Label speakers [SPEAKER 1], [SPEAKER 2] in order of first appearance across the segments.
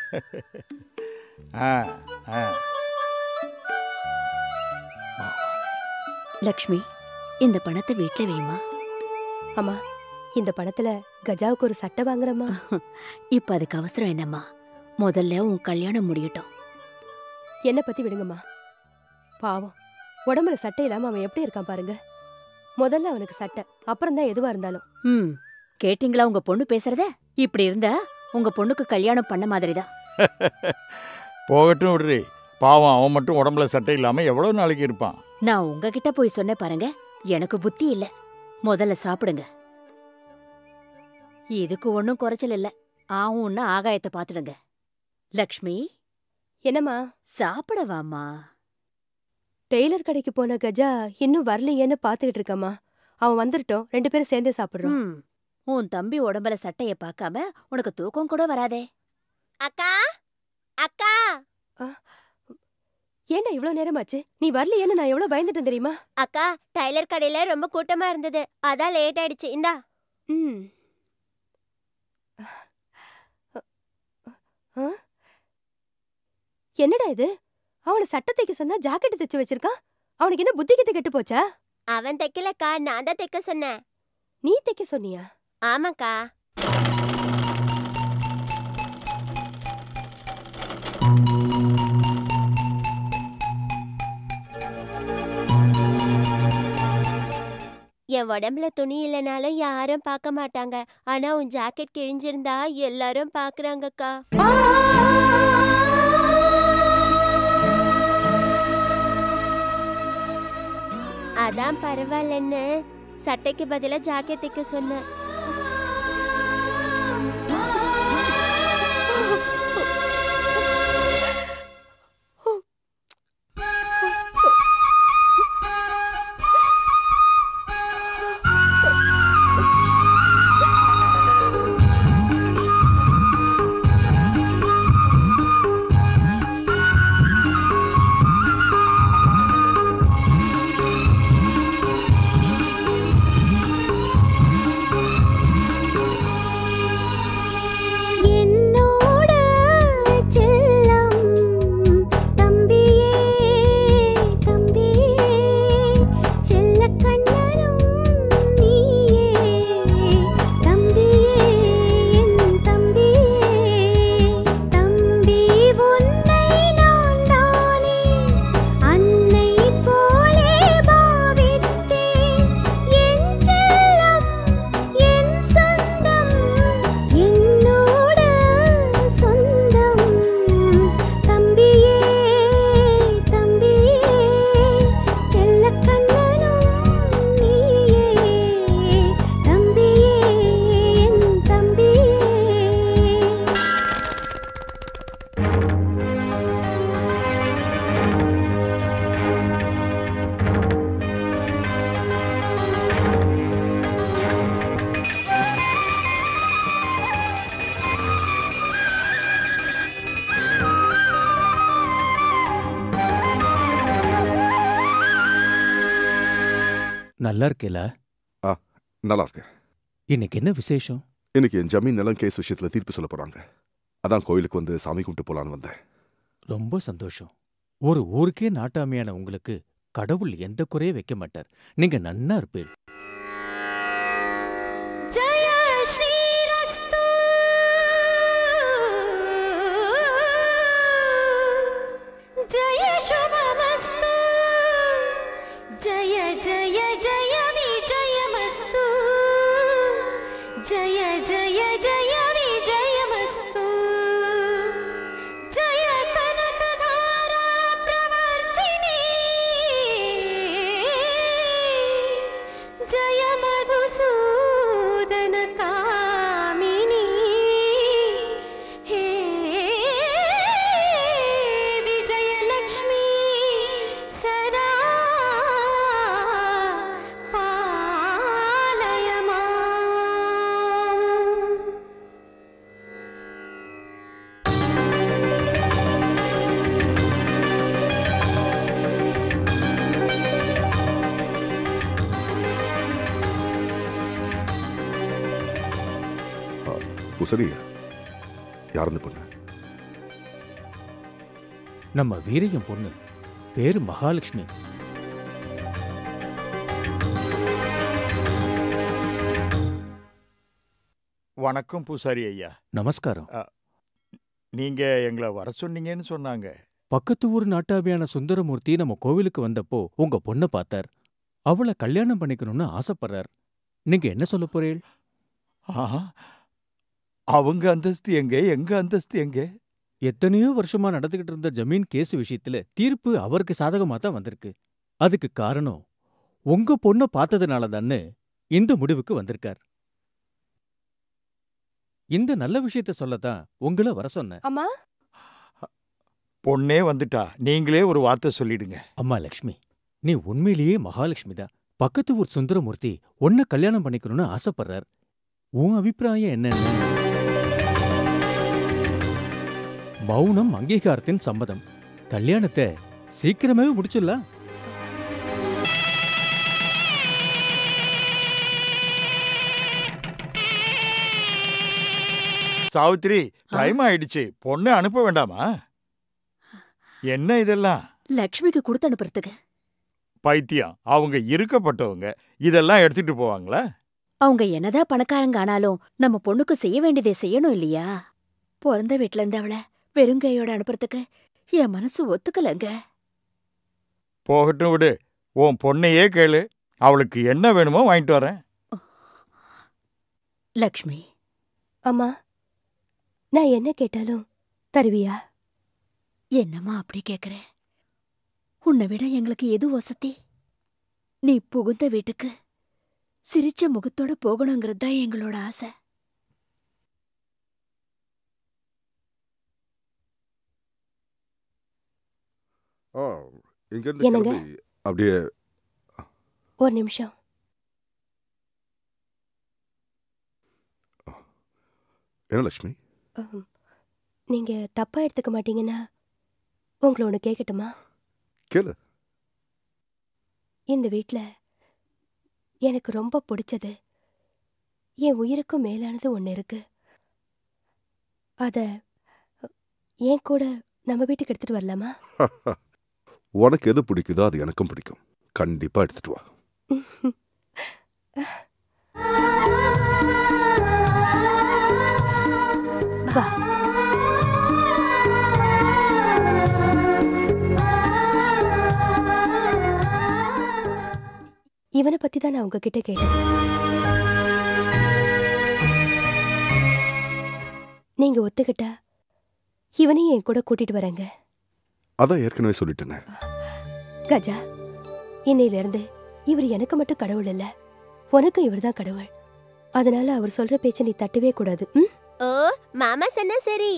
[SPEAKER 1] ஆ ஆ
[SPEAKER 2] லக்ஷ்மி இந்த பணத்தை வீட்ல வைமா
[SPEAKER 3] அம்மா இந்த பணத்துல கஜாவுக்கு ஒரு சட்டை வாங்குறம்மா
[SPEAKER 2] இப்ப அதுக்கு அவசரம் என்னம்மா முதல்ல உன் கல்யாணம் முடியட்டும்
[SPEAKER 3] என்ன பத்தி விடுங்கம்மா பாவம் உடம்புல சட்டை இல்லாம அவன் எப்படி இருக்கான் பாருங்க முதல்ல அவனுக்கு சட்டை அப்புறம் தான் எதுவா இருந்தாலும்
[SPEAKER 2] ம் கேட்டீங்களா உங்க பொண்ணு பேசுறத இப்படி இருந்தா உங்க பொண்ணுக்கு கல்யாணம் பண்ண மாதிரிதான்
[SPEAKER 1] போகட்டும் விடுறி பாவம் அவன் மட்டும் உடம்புல சட்டை இல்லாமல் எவ்வளோ நாளைக்கு இருப்பான்
[SPEAKER 2] நான் உங்ககிட்ட போய் சொன்னேன் பாருங்க எனக்கு புத்தி இல்ல முதல்ல சாப்பிடுங்க இதுக்கு ஒன்றும் குறைச்சல் இல்ல ஆவும்னு ஆகாயத்தை பாத்துடுங்க லக்ஷ்மி
[SPEAKER 3] என்னம்மா
[SPEAKER 2] சாப்பிட வாம்மா
[SPEAKER 3] டெய்லர் கடைக்கு போன கஜா இன்னும் வரலையேன்னு பாத்துக்கிட்டு இருக்கம்மா அவன் வந்துட்டோம் ரெண்டு பேரும் சேர்ந்தே சாப்பிடுறோம்
[SPEAKER 2] ம் உன் தம்பி உடம்புல சட்டைய பார்க்காம உனக்கு தூக்கம் கூட வராதே
[SPEAKER 4] அக்கா அக்கா
[SPEAKER 3] ஏன்டா இவ்வளவு நேரமாச்சு நீ வரலையேன்னு நான் எவ்வளவு பயந்துட்டேன் தெரியுமா
[SPEAKER 4] அக்கா டைலர் கடையில ரொம்ப கூட்டமா இருந்தது அதான் லேட் ஆயிடுச்சு இந்தா
[SPEAKER 3] ம் ஆ? என்னடா இது அவனை சட்டை தைக்க சொன்னா ஜாக்கெட் தைச்சு வச்சிருக்கான் அவனுக்கு என்ன புத்தி கிட்ட கெட்டு போச்சா
[SPEAKER 4] அவன் தைக்கலக்கா நான் தான் தைக்க சொன்னேன்
[SPEAKER 3] நீ தைக்க சொன்னியா
[SPEAKER 4] ஆமாக்கா என் உடம்புல துணி இல்லைனாலும் யாரும் பார்க்க மாட்டாங்க ஆனா உன் ஜாக்கெட் கிழிஞ்சிருந்தா எல்லாரும் பாக்குறாங்கக்கா அதான் பரவாயில்லன்னு சட்டைக்கு பதிலா ஜாக்கெட் தைக்க சொன்னேன்
[SPEAKER 5] என்னோட செல்லம் தம்பியே தம்பியே செல்ல கண்ணனும் நீயே தம்பியே என் தம்பியே தம்பி உன்னை நான் தானே அன்னை போலே பாவித்தேன் என் செல்லம் என் சொந்தம் என்னோட சொந்தம் தம்பியே தம்பியே செல்ல கண்ணனும் நீயே தம்பியே என் தம்பியே
[SPEAKER 6] நல்லா இருக்கேல
[SPEAKER 7] நல்லா இருக்கேன்
[SPEAKER 6] இன்னைக்கு என்ன விசேஷம்
[SPEAKER 7] இன்னைக்கு என் ஜமீன் நிலம் கேஸ் விஷயத்துல தீர்ப்பு சொல்ல போறாங்க அதான் கோயிலுக்கு வந்து சாமி கும்பிட்டு போலான்னு வந்தேன்
[SPEAKER 6] ரொம்ப சந்தோஷம் ஒரு ஊருக்கே நாட்டாமையான உங்களுக்கு கடவுள் எந்த குறையும் வைக்க மாட்டார் நீங்க நன்னா இருப்பீர்
[SPEAKER 5] ஜய ஸ்ரீரஸ்து ஜய சுபமஸ்து ஜய ஜய ஜய விஜயமஸ்து ஜய ஜய ஜய விஜயமஸ்து ஜய கனகதாரா பிரவர்த்தினி జయ మధుసూదన కామిని హే విజయలక్ష్మి సదా పాలయమా
[SPEAKER 7] குசரி யார் இந்த பொண்ணு
[SPEAKER 6] நம்ம வீரையும் பொண்ணு பேரு மகாலட்சுமி
[SPEAKER 1] வணக்கம் பூசாரி ஐயா
[SPEAKER 6] நமஸ்காரம்
[SPEAKER 1] நீங்க எங்களை வர சொன்னீங்கன்னு சொன்னாங்க
[SPEAKER 6] பக்கத்து ஊர் நாட்டாவியான சுந்தரமூர்த்தி நம்ம கோவிலுக்கு வந்தப்போ உங்க பொண்ணை பார்த்தார் அவளை கல்யாணம் பண்ணிக்கணும்னு ஆசைப்படுறார் நீங்க என்ன சொல்ல போறீள்
[SPEAKER 1] ஆஹா, அவங்க அந்தஸ்து எங்க எங்க அந்தஸ்து எங்க
[SPEAKER 6] எத்தனையோ வருஷமா நடந்துகிட்டு இருந்த ஜமீன் கேஸ் விஷயத்துல தீர்ப்பு அவருக்கு சாதகமா தான் வந்திருக்கு அதுக்கு காரணம் உங்க பொண்ணை பார்த்ததுனால தான்னு இந்த முடிவுக்கு வந்திருக்கார் இந்த நல்ல விஷயத்த சொல்லத்தான் உங்களை வர சொன்னேன்
[SPEAKER 3] அம்மா
[SPEAKER 1] பொண்ணே வந்துட்டா நீங்களே ஒரு வார்த்தை சொல்லிடுங்க
[SPEAKER 6] அம்மா லக்ஷ்மி நீ உண்மையிலேயே மகாலட்சுமி தான் பக்கத்து ஊர் சுந்தரமூர்த்தி உன்னை கல்யாணம் பண்ணிக்கணும்னு ஆசைப்படுறார் உன் அபிப்பிராயம் என்னன்னு மௌனம் அங்கீகாரத்தின் சம்மதம் கல்யாணத்தை சீக்கிரமே முடிச்சிடலாம்
[SPEAKER 1] சாவித்திரி டைம் ஆயிடுச்சு பொண்ணை அனுப்ப வேண்டாமா என்ன இதெல்லாம்
[SPEAKER 2] லக்ஷ்மிக்கு கொடுத்து அனுப்புறதுக்கு
[SPEAKER 1] பைத்தியம் அவங்க இருக்கப்பட்டவங்க இதெல்லாம் எடுத்துட்டு போவாங்களா
[SPEAKER 2] அவங்க என்னதான் பணக்காரங்க ஆனாலும் நம்ம பொண்ணுக்கு செய்ய வேண்டியதை செய்யணும் இல்லையா பிறந்த வீட்ல இருந்து அவளை வெறுங்கையோட அனுப்புறதுக்கு என் மனசு ஒத்துக்கலங்க
[SPEAKER 1] போகட்டும் விடு உன் பொண்ணையே கேளு அவளுக்கு என்ன வேணுமோ வாங்கிட்டு வரேன்
[SPEAKER 2] லக்ஷ்மி
[SPEAKER 3] அம்மா நான் என்ன கேட்டாலும் தருவியா
[SPEAKER 2] என்னம்மா அப்படி கேக்குற உன்னை விட எங்களுக்கு எது வசதி நீ புகுந்த வீட்டுக்கு சிரிச்ச முகத்தோட போகணுங்கிறது தான் எங்களோட ஆசை
[SPEAKER 7] ஆ இங்கேருந்து
[SPEAKER 3] என்னங்க?
[SPEAKER 7] கிளம்பி அப்படியே
[SPEAKER 3] ஒரு நிமிஷம்
[SPEAKER 7] என்ன லக்ஷ்மி
[SPEAKER 3] அஹ், நீங்க தப்பா எடுத்துக்க மாட்டீங்கன்னா உங்களை ஒன்று கேட்கட்டுமா
[SPEAKER 7] கேளு
[SPEAKER 3] இந்த வீட்ல எனக்கு ரொம்ப பிடிச்சது என் உயிருக்கும் மேலானது ஒன்று இருக்கு அத என் கூட நம்ம வீட்டுக்கு எடுத்துட்டு வரலாமா
[SPEAKER 7] உனக்கு எது பிடிக்குதோ அது எனக்கும் பிடிக்கும் கண்டிப்பா எடுத்துட்டு வா
[SPEAKER 3] வா இவனை பத்தி தான் நான் உங்ககிட்ட கேட்டேன் நீங்க ஒத்துக்கிட்டா இவனையும் என் கூட கூட்டிட்டு வரேங்க
[SPEAKER 7] அதான் ஏற்கனவே சொல்லிட்டேனே
[SPEAKER 3] கஜா இன்னையில இருந்து இவர் எனக்கு மட்டும் கடவுள் இல்ல உனக்கும் இவர்தான் கடவுள் அதனால அவர் சொல்ற பேச்சை நீ தட்டவே கூடாது ம்?
[SPEAKER 4] ஓ மாமா சொன்னா சரி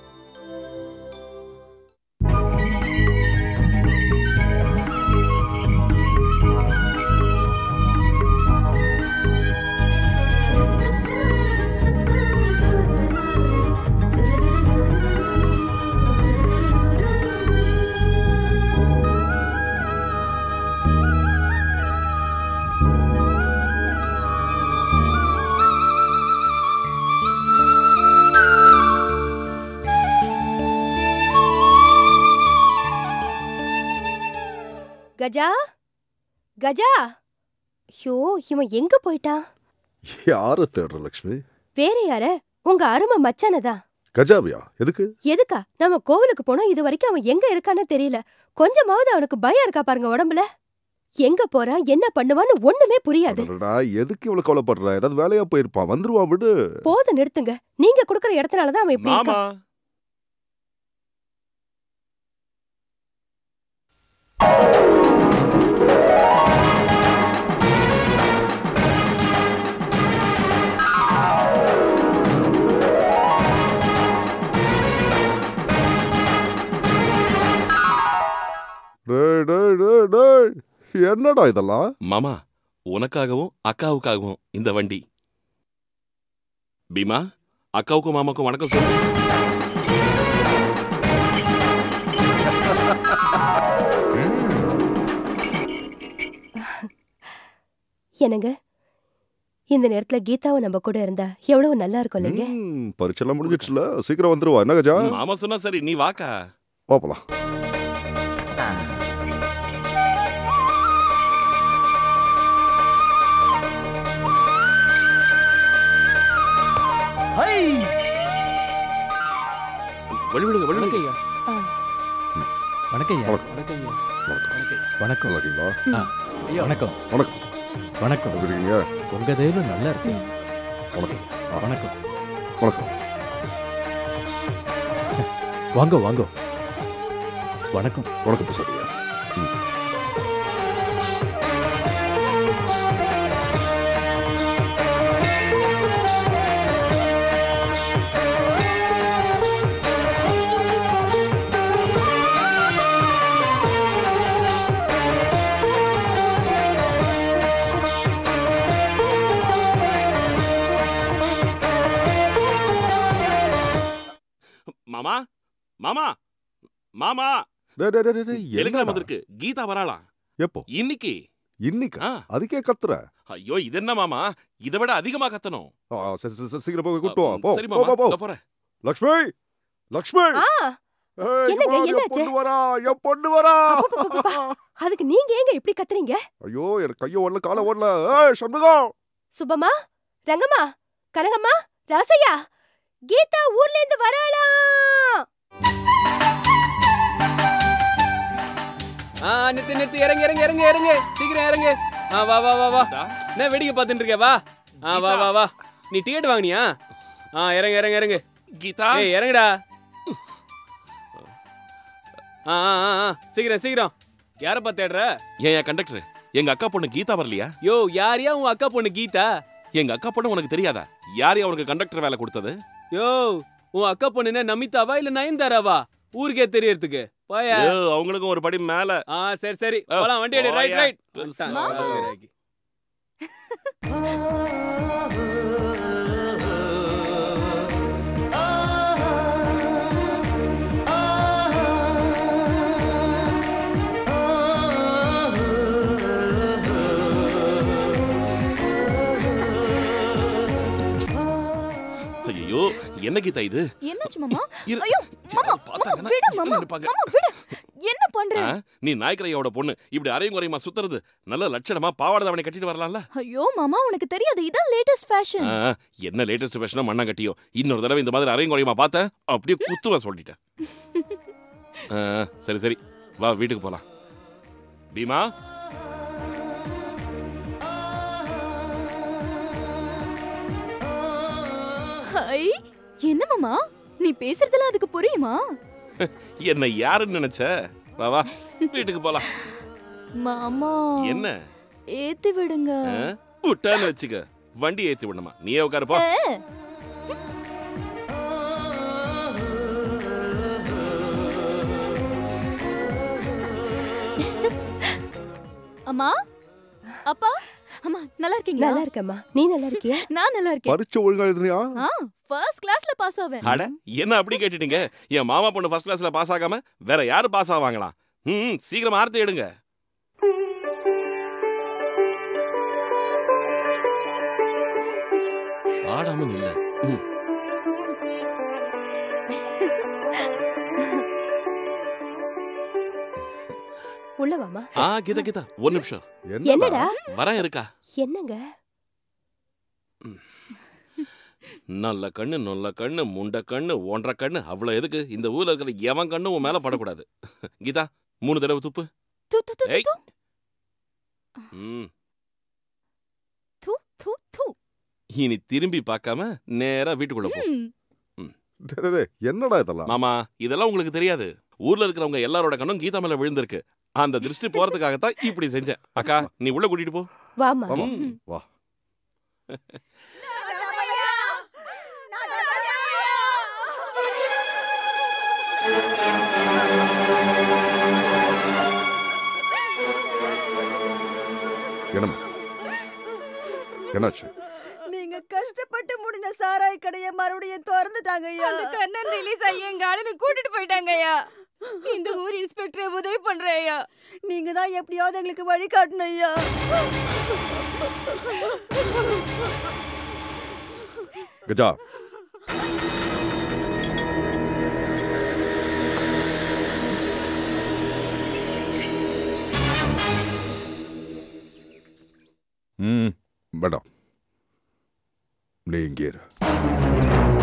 [SPEAKER 3] கஜா கஜா ஐயோ இவன் எங்க போயிட்டான்
[SPEAKER 7] யார தேடுற லக்ஷ்மி
[SPEAKER 3] வேற யார உங்க அருமை மச்சானதான்
[SPEAKER 7] கஜாவியா எதுக்கு
[SPEAKER 3] எதுக்கா நம்ம கோவிலுக்கு போனோம் இது வரைக்கும் அவன் எங்க இருக்கான்னு தெரியல கொஞ்சமாவது அவனுக்கு பயம் இருக்கா பாருங்க உடம்புல எங்க போறான் என்ன பண்ணுவான்னு ஒண்ணுமே புரியாது
[SPEAKER 7] அடடா, எதுக்கு இவ்வளவு கவலைப்படுற ஏதாவது வேலையா போயிருப்பான் வந்துருவான் விடு
[SPEAKER 3] போதும் நிறுத்துங்க நீங்க குடுக்கற இடத்துனாலதான் அவன் இப்படி
[SPEAKER 8] மாமா
[SPEAKER 3] இருக்கான்
[SPEAKER 7] டேய், டேய், டேய், டேய். என்னடா இதெல்லாம்
[SPEAKER 8] மாமா உனக்காகவும் அக்காவுக்காகவும் இந்த வண்டி பீமா அக்காவுக்கும் மாமாக்கும் வணக்கம் சொல்லு
[SPEAKER 3] என்னங்க இந்த நேரத்துல கீதாவும் நம்ம கூட இருந்தா எவ்வளவு நல்லா இருக்கும் இல்லைங்க
[SPEAKER 7] ம், பரீட்சைலாம் முடிஞ்சிடுச்சுல சீக்கிரம் வந்துருவா என்ன கஜா
[SPEAKER 8] மாமா சொன்னா சரி நீ வாக்கா
[SPEAKER 7] போப்பலாம்
[SPEAKER 8] வழிவிடுங்க வழிவிடுங்க
[SPEAKER 6] வணக்கம் ஐயா
[SPEAKER 7] வணக்கம்
[SPEAKER 6] வணக்கம்
[SPEAKER 7] நல்லா இருக்கீங்களா
[SPEAKER 6] வணக்கம்
[SPEAKER 7] வணக்கம்
[SPEAKER 6] வணக்கம்
[SPEAKER 7] எப்படி இருக்கீங்க
[SPEAKER 6] உங்க தெய்வம் நல்லா இருக்கு
[SPEAKER 7] வணக்கம் ஆ,
[SPEAKER 6] வணக்கம்
[SPEAKER 7] வணக்கம்
[SPEAKER 6] வாங்க வாங்க வணக்கம்
[SPEAKER 7] வணக்கம் பிரசாத் ஐயா ம்.
[SPEAKER 8] மாமா மாமா மாமா
[SPEAKER 7] டேய், டேய், டேய், டேய், டேய்,
[SPEAKER 8] டெலிகிராம்
[SPEAKER 7] என்னடா?
[SPEAKER 8] வந்திருக்கு கீதா வராளாம்
[SPEAKER 7] எப்போ
[SPEAKER 8] இன்னைக்கு
[SPEAKER 7] இன்னைக்கா
[SPEAKER 8] ஆ.
[SPEAKER 7] அதுக்கே கத்துற
[SPEAKER 8] ஐயோ இது என்ன மாமா இதை விட அதிகமா கத்தணும்
[SPEAKER 7] ஆ, சரி, சரி, சரி, சீக்கிரம் போய் கூட்டு வா போ
[SPEAKER 8] சரி
[SPEAKER 7] போ,
[SPEAKER 8] மாமா
[SPEAKER 7] போ, போ.
[SPEAKER 8] இதோ போறேன்
[SPEAKER 7] லக்ஷ்மி லக்ஷ்மி
[SPEAKER 3] ஆ
[SPEAKER 7] ஏய், இங்க
[SPEAKER 3] என்னங்க,
[SPEAKER 7] பாரு, என்
[SPEAKER 3] என்னாச்சு?
[SPEAKER 7] பொண்ணு வரா என் பொண்ணு வரா
[SPEAKER 3] அப்பப்பப்பப்பா. அதுக்கு நீங்க ஏங்க இப்படி கத்துறீங்க
[SPEAKER 7] ஐயோ எனக்கு கைய ஓடல கால ஓடல ஏய் சண்முகம்
[SPEAKER 3] சுபமா ரங்கம்மா கனகம்மா ராசையா கீதா ஊர்ல இருந்து வராளாம்
[SPEAKER 9] ஆ நிறுத்து நிறுத்து இறங்கு இறங்கு இறங்கு இறங்கு சீக்கிரம் இறங்கு ஆ வா வா வா வா
[SPEAKER 8] கீதா,
[SPEAKER 9] என்ன வேடிக்கை பார்த்துட்டு இருக்க வா ஆ வா வா வா நீ டிக்கெட் வாங்குனியா ஆ இறங்கு இறங்கு இறங்கு
[SPEAKER 8] கீதா
[SPEAKER 9] ஏய் இறங்குடா ஆ ஆ ஆ, ஆ சீக்கிரம் சீக்கிரம் யாரப்பா தேடுற
[SPEAKER 8] ஏன் என் கண்டக்டர் எங்க அக்கா பொண்ணு கீதா வரலையா
[SPEAKER 9] யோ யாரையா உன் அக்கா பொண்ணு கீதா
[SPEAKER 8] எங்க அக்கா பொண்ணு உனக்கு தெரியாதா யாரையும் அவனுக்கு கண்டக்டர் வேலை கொடுத்தது
[SPEAKER 9] யோ உன் அக்கா பொண்ணு என்ன நமிதாவா இல்ல நயன்தாராவா ஊருக்கே தெரியறதுக்கு போயா
[SPEAKER 8] ஐயோ, அவங்களுக்கும் ஒரு படி மேல
[SPEAKER 9] ஆ சரி சரி
[SPEAKER 8] ஆ,
[SPEAKER 9] போலாம் வண்டி எடு ரைட்
[SPEAKER 8] போயா.
[SPEAKER 9] ரைட்
[SPEAKER 8] பெருசா. ஐயோ என்ன கீதா இது
[SPEAKER 2] என்னாச்சு மாமா
[SPEAKER 8] இரு.
[SPEAKER 2] ஐயோ
[SPEAKER 8] சரி,
[SPEAKER 2] மாமா
[SPEAKER 8] பார்த்தாங்கன்னா
[SPEAKER 2] மாமா விடு மாமா
[SPEAKER 8] சிக்கன் நினைப்பாங்க.
[SPEAKER 2] மாமா விடு என்ன பண்ற
[SPEAKER 8] ஆ, நீ நாய்க்கரையோட பொண்ணு இப்படி அரையும் குறையுமா சுத்துறது நல்ல லட்சணமா பாவாடை தாவணி கட்டிட்டு வரலாம்ல
[SPEAKER 2] ஐயோ மாமா உனக்கு தெரியாது இதான் லேட்டஸ்ட் ஃபேஷன்
[SPEAKER 8] ஆ, என்ன லேட்டஸ்ட் ஃபேஷனா மண்ணா கட்டியோ இன்னொரு தடவை இந்த மாதிரி அரையும் குறையுமா பார்த்தேன் அப்படியே குத்துவேன் சொல்லிட்டேன் ஆ, சரி சரி வா வீட்டுக்கு போலாம் பீமா
[SPEAKER 2] ஹை என்ன மாமா நீ பேசுறதெல்லாம் அதுக்கு புரியுமா
[SPEAKER 8] என்ன யாருன்னு நினைச்ச வா வா வீட்டுக்கு போலாம்
[SPEAKER 2] மாமா
[SPEAKER 8] என்ன
[SPEAKER 2] ஏத்தி விடுங்க
[SPEAKER 8] ஆ? விட்டான்னு வச்சுக்க வண்டி ஏத்தி விடணுமா நீயே உட்காருப்போ
[SPEAKER 2] அம்மா அப்பா அம்மா நல்லா இருக்கீங்களா
[SPEAKER 3] நல்லா இருக்கம்மா நீ நல்லா இருக்கியா
[SPEAKER 2] நான் நல்லா இருக்கேன்
[SPEAKER 7] பரிச்சை ஒழுங்கா எழுதுனியா
[SPEAKER 2] ஆ ஃபர்ஸ்ட் கிளாஸ்ல பாஸ் ஆவேன்
[SPEAKER 8] அட என்ன அப்படி கேட்டுட்டீங்க என் மாமா பொண்ணு ஃபர்ஸ்ட் கிளாஸ்ல பாஸ் ஆகாம வேற யாரு பாஸ் ஆவாங்களாம் ம் சீக்கிரம் ஆர்த்தி எடுங்க ஆடாம இல்ல ம்
[SPEAKER 3] உள்ள வாமா
[SPEAKER 8] ஆ கீதா கீதா ஒரு நிமிஷம்
[SPEAKER 3] என்னடா
[SPEAKER 8] வரேன் இருக்கா
[SPEAKER 3] என்னங்க
[SPEAKER 8] நல்ல கண்ணு நல்ல கண்ணு முண்டை கண்ணு ஒன்றரை கண்ணு அவ்வளவு எதுக்கு இந்த ஊர்ல இருக்கிற எவன் கண்ணு உன் மேல படக்கூடாது கீதா மூணு தடவை துப்பு
[SPEAKER 2] து து து
[SPEAKER 8] ஏய்.
[SPEAKER 2] து
[SPEAKER 8] ம்
[SPEAKER 2] து து து
[SPEAKER 8] இனி திரும்பி பார்க்காம நேரா வீட்டுக்குள்ள போ
[SPEAKER 2] ம்.
[SPEAKER 7] டேய், டேய், டேய், என்னடா இதெல்லாம்
[SPEAKER 8] மாமா இதெல்லாம் உங்களுக்கு தெரியாது ஊர்ல இருக்கிறவங்க எல்லாரோட கண்ணும் கீதா மேல விழுந்திருக்கு அந்த திருஷ்டி போறதுக்காகத்தான் இப்படி செஞ்சேன் அக்கா நீ உள்ள கூட்டிட்டு போ
[SPEAKER 3] வாமா
[SPEAKER 7] ஆமா
[SPEAKER 8] ம்.
[SPEAKER 7] வா என்னம்மா என்னாச்சு
[SPEAKER 10] நீங்க கஷ்டப்பட்டு முடின சாராய் கடைய மறுபடியும் திறந்துட்டாங்க ஐயா
[SPEAKER 2] அந்த கண்ணன் ரிலீஸ் ஆகி எங்க ஆளுன்னு கூட்டிட்டு போயிட்டாங்க ஐயா இந்த ஊர் இன்ஸ்பெக்டர் உதவி பண்றேன் ஐயா
[SPEAKER 10] நீங்க தான் எப்படியாவது எங்களுக்கு வழி காட்டணும் ஐயா
[SPEAKER 7] கஜா ம் வேண்டாம் நீ இங்கே இரு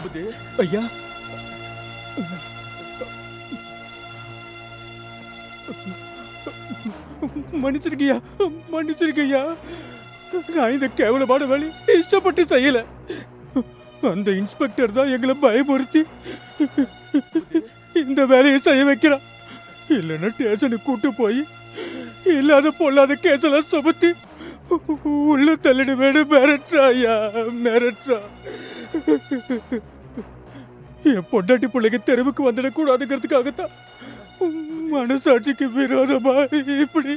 [SPEAKER 6] போகுது ஐயா மன்னிச்சிருக்கையா மன்னிச்சிருக்கையா நான் இந்த கேவலமான வேலை இஷ்டப்பட்டு செய்யல அந்த இன்ஸ்பெக்டர் தான் எங்களை பயமுறுத்தி இந்த வேலையை செய்ய வைக்கிறான் இல்லைன்னா ஸ்டேஷனுக்கு கூட்டு போய் இல்லாத பொல்லாத கேஸெல்லாம் சுமத்தி உள்ள தள்ளிட வேணும் மிரட்டுறா ஐயா மிரட்டுறா என் பொண்டாட்டி பிள்ளைங்க தெருவுக்கு வந்துடக்கூடாதுங்கிறதுக்காகத்தான் மனசாட்சிக்கு விரோதமா இப்படி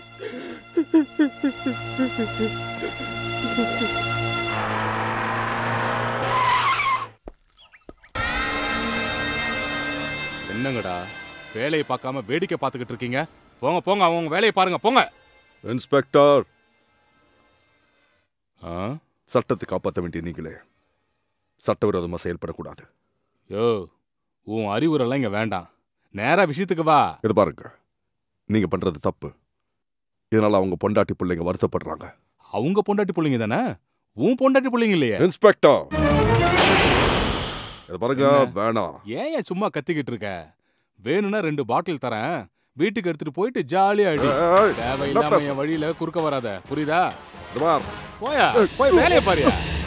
[SPEAKER 11] என்னங்கடா வேலையை பார்க்காம வேடிக்கை பார்த்துக்கிட்டு இருக்கீங்க போங்க போங்க அவங்க வேலையை பாருங்க போங்க
[SPEAKER 7] இன்ஸ்பெக்டர்
[SPEAKER 11] ஆ
[SPEAKER 7] சட்டத்தை காப்பாற்ற வேண்டிய நீங்களே சட்டவிரோதமா செயல்படக்கூடாது
[SPEAKER 11] யோ உன் அறிவுரெல்லாம் இங்க வேண்டாம் நேரா விஷயத்துக்கு வா
[SPEAKER 7] இது பாருங்க நீங்க பண்றது தப்பு இதனால அவங்க பொண்டாட்டி பிள்ளைங்க வருத்தப்படுறாங்க
[SPEAKER 11] அவங்க பொண்டாட்டி பிள்ளைங்க தானே உன் பொண்டாட்டி பிள்ளைங்க இல்லையே
[SPEAKER 7] இன்ஸ்பெக்டர் இது பாருங்க
[SPEAKER 11] என்ன?
[SPEAKER 7] வேணாம்
[SPEAKER 11] ஏன் சும்மா கத்திக்கிட்டு இருக்க வேணும்னா ரெண்டு பாட்டில் தரேன் வீட்டுக்கு எடுத்துட்டு போயிட்டு ஜாலியா அடி
[SPEAKER 7] ஏய்,
[SPEAKER 11] தேவையில்லாம
[SPEAKER 7] என்ன
[SPEAKER 11] என் வழியில குறுக்க வராத புரியுதா
[SPEAKER 7] இது பார்.
[SPEAKER 11] போயா போய் வேலையை பாரியா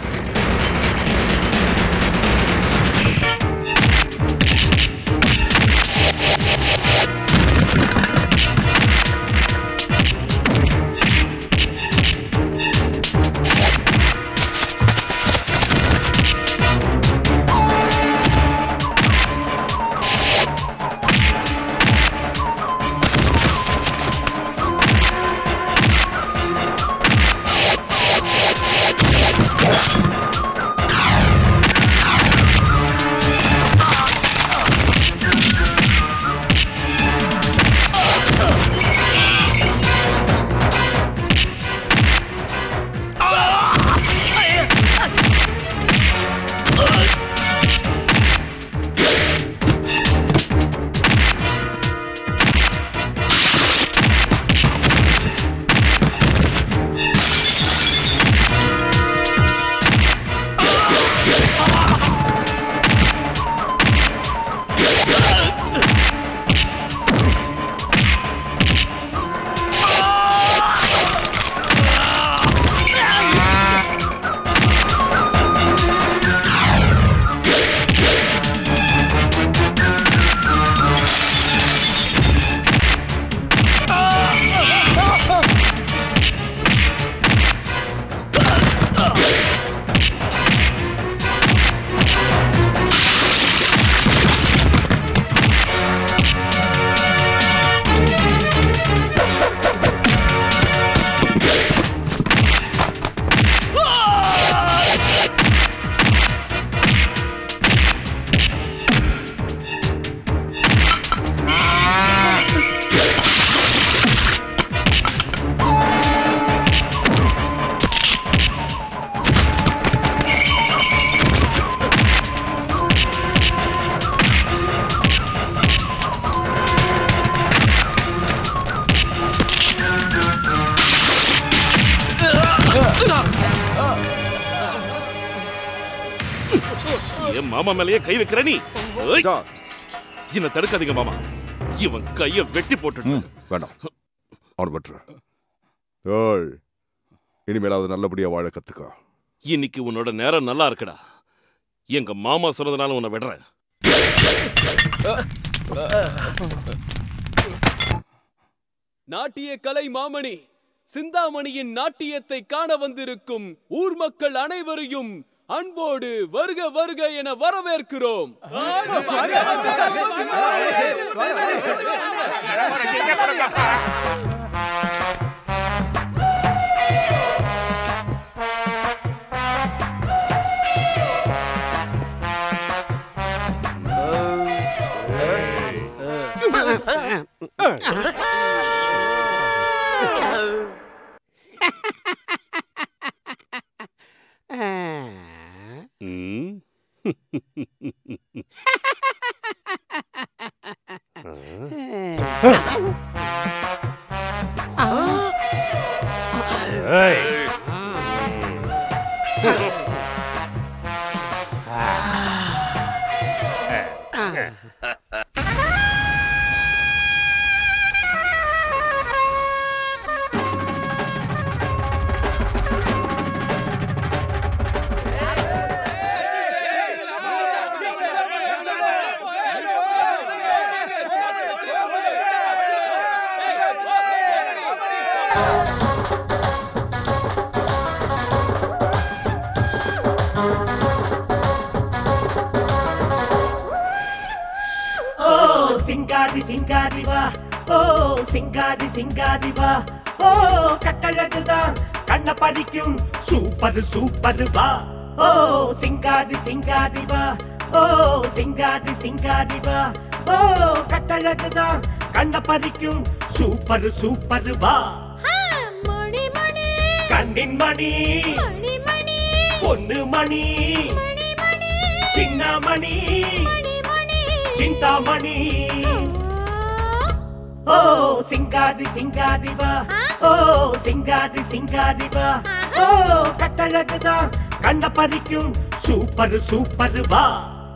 [SPEAKER 8] என் மாமா மேலயே கை வைக்கிற நீ ஏய்! என்ன தடுக்காதீங்க மாமா இவன் கைய வெட்டி போட்டுட்டு
[SPEAKER 7] வேண்டாம் அவனை பற்று ஏய் இனிமேலாவது நல்லபடியா வாழ கத்துக்கோ
[SPEAKER 8] இன்னைக்கு உன்னோட நேரம் நல்லா இருக்குடா எங்க மாமா சொன்னதுனால உன்னை விடுறேன்
[SPEAKER 9] நாட்டிய கலை மாமணி சிந்தாமணியின் நாட்டியத்தை காண வந்திருக்கும் ஊர் மக்கள் அனைவரையும் அன்போடு வருக வருக என வரவேற்கிறோம்
[SPEAKER 8] ம்.
[SPEAKER 12] சிங்காரி சிங்காரி வா ஓ சிங்காரி சிங்காரி வா ஓ கட்டழகுதான் கண்ண பறிக்கும் சூப்பர் சூப்பர் வா ஓ சிங்காரி சிங்காரி வா ஓ சிங்காரி சிங்காரி வா ஓ கட்டழகுதான் கண்ண பறிக்கும் சூப்பர் சூப்பர் வா
[SPEAKER 5] மணி மணி
[SPEAKER 12] கண்ணின் மணி
[SPEAKER 5] மணி மணி
[SPEAKER 12] பொண்ணு மணி
[SPEAKER 5] மணி மணி
[SPEAKER 12] சின்ன மணி
[SPEAKER 5] மணி மணி
[SPEAKER 12] சிந்தாமணி ஓ சிங்காரி சிங்காரி வா ஓ சிங்காரி சிங்காரி வா ஓ கட்டழகுதான் கண்ண பறிக்கும் சூப்பர் சூப்பர் வா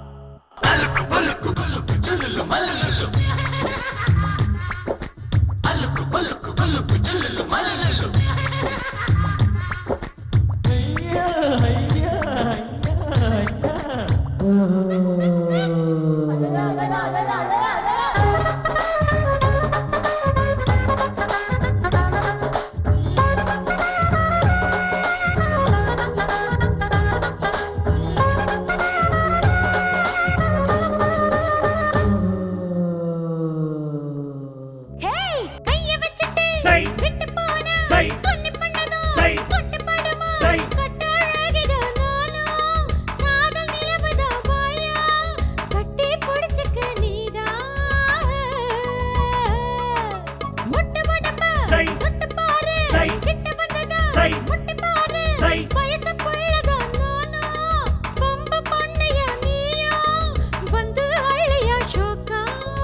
[SPEAKER 5] ஹேய் கைய வச்சிட்டு
[SPEAKER 12] சை
[SPEAKER 5] விட்டு போனா
[SPEAKER 12] சை
[SPEAKER 5] கொல்லி பண்ணதும்
[SPEAKER 12] சை
[SPEAKER 5] கொட்டு படுமா
[SPEAKER 12] சை
[SPEAKER 5] கட்ட அழகிதா நானும் காதல் நிலவுதா வாயா கட்டி பிடிச்சுக்க நீதான் முட்டு முட்டப்பா
[SPEAKER 12] சை
[SPEAKER 5] முட்டு பாரு
[SPEAKER 12] சை
[SPEAKER 5] கிட்ட வந்ததா
[SPEAKER 12] சை
[SPEAKER 5] முட்டு பாரு
[SPEAKER 12] சை
[SPEAKER 5] வயசு புள்ளதா நானும் பம்பு பண்ணையா நீயும் வந்து அள்ளையா ஷோக்கா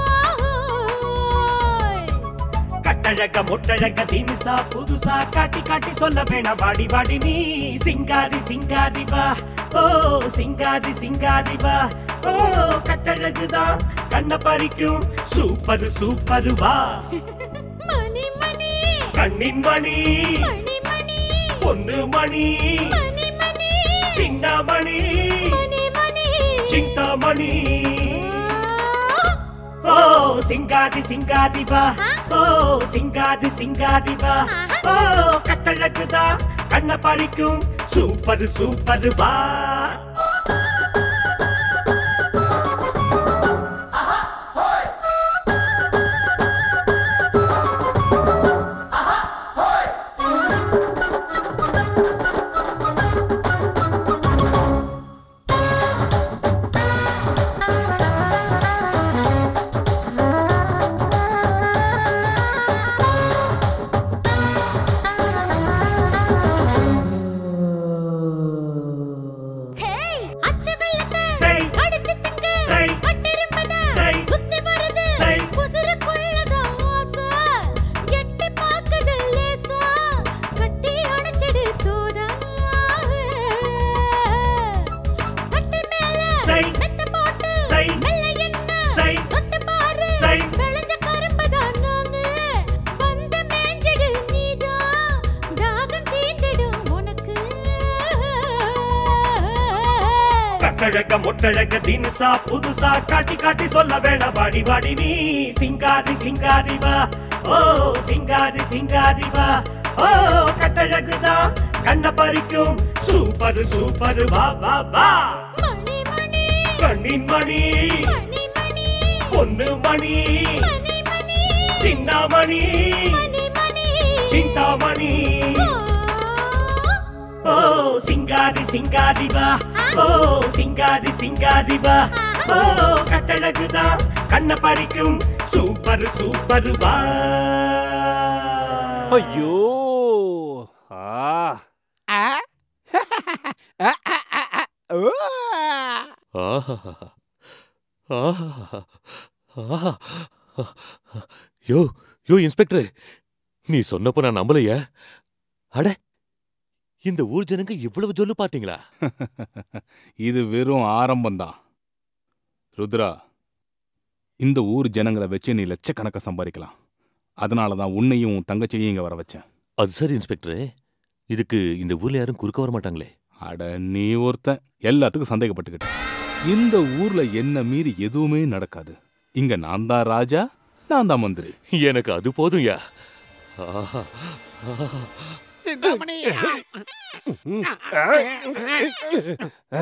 [SPEAKER 12] கட்டழக முட்டழக தினுசா புதுசா காட்டி காட்டி சொல்ல வேணாம் வாடி வாடி நீ சிங்காரி சிங்காரி வா ஓ சிங்காரி சிங்காரி வா ஓ கட்டழகுதான் கண்ண பறிக்கும் சூப்பர் சூப்பர் வா
[SPEAKER 5] மணி மணி
[SPEAKER 12] கண்ணின் மணி
[SPEAKER 5] மணி மணி
[SPEAKER 12] பொண்ணு மணி
[SPEAKER 5] மணி மணி
[SPEAKER 12] சின்ன மணி
[SPEAKER 5] மணி மணி
[SPEAKER 12] சிந்தாமணி ஓ சிங்காரி சிங்காரி வா ஓ சிங்காரி சிங்காரி வா ஓ கட்டழகுதான் கண்ண பறிக்கும் சூப்பர் சூப்பர் வா
[SPEAKER 5] ஹேய் அச்ச வெள்ளத்தை
[SPEAKER 12] சை
[SPEAKER 5] அடிச்சு திங்க
[SPEAKER 12] சை
[SPEAKER 5] கட்டிரும்பதா
[SPEAKER 12] சை
[SPEAKER 5] சுத்தி வருது
[SPEAKER 12] சை
[SPEAKER 5] உசுருக்குள்ளதா ஆசை எட்டி பாக்குது லேசா கட்டி அணைச்சிடு தூதா கட்டி மேல
[SPEAKER 12] சை
[SPEAKER 5] மெத்த போட்டு
[SPEAKER 12] சை
[SPEAKER 5] மெல்ல என்ன
[SPEAKER 12] சை
[SPEAKER 5] தொட்டு பாரு
[SPEAKER 12] சை
[SPEAKER 5] விளைஞ்ச கரும்பதா நானு வந்து மேஞ்சிடு நீதான் தாகம் தீந்திடும் உனக்கு
[SPEAKER 12] கட்டழக முட்டழக தினுசா புதுசா காட்டி காட்டி சொல்ல வேணாம் வாடி வாடி நீ சிங்காரி சிங்காரி வா ஓ சிங்காரி சிங்காரி வா ஓ கட்டழகுதான் கண்ண பறிக்கும் சூப்பர் சூப்பர் வா வா வா
[SPEAKER 5] மணி மணி
[SPEAKER 12] கண்ணின் மணி
[SPEAKER 5] மணி மணி
[SPEAKER 12] பொண்ணு மணி
[SPEAKER 5] மணி மணி
[SPEAKER 12] சின்ன மணி
[SPEAKER 5] மணி மணி
[SPEAKER 12] சிந்தாமணி ஓ சிங்காரி சிங்காரி வா ஓ சிங்காரி சிங்காரி வா ஓ கட்டழகுதான் கண்ண பறிக்கும் சூப்பர் சூப்பர் வா
[SPEAKER 9] ஐயோ ஆ
[SPEAKER 13] ஆஹா ஆஹா ஆஹா யோ யோ இன்ஸ்பெக்டர் நீ சொன்னப்போ நான் நம்பலையே அட இந்த ஊர் ஜனங்க இவ்வளவு சொல்லு பாத்தீங்களா
[SPEAKER 11] இது வெறும் ஆரம்பம்தான் ருத்ரா இந்த ஊர் ஜனங்களை வச்சு நீ லட்சக்கணக்கா சம்பாதிக்கலாம் அதனால தான் உன்னையும் உன் தங்கச்சியையும் இங்க வர வச்சேன்
[SPEAKER 13] அது சரி இன்ஸ்பெக்டர் இதுக்கு இந்த ஊர்ல யாரும் குறுக்க வர மாட்டாங்களே
[SPEAKER 11] அட நீ ஒருத்தன் எல்லாத்துக்கும் சந்தேகப்பட்டுக்கிட்ட இந்த ஊர்ல என்ன மீறி எதுவுமே நடக்காது இங்க நான் தான் ராஜா நான் தான் மந்திரி
[SPEAKER 13] எனக்கு அது போதும் யா ஆஹா ஆஹா.
[SPEAKER 14] சிந்தாமணி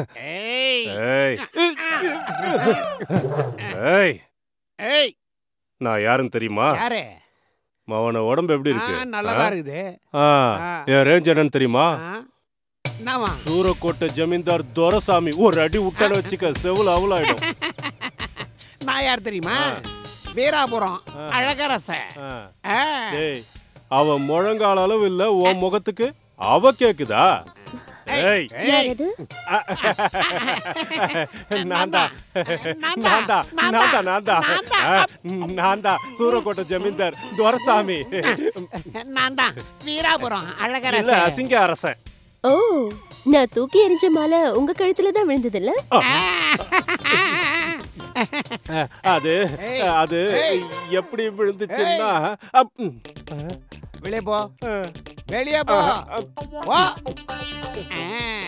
[SPEAKER 11] ஏய் ஏய்
[SPEAKER 14] ஏய் நான் யாருன்னு தெரியுமா
[SPEAKER 15] யாரு
[SPEAKER 14] மவன உடம்பு எப்படி இருக்கு
[SPEAKER 15] ஆ, நல்லாதான் இருக்குது.
[SPEAKER 14] ஆ,
[SPEAKER 15] ஆ.
[SPEAKER 14] என் ரேஞ்ச் என்னன்னு தெரியுமா
[SPEAKER 15] என்னவா
[SPEAKER 14] சூரக்கோட்டை ஜமீன்தார் துரசாமி ஒரு அடி விட்டான்னு வச்சுக்க செவுல அவலாயிடும்
[SPEAKER 15] நான் யார் தெரியுமா வீராபுரம் அழகரசன் ஆ.
[SPEAKER 14] டேய் அவ முழங்கால அளவு இல்ல உன் முகத்துக்கு அவ கேக்குதா ஏய்
[SPEAKER 4] யாரது
[SPEAKER 14] நான் தான் நான் தான் நான் தான் நான் தான் நான் தான் சூரக்கோட்டை ஜமீன்தார் துரசாமி
[SPEAKER 15] நான் தான் வீராபுரம்
[SPEAKER 14] இல்ல
[SPEAKER 15] அழகரசன்
[SPEAKER 14] அசிங்க அரசன்
[SPEAKER 4] ஓ நான் தூக்கி எறிஞ்ச மாலை உங்க கழுத்துல தான் விழுந்ததுல்ல
[SPEAKER 14] அது அது எப்படி விழுந்துச்சுன்னா அப்- ம்.
[SPEAKER 15] வெளியே போ வெளியே போ போ ஆ.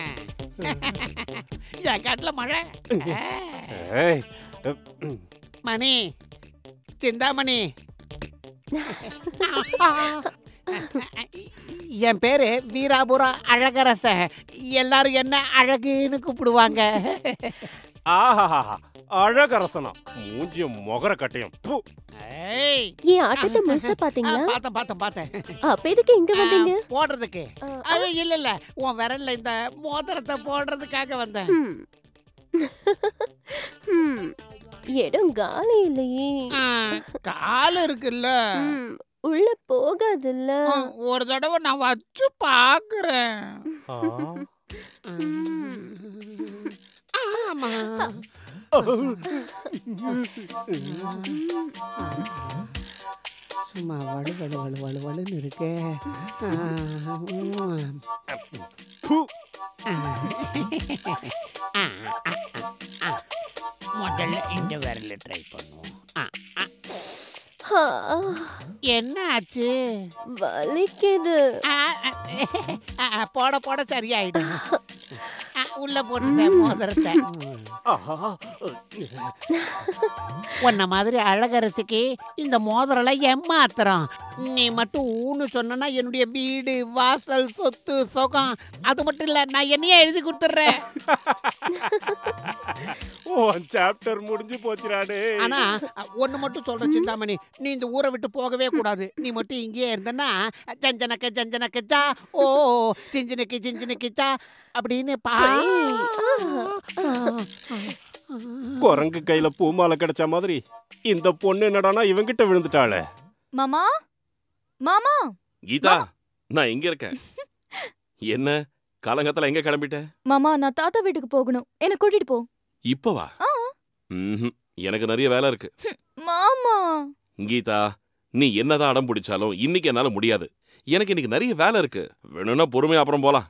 [SPEAKER 15] என் காட்டுல மழை ஆ.
[SPEAKER 14] ஏய்
[SPEAKER 15] மணி சிந்தாமணி என் பேரு வீராபுரம் அழகரசன் எல்லாரும் என்ன அழகுன்னு கூப்பிடுவாங்க
[SPEAKER 14] ஆஹா அழகரசனா மூஞ்சிய முகர கட்டையும் ப்பு.
[SPEAKER 15] ஏய்.
[SPEAKER 4] என் ஆட்டத்தை முழுசா பாத்தீங்களா
[SPEAKER 15] ஆ, பார்த்தேன் பார்த்தேன் பார்த்தேன்
[SPEAKER 4] அப்ப எதுக்கு இங்க வந்தீங்க
[SPEAKER 15] ஆ, போடுறதுக்கு அது இல்ல இல்ல உன் விரல்ல இந்த மோதிரத்தை போடுறதுக்காக வந்தேன்
[SPEAKER 4] ஹம், இடம் காலி இல்லையே
[SPEAKER 15] ஆ, கால் இருக்குல்ல
[SPEAKER 4] ம், உள்ள போகாதுல்ல
[SPEAKER 15] ஆ, ஒரு தடவை நான் வச்சு பாக்குறேன் ஆமா சும்மா வலு வலு வலு வலு வலுன்னு இருக்கே ஆ, உம். ஆ. ஆ, ஆ, ஆ, ஆ. முதல்ல இந்த விரல ட்ரை பண்ணுவோம் ஆ, ஆ.
[SPEAKER 4] ஆ,
[SPEAKER 15] என்ன ஆச்சு
[SPEAKER 4] வலிக்குது
[SPEAKER 15] ஆ, ஆ, ஆ, போட போட சரியாயிடும் ஆ, உள்ள போட்டுட்டேன் மோதிரத்தை உன்ன மாதிரி அழகரசிக்கு இந்த மோதிரம் ஏமாத்திரம் நீ மட்டும் ஊன்னு சொன்னா என்னுடைய வீடு வாசல் சொத்து சுகம் அது மட்டும் இல்ல நான் என்னையே எழுதி கொடுத்துட்றேன்
[SPEAKER 14] உன் சாப்டர் முடிஞ்சு போச்சுடாடே
[SPEAKER 15] ஆனா ஒண்ணு மட்டும் சொல்றேன் சிந்தாமணி நீ இந்த ஊரை விட்டு போகவே கூடாது நீ மட்டும் இங்கேயே இருந்தனா ஜஞ்சனக்க ஜஞ்சனக்கச்சா ஓ சிஞ்சனுக்கு சிஞ்சனுக்குச்சா அப்படின்னு பா
[SPEAKER 14] குரங்கு கையில பூமாலை கிடைச்ச மாதிரி இந்த பொண்ணு என்னடானா இவங்கிட்ட விழுந்துட்டாளே
[SPEAKER 16] மாமா மாமா
[SPEAKER 8] கீதா நான் எங்க இருக்கேன் என்ன காலங்கத்துல எங்க கிளம்பிட்ட
[SPEAKER 16] மாமா நான் தாத்தா வீட்டுக்கு போகணும் என்ன கூட்டிட்டு போ
[SPEAKER 8] இப்பவா
[SPEAKER 16] ஆ
[SPEAKER 8] ம்ஹும். எனக்கு நிறைய வேலை இருக்கு
[SPEAKER 16] மாமா
[SPEAKER 8] கீதா நீ என்னதான் அடம் பிடிச்சாலும் இன்னைக்கு என்னால முடியாது எனக்கு இன்னைக்கு நிறைய வேலை இருக்கு வேணும்னா பொறுமையா அப்புறம் போலாம்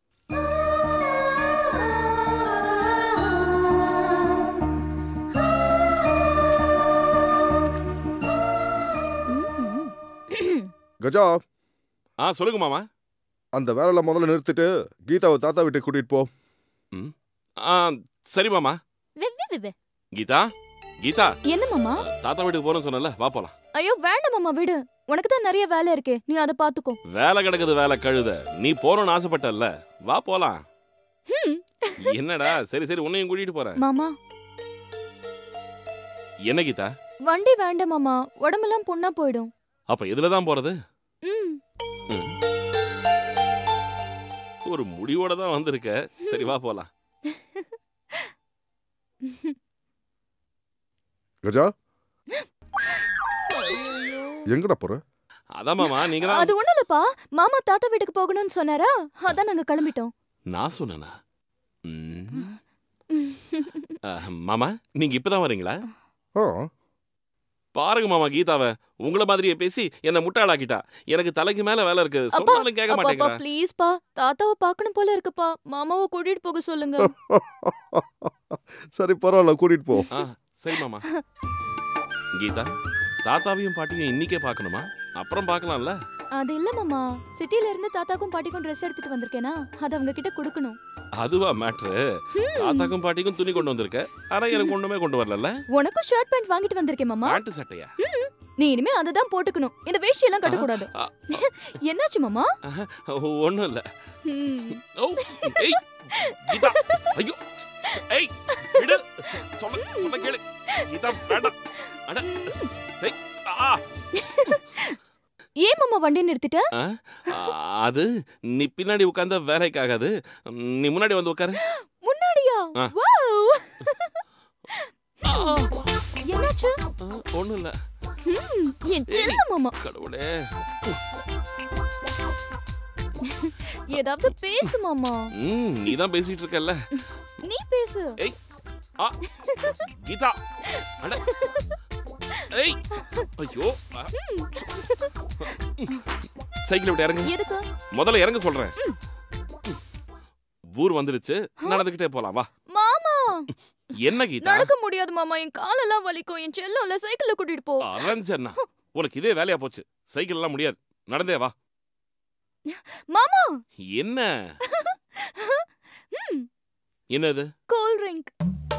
[SPEAKER 7] கஜா
[SPEAKER 8] ஆ சொல்லுங்க மாமா
[SPEAKER 7] அந்த வேலையில முதல்ல நிறுத்திட்டு கீதாவை தாத்தா வீட்டுக்கு கூட்டிட்டு போ
[SPEAKER 8] ஆ சரி மாமா
[SPEAKER 16] வெ, வெ, வெ, வெ.
[SPEAKER 8] கீதா கீதா
[SPEAKER 16] என்ன மாமா
[SPEAKER 8] தாத்தா வீட்டுக்கு போறேன்னு சொன்னல வா போலாம்
[SPEAKER 16] ஐயோ வேண்டாம் மாமா விடு உனக்கு தான் நிறைய வேலை இருக்கே நீ அதை பாத்துக்கோ
[SPEAKER 8] வேலை கிடக்குது வேலை கழுத நீ போறோம்னு ஆசைப்பட்டல்ல வா போலாம்
[SPEAKER 16] ஹம்.
[SPEAKER 8] என்னடா சரி சரி உன்னையும் கூட்டிட்டு போறேன்
[SPEAKER 16] மாமா
[SPEAKER 8] என்ன கீதா
[SPEAKER 16] வண்டி வேண்டாம் மாமா உடம்பெல்லாம் புண்ணா போயிடும்
[SPEAKER 8] அப்ப இதுல தான் போறது
[SPEAKER 16] ம்
[SPEAKER 8] ம். ஒரு முடிவோட தான் வந்திருக்க சரி வா போலாம்
[SPEAKER 7] கஜா எங்கடா போற
[SPEAKER 8] அதான் மாமா நீங்க
[SPEAKER 16] அது
[SPEAKER 8] தான்
[SPEAKER 16] ஒண்ணும் இல்லப்பா மாமா தாத்தா வீட்டுக்கு போகணும்னு சொன்னாரா அதான் நாங்க கிளம்பிட்டோம்
[SPEAKER 8] நான் சொன்னேனா ம். அஹ், மாமா நீங்க இப்பதான் வரீங்களா பாருங்க மாமா கீதாவை உங்கள மாதிரியே பேசி என்ன முட்டாளாக்கிட்டா எனக்கு தலைக்கு மேல வேலை இருக்கு
[SPEAKER 16] அப்பா
[SPEAKER 8] சொன்னாலும் கேட்க
[SPEAKER 16] அப்பா
[SPEAKER 8] மாட்டேங்கிறா
[SPEAKER 16] ப்ளீஸ் பா தாத்தாவை பார்க்கணும் போல இருக்குப்பா மாமாவை கூட்டிட்டு போக சொல்லுங்க
[SPEAKER 7] சரி பரவாயில்ல கூட்டிட்டு போ
[SPEAKER 8] ஆ சரி மாமா கீதா தாத்தாவையும் பாட்டியும் இன்னிக்கே பார்க்கணுமா அப்புறம் பார்க்கலாம்ல
[SPEAKER 16] அது இல்ல மாமா சிட்டில இருந்து தாத்தாக்கும் பாட்டிக்கும் ட்ரெஸ் எடுத்துட்டு வந்திருக்கேனா அது அவங்க கிட்ட கொடுக்கணும்
[SPEAKER 8] அதுவா மேட்ரு தாத்தாக்கும் பாட்டிக்கும் துணி கொண்டு வந்திருக்க ஆனா எனக்கு ஒண்ணுமே கொண்டு வரல
[SPEAKER 16] உனக்கும் ஷர்ட் பேண்ட் வாங்கிட்டு வந்திருக்கேன் மாமா
[SPEAKER 8] பேண்ட் சட்டையா
[SPEAKER 16] ம், நீ இனிமே அதை தான் போட்டுக்கணும் இந்த வேஷ்டி எல்லாம் கட்டக்கூடாது என்னாச்சு மாமா
[SPEAKER 8] ஒண்ணும் இல்ல
[SPEAKER 16] ம்.
[SPEAKER 8] ஓ ஏய் கீதா ஐயோ ஏய் விடு சொல்ல சொல்ல கேளு கீதா வேண்டாம் அட ஏய், ஆ,
[SPEAKER 16] ஏன் மாமா வண்டி நிறுத்திட்ட
[SPEAKER 8] ஆ, அது நீ பின்னாடி உட்கார்ந்தா வேலைக்கு ஆகாது நீ முன்னாடி வந்து உட்காரு
[SPEAKER 16] முன்னாடியா
[SPEAKER 8] ஆ.
[SPEAKER 16] வாவ் என்னாச்சு
[SPEAKER 8] ஒண்ணும் இல்ல
[SPEAKER 16] ம், என் செல்ல மாமா
[SPEAKER 8] கடவுளே
[SPEAKER 16] ஏதாவது பேசு மாமா
[SPEAKER 8] ம் நீ தான் பேசிட்டு இருக்கல்ல
[SPEAKER 16] நீ பேசு
[SPEAKER 8] ஏய் ஆ கீதா அட ஏய் ஐயோ ஆ. சைக்கிள் விட்டு இறங்கு
[SPEAKER 16] எதுக்கு
[SPEAKER 8] முதல்ல இறங்க சொல்றேன் ஊர் வந்துடுச்சு நடந்துகிட்டே போலாம் வா
[SPEAKER 16] மாமா
[SPEAKER 8] என்ன கீதா
[SPEAKER 16] நடக்க முடியாது மாமா என் காலெல்லாம் வலிக்கும் என் செல்லம்ல சைக்கிள்ல கூட்டிட்டு போ
[SPEAKER 8] அரஞ்சண்ணா உனக்கு இதே வேலையா போச்சு சைக்கிள் எல்லாம் முடியாது நடந்தே வா
[SPEAKER 16] மாமா
[SPEAKER 8] என்ன என்னது
[SPEAKER 16] கூல் ட்ரிங்க்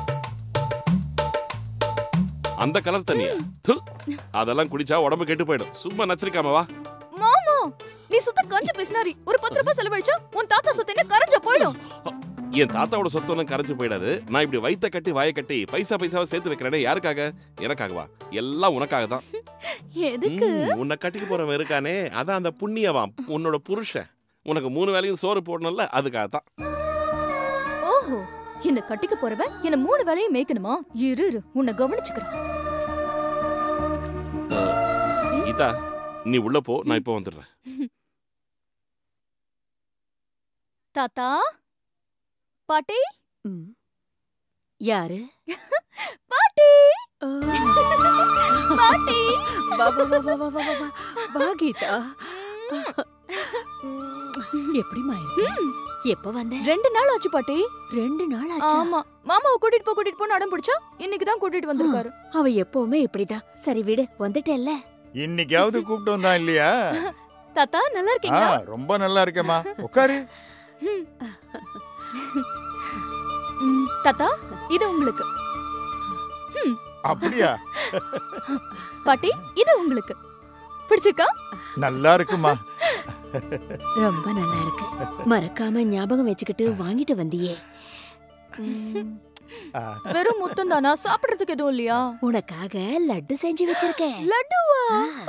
[SPEAKER 8] அந்த கலர் தண்ணியா து, அதெல்லாம் குடிச்சா உடம்பு கெட்டு போயிடும் சும்மா நச்சிருக்காம வா
[SPEAKER 16] மாமா நீ சுத்த கஞ்ச பிஸ்னாரி ஒரு பத்து ரூபாய் செலவழிச்சா உன் தாத்தா சொத்து என்ன கரைஞ்ச போயிடும்
[SPEAKER 8] என் தாத்தாவோட சொத்து ஒன்றும் கரைஞ்சு போயிடாது நான் இப்படி வைத்த கட்டி வாயை கட்டி பைசா பைசாவை சேர்த்து வைக்கிறேனே யாருக்காக எனக்காகவா எல்லாம் உனக்காக தான்
[SPEAKER 16] எதுக்கு
[SPEAKER 8] ம், உன்னை கட்டிக்க போறவன் இருக்கானே அதான் அந்த புண்ணியவான் உன்னோட புருஷன் உனக்கு மூணு வேளையும் சோறு போடணும்ல அதுக்காக தான்
[SPEAKER 16] ஓஹோ என்ன கட்டிக்க போறவன் என்ன மூணு வேலையும் மேய்க்கணுமா இரு இரு உன்னை கவனிச்சுக்கிறேன்
[SPEAKER 8] கீதா நீ உள்ள போ நான் இப்போ வந்துடுறேன்
[SPEAKER 16] தாத்தா பாட்டி
[SPEAKER 2] யாரு
[SPEAKER 16] பாட்டி பாட்டி
[SPEAKER 2] வா வா வா வா வா வா வா வா வா கீதா எப்படிமா இருக்கு எப்ப வந்த
[SPEAKER 16] ரெண்டு நாள் ஆச்சு பாட்டி
[SPEAKER 2] ரெண்டு நாள் ஆச்சா
[SPEAKER 16] ஆமா மாமாவை கூட்டிட்டு போ கூட்டிட்டு போன்னு அடம் பிடிச்சா இன்னைக்கு தான் கூட்டிட்டு வந்திருக்காரு
[SPEAKER 2] அவ எப்பவுமே இப்படிதான் சரி விடு வந்துட்டேல்ல
[SPEAKER 1] இன்னைக்காவது கூப்பிட்டு வந்தான் இல்லையா
[SPEAKER 16] தாத்தா நல்லா
[SPEAKER 1] ஆ
[SPEAKER 16] இருக்கீங்களா
[SPEAKER 1] ரொம்ப நல்லா இருக்கேம்மா உட்காரு
[SPEAKER 16] ம், தாத்தா இது உங்களுக்கு ம்,
[SPEAKER 1] அப்படியா
[SPEAKER 16] பாட்டி இது உங்களுக்கு பிடிச்சிருக்கா
[SPEAKER 1] நல்லா இருக்குமா
[SPEAKER 2] ரொம்ப நல்லா இருக்கு மறக்காம ஞாபகம் வச்சுக்கிட்டு வாங்கிட்டு வந்தியே
[SPEAKER 1] ஆ,
[SPEAKER 16] வெறும் முத்தம் தானா சாப்பிடுறதுக்கு எதுவும் இல்லையா
[SPEAKER 2] உனக்காக லட்டு செஞ்சு வச்சிருக்கேன்
[SPEAKER 16] லட்டுவா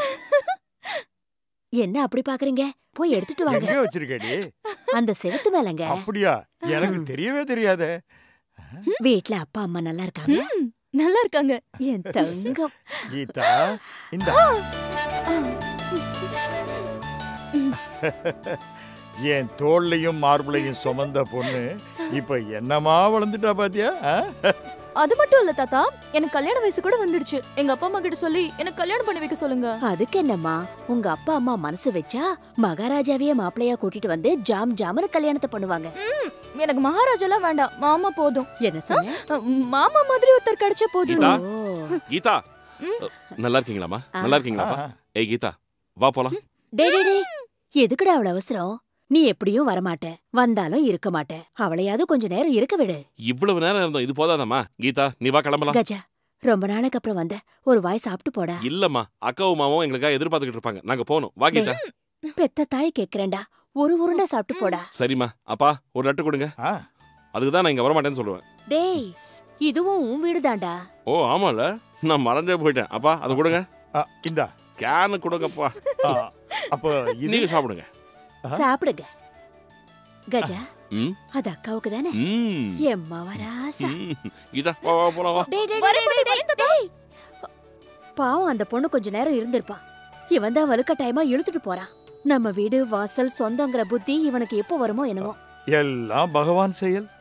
[SPEAKER 2] என்ன அப்படி பாக்குறீங்க போய் எடுத்துட்டு வாங்க
[SPEAKER 1] எங்க வச்சிருக்கடி
[SPEAKER 2] அந்த செவுத்து மேலங்க
[SPEAKER 1] அப்படியா எனக்கு தெரியவே தெரியாதே
[SPEAKER 2] வீட்ல அப்பா அம்மா நல்லா இருக்காங்க
[SPEAKER 16] ம், நல்லா இருக்காங்க
[SPEAKER 2] என் தங்கம்
[SPEAKER 1] கீதா இந்த என் தோல்லையும் மார்பிளையும் சுமந்த பொண்ணு இப்ப என்னமா வளர்ந்துட்டா பாத்தியா ஆ?
[SPEAKER 16] அது மட்டும் இல்ல தாத்தா எனக்கு கல்யாண வயசு கூட வந்துடுச்சு எங்க அப்பா அம்மா கிட்ட சொல்லி எனக்கு கல்யாணம் பண்ணி வைக்க சொல்லுங்க
[SPEAKER 2] அதுக்கு என்னம்மா உங்க அப்பா அம்மா மனசு வச்சா மகாராஜாவையே மாப்பிளையா கூட்டிட்டு வந்து ஜாம் ஜாமனு கல்யாணத்தை பண்ணுவாங்க
[SPEAKER 16] ம், எனக்கு மகாராஜாலாம் வேண்டாம் மாமா போதும்
[SPEAKER 2] என்ன சொன்ன
[SPEAKER 16] அ, மாமா மாதிரி ஒருத்தர் கிடைச்சா போதும்
[SPEAKER 8] கீதா கீதா நல்லா இருக்கீங்களாமா நல்லா இருக்கீங்களாப்பா ஏய் கீதா வா போலாம்
[SPEAKER 2] டே டே டே எதுக்குடா அவ்வளவு அவசரம் நீ எப்படியும் வரமாட்ட வந்தாலும் இருக்க மாட்ட அவளையாவது கொஞ்ச நேரம் இருக்க விடு
[SPEAKER 8] இவ்வளவு நேரம் இருந்தோம் இது போதாதாம்மா கீதா நீ வா கிளம்பலாம்
[SPEAKER 2] கஜா ரொம்ப நாளைக்கு அப்புறம் வந்த ஒரு வாய் சாப்பிட்டு போடா
[SPEAKER 8] இல்லம்மா அக்காவும் மாமாவும் எங்களுக்காக எதிர்பார்த்துக்கிட்டு இருப்பாங்க நாங்க போகணும் வா கீதா
[SPEAKER 2] பெத்த தாய் கேக்குறேன்டா ஒரு உருண்டை சாப்பிட்டு போடா
[SPEAKER 8] சரிம்மா அப்பா ஒரு லட்டு கொடுங்க அதுக்கு தான் நான் இங்க வரமாட்டேன்னு சொல்லுவேன்
[SPEAKER 2] டேய் இதுவும் உன் வீடுதான்டா
[SPEAKER 8] ஓ ஆமால நான் மறந்தே போயிட்டேன் அப்பா அதை கொடுங்க
[SPEAKER 1] இந்தா
[SPEAKER 8] கேனு கொடுங்கப்பா
[SPEAKER 1] அப்போ
[SPEAKER 8] நீங்க சாப்பிடுங்க
[SPEAKER 2] சாப்பிடுங்க கஜா
[SPEAKER 8] ம்
[SPEAKER 2] அது அக்காவுக்கு தானே
[SPEAKER 8] ம்
[SPEAKER 2] எம்மா வராசா
[SPEAKER 8] ம். கீதா வா வா போலாம் வா
[SPEAKER 2] டேய், டேய், டேய், டேய், டேய், டேய். பாவம் அந்த பொண்ணு கொஞ்ச நேரம் இருந்திருப்பா இவன் தான் வலுக்கட்டாயமா இழுத்துட்டு போறான் நம்ம வீடு வாசல் சொந்தங்கிற புத்தி இவனுக்கு எப்போ வருமோ என்னவோ
[SPEAKER 1] எல்லாம் பகவான் செயல்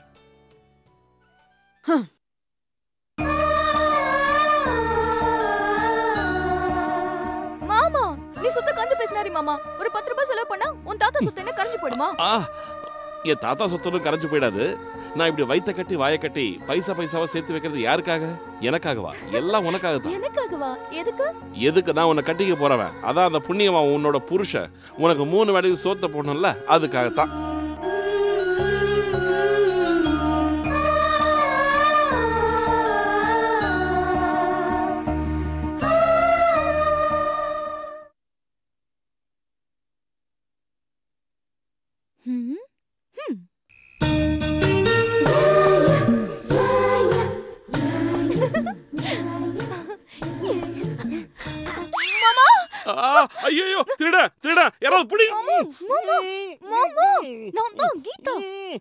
[SPEAKER 16] மாமா நீ சுத்த கஞ்ச பேசினாரி மாமா ஒரு பத்து ரூபாய் செலவு பண்ணா உன் தாத்தா சொத்து என்ன கரைஞ்சு போயிடுமா
[SPEAKER 8] ஆ என் தாத்தா சொத்துன்னு கரைஞ்சு போயிடாது நான் இப்படி வைத்த கட்டி வாயை கட்டி பைசா பைசாவை சேர்த்து வைக்கிறது யாருக்காக எனக்காகவா எல்லாம் உனக்காக தான்
[SPEAKER 16] எனக்காகவா எதுக்கு
[SPEAKER 8] எதுக்கு நான் உன்னை கட்டிக்க போறவன் அதான் அந்த புண்ணியமா உன்னோட புருஷன் உனக்கு மூணு வேலைக்கு சோத்த போடணும்ல அதுக்காகத்தான்
[SPEAKER 16] ம் ம்
[SPEAKER 8] ஐயோ திருட திருட யாராவது பிடி
[SPEAKER 16] மாமா நான் தான் கீதா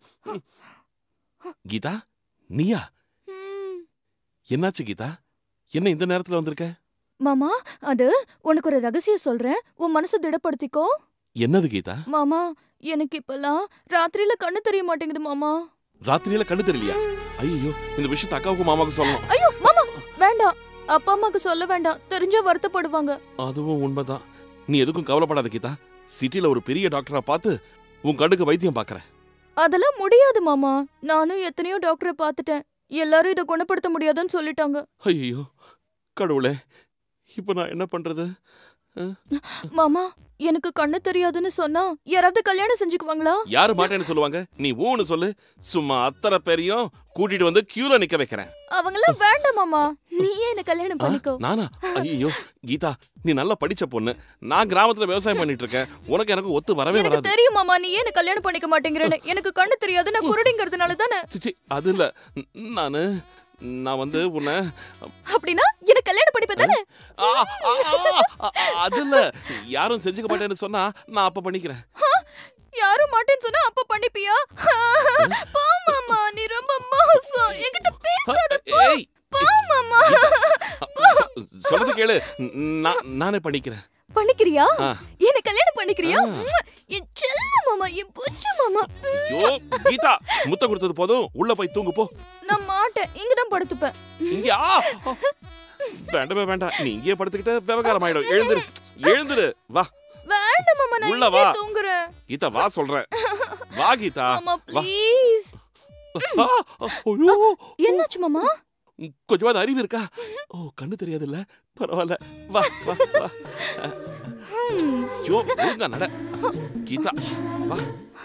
[SPEAKER 8] கீதா நீயா என்னாச்சு கீதா என்ன இந்த நேரத்துல வந்திருக்க
[SPEAKER 16] மாமா அது உனக்கு ஒரு ரகசியம் சொல்றேன் உன் மனசை திடப்படுத்திக்கோ
[SPEAKER 8] என்னது கீதா
[SPEAKER 16] மாமா எனக்கு இப்பெல்லாம் ராத்திரியில கண்ணு தெரிய மாட்டேங்குது மாமா
[SPEAKER 8] ராத்திரியில கண்ணு தெரியலையா ஐயோ இந்த விஷயத்தை அக்காவுக்கும் மாமாவுக்கும் சொல்லணும்
[SPEAKER 16] ஐயோ மாமா வேண்டாம் அப்பா அம்மாக்கு சொல்ல வேண்டாம் தெரிஞ்சா வருத்தப்படுவாங்க
[SPEAKER 8] அதுவும் உண்மைதான் நீ எதுக்கும் கவலைப்படாத கீதா சிட்டில ஒரு பெரிய டாக்டரா பார்த்து உன் கண்ணுக்கு வைத்தியம் பார்க்கறேன்
[SPEAKER 16] அதெல்லாம் முடியாது மாமா நானும் எத்தனையோ டாக்டரை பார்த்துட்டேன் எல்லாரும் இதை குணப்படுத்த முடியாதுன்னு சொல்லிட்டாங்க
[SPEAKER 8] ஐயோ கடவுளே இப்போ நான் என்ன பண்றது அஹ்?
[SPEAKER 16] மாமா எனக்கு கண்ணு தெரியாதுன்னு சொன்னா யாராவது கல்யாணம் செஞ்சுக்குவாங்களா
[SPEAKER 8] யாரு மாட்டேன்னு சொல்லுவாங்க நீ ஊன்னு சொல்லு சும்மா அத்தனை பேரையும் கூட்டிட்டு வந்து கியூல நிக்க வைக்கிறேன்
[SPEAKER 16] அவங்களாம் வேண்டாம் மாமா நீயே என்ன கல்யாணம் பண்ணிக்கோ
[SPEAKER 8] நானா ஐயோ கீதா நீ நல்லா படிச்ச பொண்ணு நான் கிராமத்துல விவசாயம் பண்ணிட்டு இருக்கேன் உனக்கு எனக்கு ஒத்து வரவே
[SPEAKER 16] எனக்கு
[SPEAKER 8] வராது
[SPEAKER 16] தெரியும் மாமா நீ ஏன் கல்யாணம் பண்ணிக்க மாட்டேங்கிறேன்னு எனக்கு கண்ணு தெரியாது நான் குருடிங்கிறதுனால தானே
[SPEAKER 8] சிச்சி அது இல்ல ந- நானு நான் வந்து உன்னை
[SPEAKER 16] அப்படின்னா எனக்கு கல்யாணம் பண்ணிப்ப தானே
[SPEAKER 8] ஆ, ஆ, ஆ, ஆ, அது இல்ல யாரும் செஞ்சுக்க மாட்டேன்னு சொன்னா நான் அப்ப பண்ணிக்கிறேன்
[SPEAKER 16] யாரும் மாட்டேன்னு சொன்னா அப்ப பண்ணிப்பியா போ மாமா நீ ரொம்ப மோசம் என்கிட்ட பேசாத போ
[SPEAKER 8] ஏய்
[SPEAKER 16] போ மாமா
[SPEAKER 8] சொல்றது கேளு நான் நானே பண்ணிக்கிறேன்
[SPEAKER 16] பண்ணிக்கிறியா
[SPEAKER 8] ஆ.
[SPEAKER 16] என்ன கல்யாணம் பண்ணிக்கிறியா
[SPEAKER 8] ஆ.
[SPEAKER 16] உம்மா, என் செல்ல மாமா என் புச்சு மாமா
[SPEAKER 8] ஐயோ கீதா முத்தம் கொடுத்தது போதும் உள்ள போய் தூங்கு போ
[SPEAKER 16] நான் மாட்டேன் இங்கதான் படுத்துப்பேன்
[SPEAKER 8] இங்க ஆ ஆ. வேண்டவே வேண்டாம் நீ இங்கேயே படுத்துக்கிட்ட விவகாரம் ஆயிடும் எழுந்துரு எழுந்துரு வா
[SPEAKER 16] வேண்டாம் மாமா நான்
[SPEAKER 8] உள்ள
[SPEAKER 16] இங்கே
[SPEAKER 8] வா.
[SPEAKER 16] தூங்குறேன்
[SPEAKER 8] கீதா வா சொல்றேன் வா கீதா
[SPEAKER 16] மாமா
[SPEAKER 8] வா
[SPEAKER 16] ப்ளீஸ்
[SPEAKER 8] ஆ, ஐயோ
[SPEAKER 16] என்னாச்சு மாமா
[SPEAKER 8] கொஞ்சமாவது அறிவு இருக்கா ஓ கண்ணு தெரியாது இல்ல பரவாயில்ல வா வா வா
[SPEAKER 16] ஹம்.
[SPEAKER 8] ஐயோ ஒழுங்கா நட கீதா வா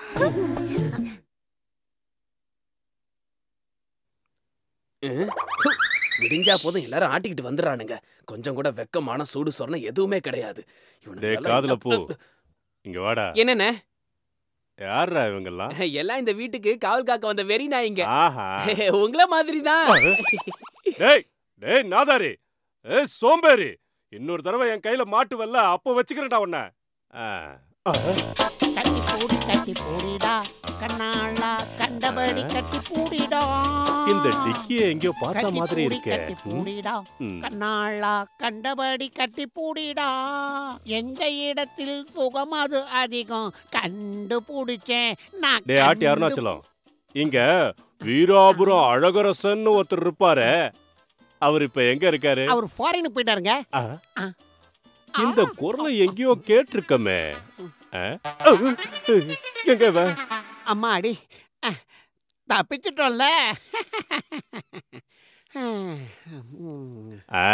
[SPEAKER 9] அஹ், ப்பு, விடிஞ்சா போதும் எல்லாரும் ஆட்டிக்கிட்டு வந்துடுறானுங்க கொஞ்சம் கூட வெக்கமான சூடு சொன்ன எதுவுமே கிடையாது இவனுங்க
[SPEAKER 14] டேய்
[SPEAKER 9] எல்லாம்
[SPEAKER 14] காதுல
[SPEAKER 9] என்ன-
[SPEAKER 14] பூ இங்க வாடா
[SPEAKER 9] என்னண்ணே
[SPEAKER 14] யாரா இவங்கெல்லாம்
[SPEAKER 9] எல்லாம் இந்த வீட்டுக்கு காவல் காக்க வந்த வெறி நாய்ங்க
[SPEAKER 14] ஆஹா
[SPEAKER 9] உங்கள மாதிரி தான்
[SPEAKER 14] டேய் டேய் நாதாரி ஏய் சோம்பேறி இன்னொரு தடவை என் கையில மாட்டுவல்ல அப்போ வச்சுக்கிறேன்டா உன்னை ஆ. ஆ.
[SPEAKER 15] கட்டி பூடி கட்டி பூடிடா கண்ணாளா கண்டபடி கட்டி பூடிடா
[SPEAKER 14] இந்த டிக்கிய எங்கேயோ பார்த்த
[SPEAKER 15] கட்டி
[SPEAKER 14] மாதிரி
[SPEAKER 15] பூடி,
[SPEAKER 14] இருக்கே
[SPEAKER 15] கட்டி பூடிடா
[SPEAKER 14] ம்.
[SPEAKER 15] கண்ணாளா கண்டபடி கட்டி பூடிடா எந்த இடத்தில் சுகம் அது அதிகம் கண்டுபிடிச்சேன் நான்
[SPEAKER 14] டேய் ஆட்டி
[SPEAKER 15] கண்டு-
[SPEAKER 14] அருணாச்சலம் இங்க வீராபுரம் அழகரசன் ஒருத்தர் இருப்பாரு அவர் இப்ப எங்க இருக்காரு
[SPEAKER 15] அவர் ஃபாரின் போயிட்டாருங்க
[SPEAKER 14] ஆ.
[SPEAKER 15] ஆ.
[SPEAKER 14] இந்த குரலை எங்கேயோ கேட்டிருக்கமே ஆ? எங்க இவன்?
[SPEAKER 15] அம்மா அடி அஹ், தப்பிச்சிட்டோம்ல ம்.
[SPEAKER 14] ஆ.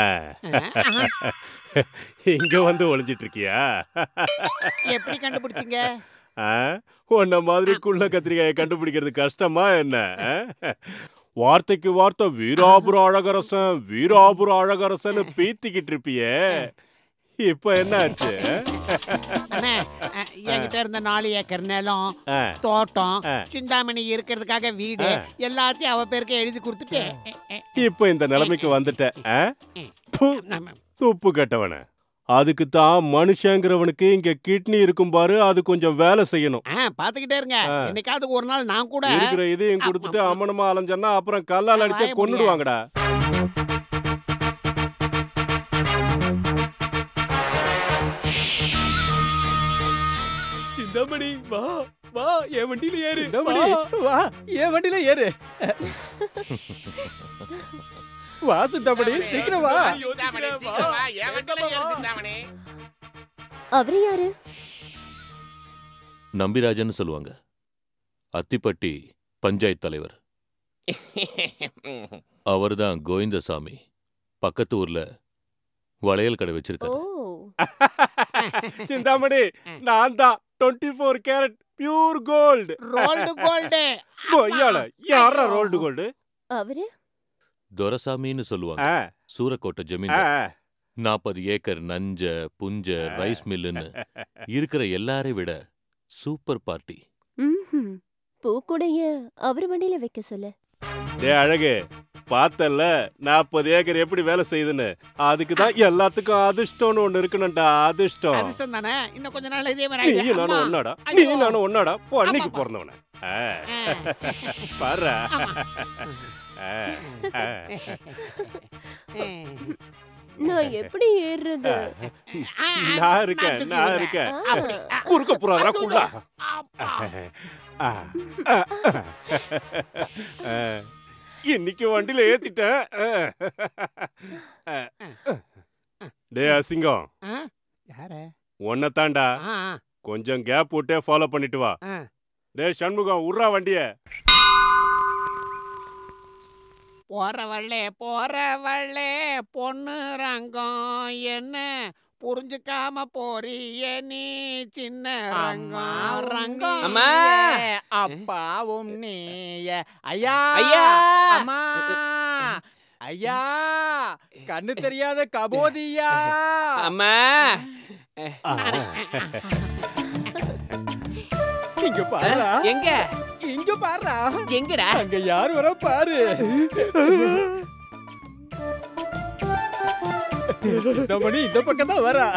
[SPEAKER 14] இங்க வந்து ஒளிஞ்சிட்டு இருக்கியா
[SPEAKER 15] எப்படி கண்டுபிடிச்சீங்க
[SPEAKER 14] ஆ? உன்ன மாதிரி குள்ள கத்திரிக்காயை கண்டுபிடிக்கிறது கஷ்டமா என்ன ஆ? வார்த்தைக்கு வார்த்தை வீராபுர அழகரசன் வீராபுர அழகரசன் பீத்திக்கிட்டு இருப்பியே இப்ப என்ன ஆச்சு
[SPEAKER 15] அண்ணே அஹ், என்கிட்ட இருந்த நாலு ஏக்கர் நிலம்
[SPEAKER 14] ஆ.
[SPEAKER 15] தோட்டம்
[SPEAKER 14] ஆ.
[SPEAKER 15] சிந்தாமணி இருக்கிறதுக்காக வீடு
[SPEAKER 14] ஆ.
[SPEAKER 15] எல்லாத்தையும் அவ பேருக்கு எழுதி கொடுத்துட்டு
[SPEAKER 14] இப்ப இந்த நிலைமைக்கு வந்துட்ட ஆ? ப்பு, துப்பு கட்டவன அதுக்கு தான் மனுஷங்கிறவனுக்கு இங்க கிட்னி இருக்கும் பாரு அது கொஞ்சம் வேலை செய்யணும்
[SPEAKER 15] ஆ பாத்துக்கிட்டே இருங்க
[SPEAKER 14] ஆ.
[SPEAKER 15] என்னைக்காவது ஒரு நாள் நான் கூட
[SPEAKER 14] இருக்கிற இதையும் கொடுத்துட்டு அம்மனமா அலைஞ்சன்னா அப்புறம் கல்லால் அடிச்சா
[SPEAKER 15] வாய
[SPEAKER 14] கொன்னுடுவாங்கடா
[SPEAKER 9] சிந்தாமணி வா வா என் வண்டியில ஏறு
[SPEAKER 6] சிந்தாமணி,
[SPEAKER 9] வா என் வண்டியில ஏறு
[SPEAKER 6] வா சிந்தாமணி சீக்கிரம் வா
[SPEAKER 4] அவரு யாரு
[SPEAKER 13] நம்பிராஜன் சொல்லுவாங்க அத்திப்பட்டி பஞ்சாயத்து தலைவர் அவர்தான் கோவிந்தசாமி பக்கத்து ஊர்ல வளையல் கடை வச்சிருக்காரு
[SPEAKER 14] சிந்தாமணி நான் தான் twenty four carat pure gold
[SPEAKER 15] rolled gold
[SPEAKER 14] கொய்யால யாரா ரோல்டு கோல்டு
[SPEAKER 4] அவரு
[SPEAKER 13] துரசாமின்னு சொல்லுவாங்க
[SPEAKER 14] ஆ.
[SPEAKER 13] சூரக்கோட்டை
[SPEAKER 14] ஆ.
[SPEAKER 13] ஜமீன்தார் நாற்பது ஏக்கர் நஞ்ச புஞ்ச ரைஸ் மில்லுன்னு இருக்கிற எல்லாரையும் விட சூப்பர் பார்ட்டி
[SPEAKER 4] ம்ஹும். பூக்கூடைய அவர் வண்டியில வைக்க சொல்லு
[SPEAKER 14] டே அழகு பார்த்தல நாற்பது ஏக்கர் எப்படி வேலை செய்யுதுன்னு அதுக்கு தான் எல்லாத்துக்கும் அதிர்ஷ்டம்னு ஒண்ணு இருக்கணும்டா அதிர்ஷ்டம்
[SPEAKER 15] அதிர்ஷ்டம் தானே இன்னும் கொஞ்ச நாள் இதே மாதிரி
[SPEAKER 14] நீ
[SPEAKER 15] ஆயிடும்.
[SPEAKER 14] நானும்
[SPEAKER 15] அம்மா.
[SPEAKER 14] ஒன்னாடா
[SPEAKER 15] ஐயோ.
[SPEAKER 14] நீ நானும் ஒன்னாடா போ அன்னைக்கு பிறந்தவன பாரு
[SPEAKER 4] நான் எப்படி ஏறுறது
[SPEAKER 14] நான் இருக்கேன் நான் இருக்கேன் குறுக்க புறாதரா குள்ளா ஆ, ஆ, ஆ. இன்னைக்கு வண்டியில ஏத்திட்டேன் டே அசிங்கம்
[SPEAKER 15] ஆ? யாரு
[SPEAKER 14] உன்னை தாண்டா
[SPEAKER 15] ஆ, ஆ.
[SPEAKER 14] கொஞ்சம் கேப் விட்டே ஃபாலோ பண்ணிட்டு வா
[SPEAKER 15] ஆ.
[SPEAKER 14] டே சண்முகம் உர்றா வண்டிய
[SPEAKER 15] போறவள்ளே போறவள்ளே பொண்ணு ரங்கம் என்ன புரிஞ்சுக்காம போறிய நீ சின்ன ரங்கம் ரங்கம்
[SPEAKER 17] அம்மா.
[SPEAKER 15] ஏ, அப்பாவும் நீய ஐயா
[SPEAKER 17] ஐயா.
[SPEAKER 15] அம்மா ஐயா கண்ணு தெரியாத கபோதியா
[SPEAKER 17] அம்மா
[SPEAKER 15] இங்க பாருடா
[SPEAKER 17] எங்க
[SPEAKER 15] இங்க பாருடா
[SPEAKER 17] எங்கடா
[SPEAKER 15] அங்க யார் வர பாரு சிந்தாமணி இந்த பக்கம் தான் வரா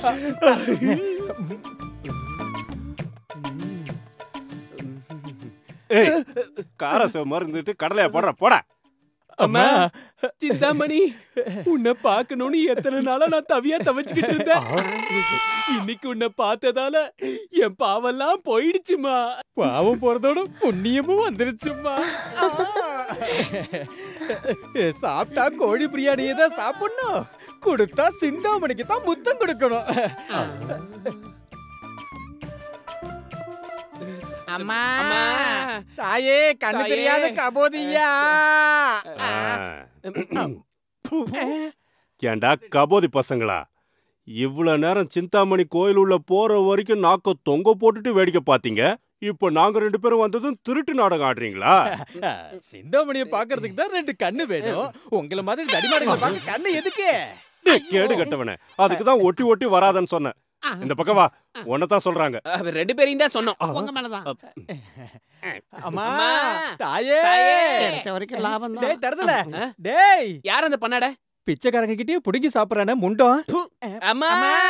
[SPEAKER 14] ஏய் காரச மருந்துட்டு கடலையா போடுற போடா
[SPEAKER 9] அம்மா சிந்தாமணி உன்னை பார்க்கணும்னு எத்தனை நாளா நான் தவியா தவிச்சுக்கிட்டு இருந்தேன் இன்னைக்கு உன்னை பார்த்ததால என் பாவெல்லாம் போயிடுச்சுமா
[SPEAKER 15] பாவம் போறதோட புண்ணியமும் வந்துருச்சுமா சாப்பிட்டா கோழி பிரியாணியை தான் சாப்பிடணும் கொடுத்தா சிந்தாமணிக்கு தான் முத்தம் கொடுக்கணும் அம்மா
[SPEAKER 17] அம்மா.
[SPEAKER 15] தாயே கண்ணு
[SPEAKER 17] தாயே.
[SPEAKER 15] தெரியாத கபோதியா
[SPEAKER 14] ஏண்டா கபோதி பசங்களா இவ்வளவு நேரம் சிந்தாமணி கோயில் உள்ள போற வரைக்கும் நாக்க தொங்க போட்டுட்டு வேடிக்கை பாத்தீங்க இப்போ நாங்க ரெண்டு பேரும் வந்ததும் திருட்டு நாடகம் ஆடுறீங்களா
[SPEAKER 15] சிந்தாமணியை பாக்குறதுக்கு தான் ரெண்டு கண்ணு வேணும் உங்கள மாதிரி தடிமாடுகளை பார்க்க கண்ணு எதுக்கு
[SPEAKER 14] டேய், கேடு கட்டவனே அதுக்கு தான் ஒட்டி ஒட்டி வராதன்னு சொன்னேன் இந்த பக்கம் வா தான் சொல்றாங்க
[SPEAKER 17] அவர் ரெண்டு பேரையும் தான் சொன்னோம்
[SPEAKER 15] உங்க மேலதான் அம்மா
[SPEAKER 17] அம்மா.
[SPEAKER 15] தாயே
[SPEAKER 17] தாயே.
[SPEAKER 15] கிடைச்ச வரைக்கும் லாபம்
[SPEAKER 17] டேய்,
[SPEAKER 15] தருதல டேய்
[SPEAKER 17] யார் அந்த பண்ணாட
[SPEAKER 15] பிச்சைக்காரங்க கிட்டயே புடுங்கி சாப்பிடறானே முண்டம்
[SPEAKER 17] அம்மா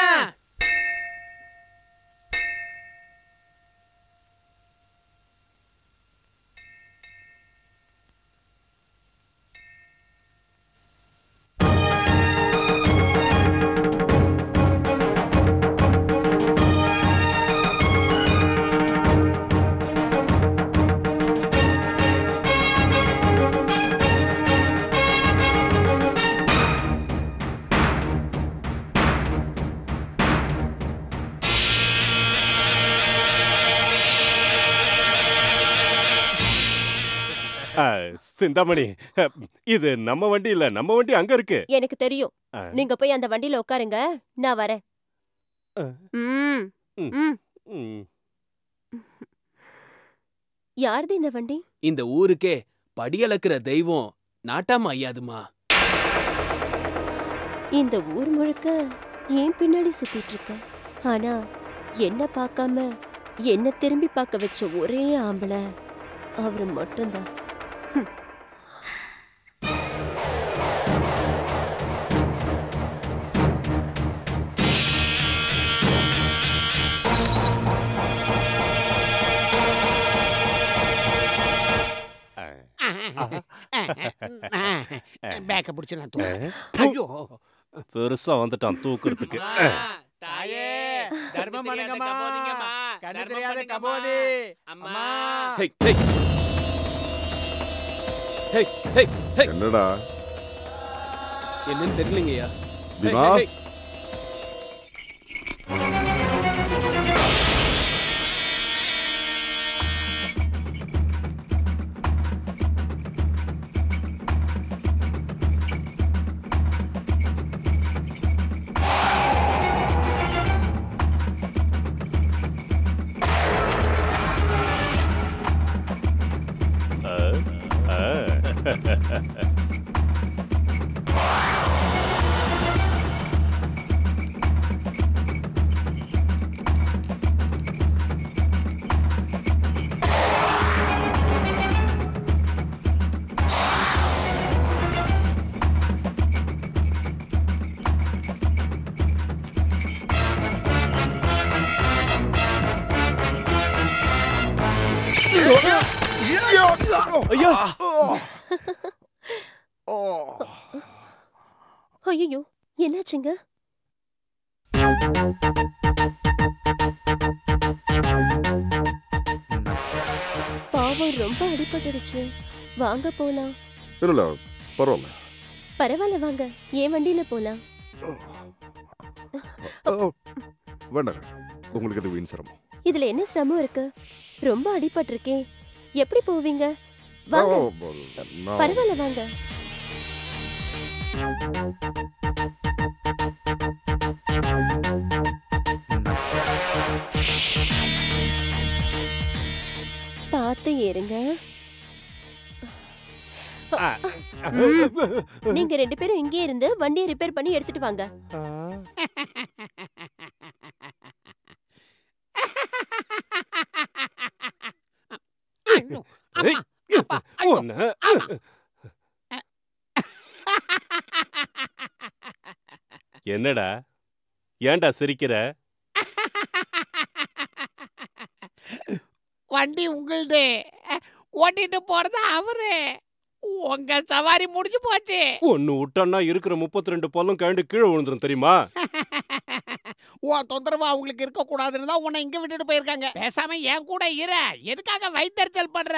[SPEAKER 14] ஆ, சிந்தாமணி இது நம்ம வண்டி இல்ல நம்ம வண்டி அங்க இருக்கு
[SPEAKER 4] எனக்கு தெரியும்
[SPEAKER 14] ஆ.
[SPEAKER 4] நீங்க போய் அந்த வண்டியில உட்காருங்க நான் வரேன்
[SPEAKER 14] ஆ.
[SPEAKER 4] ம்
[SPEAKER 14] ம்.
[SPEAKER 4] ம்
[SPEAKER 14] ம்.
[SPEAKER 4] யாருது இந்த வண்டி
[SPEAKER 17] இந்த ஊருக்கே படியளக்குற தெய்வம் நாட்டாம ஐயாதுமா
[SPEAKER 4] இந்த ஊர் முழுக்க ஏன் பின்னாடி சுத்திட்டு இருக்க ஆனா என்ன பார்க்காம என்ன திரும்பி பார்க்க வச்ச ஒரே ஆம்பளை அவரு மட்டும்தான் ஹம்.
[SPEAKER 15] பேக்க பிடிச்சு நான் தூக்குறேன்.
[SPEAKER 14] தூ.
[SPEAKER 15] ஐயோ
[SPEAKER 14] பெருசா வந்துட்டான் தூக்குறதுக்கு
[SPEAKER 15] தாயே தர்மம் பண்ணுங்கம்மா கண்ணு தெரியாத
[SPEAKER 17] பண்ணுங்கம்மா.
[SPEAKER 15] கபோதி
[SPEAKER 17] அம்மா
[SPEAKER 14] ஹேய், ஹேய்.
[SPEAKER 8] ஹேய் ஹேய் ஹேய்
[SPEAKER 7] என்னடா
[SPEAKER 8] என்னன்னு தெரியலங்கய்யா
[SPEAKER 7] பீமா?
[SPEAKER 8] ஹேய், ஹேய்,
[SPEAKER 14] ஆ ஐயா
[SPEAKER 4] ஐயோ என்னாச்சுங்க பாவம் ரொம்ப அடிபட்டுடுச்சு வாங்க போலாம்
[SPEAKER 7] இல்ல பரவாயில்ல
[SPEAKER 4] பரவாயில்ல வாங்க என் வண்டியில போலாம்
[SPEAKER 7] ஓ, வேண்டாங்க உங்களுக்கு இது வீண் சிரமம்
[SPEAKER 4] இதுல என்ன சிரமம் இருக்கு ரொம்ப அடிபட்டிருக்கே எப்படி போவீங்க வாங்க
[SPEAKER 7] ஓ, நான்-
[SPEAKER 4] பரவாயில்ல வாங்க பார்த்து ஏறுங்க ம். நீங்க ரெண்டு பேரும் இங்கே இருந்து வண்டியை ரிப்பேர் பண்ணி எடுத்துட்டு வாங்க
[SPEAKER 14] ஏய், உன்னை. என்னடா ஏன்டா சிரிக்கிற
[SPEAKER 15] வண்டி உங்களுது ஓட்டிட்டு போறது அவரு உங்க சவாரி முடிஞ்சு போச்சு
[SPEAKER 14] ஒன்னு விட்டோன்னா இருக்கிற முப்பத்தி ரெண்டு பல்லும் கழண்டு கீழே விழுந்துரும் தெரியுமா
[SPEAKER 15] உன் தொந்தரவு அவங்களுக்கு இருக்க கூடாதுன்னு தான் உன்னை இங்க விட்டுட்டு போயிருக்காங்க பேசாம என் கூட இரு எதுக்காக வயித்தறிச்சல் பண்ற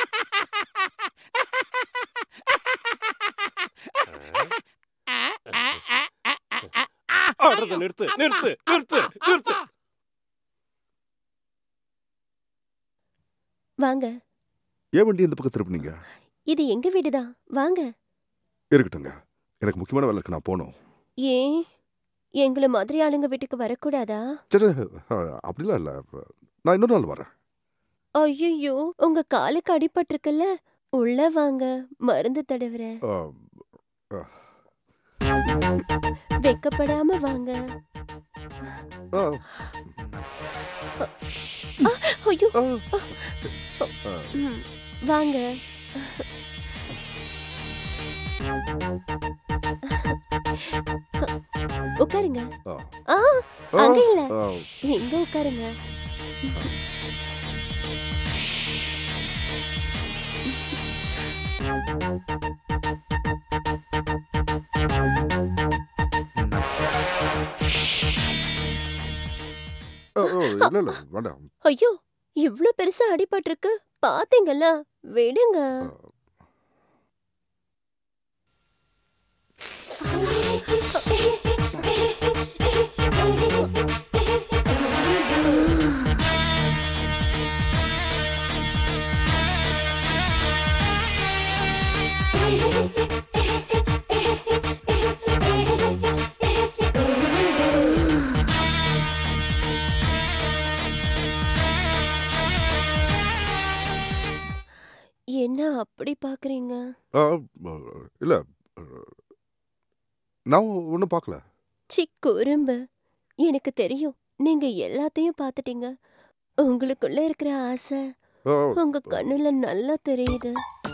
[SPEAKER 14] ஆடுறத நிறுத்து நிறுத்து நிறுத்து நிறுத்து
[SPEAKER 4] வாங்க
[SPEAKER 7] ஏன் வண்டி இந்த பக்கம் திருப்பினீங்க
[SPEAKER 4] இது எங்க வீடுதான் வாங்க
[SPEAKER 7] இருக்கட்டுங்க எனக்கு முக்கியமான வேலை இருக்கு நான் போகணும்
[SPEAKER 4] ஏன் எங்களை மாதிரி ஆளுங்க வீட்டுக்கு வரக்கூடாதா
[SPEAKER 7] சரி அஹ், அப்படிலாம் இல்லை நான் இன்னொரு நாள் வரேன்
[SPEAKER 4] ஐயோ உங்க காலுக்கு அடிபட்டிருக்குல்ல உள்ள வாங்க மருந்து தடவுறேன்
[SPEAKER 7] அஹ், அஹ்,
[SPEAKER 4] வெக்கப்படாம வாங்க
[SPEAKER 7] அஹ்,
[SPEAKER 4] ஆ, ஐயோ ம், வாங்க உட்காருங்க
[SPEAKER 7] அஹ்.
[SPEAKER 4] ஆ அங்க இல்ல
[SPEAKER 7] அஹ்.
[SPEAKER 4] இங்க உட்காருங்க
[SPEAKER 7] அஹ், அஹ், இல்ல இல்ல வேண்டாம்
[SPEAKER 4] ஐயோ இவ்ளோ பெருசா அடிபட்டிருக்கு பாத்தீங்கல்ல விடுங்க என்ன அப்படி பாக்குறீங்க
[SPEAKER 7] அஹ், அஹ், இல்ல அஹ், நான் ஒன்றும் பார்க்கல
[SPEAKER 4] சி குறும்பு எனக்கு தெரியும் நீங்க எல்லாத்தையும் பார்த்துட்டீங்க உங்களுக்குள்ள இருக்கிற ஆசை
[SPEAKER 7] அஹ்,
[SPEAKER 4] உங்க கண்ணுல நல்லா தெரியுது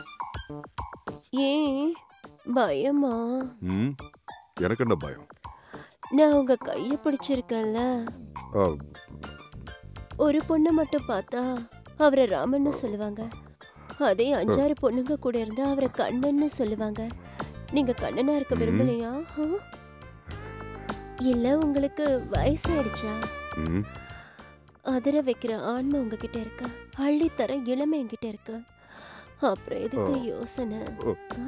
[SPEAKER 4] ஏன் பயமா
[SPEAKER 7] ம் எனக்கு என்ன பயம்
[SPEAKER 4] நான் உங்க கைய பிடிச்சிருக்கேன்ல
[SPEAKER 7] அஹ்,
[SPEAKER 4] ஒரு பொண்ணை மட்டும் பார்த்தா அவரை ராமன்னு சொல்லுவாங்க அதே அஞ்சாறு பொண்ணுங்க கூட இருந்தா அவரை கண்ணன்னு சொல்லுவாங்க நீங்க கண்ணனா இருக்க விரும்பலையா ஆ? இல்ல உங்களுக்கு வயசாயிடுச்சா
[SPEAKER 7] ம்
[SPEAKER 4] அதிர வைக்கிற ஆன்மை உங்ககிட்ட இருக்க அள்ளித்தர இளமை என்கிட்ட இருக்கு அப்புறம் எதுக்கு
[SPEAKER 7] ஓ.
[SPEAKER 4] யோசனை
[SPEAKER 7] ஓ.
[SPEAKER 4] ஆ?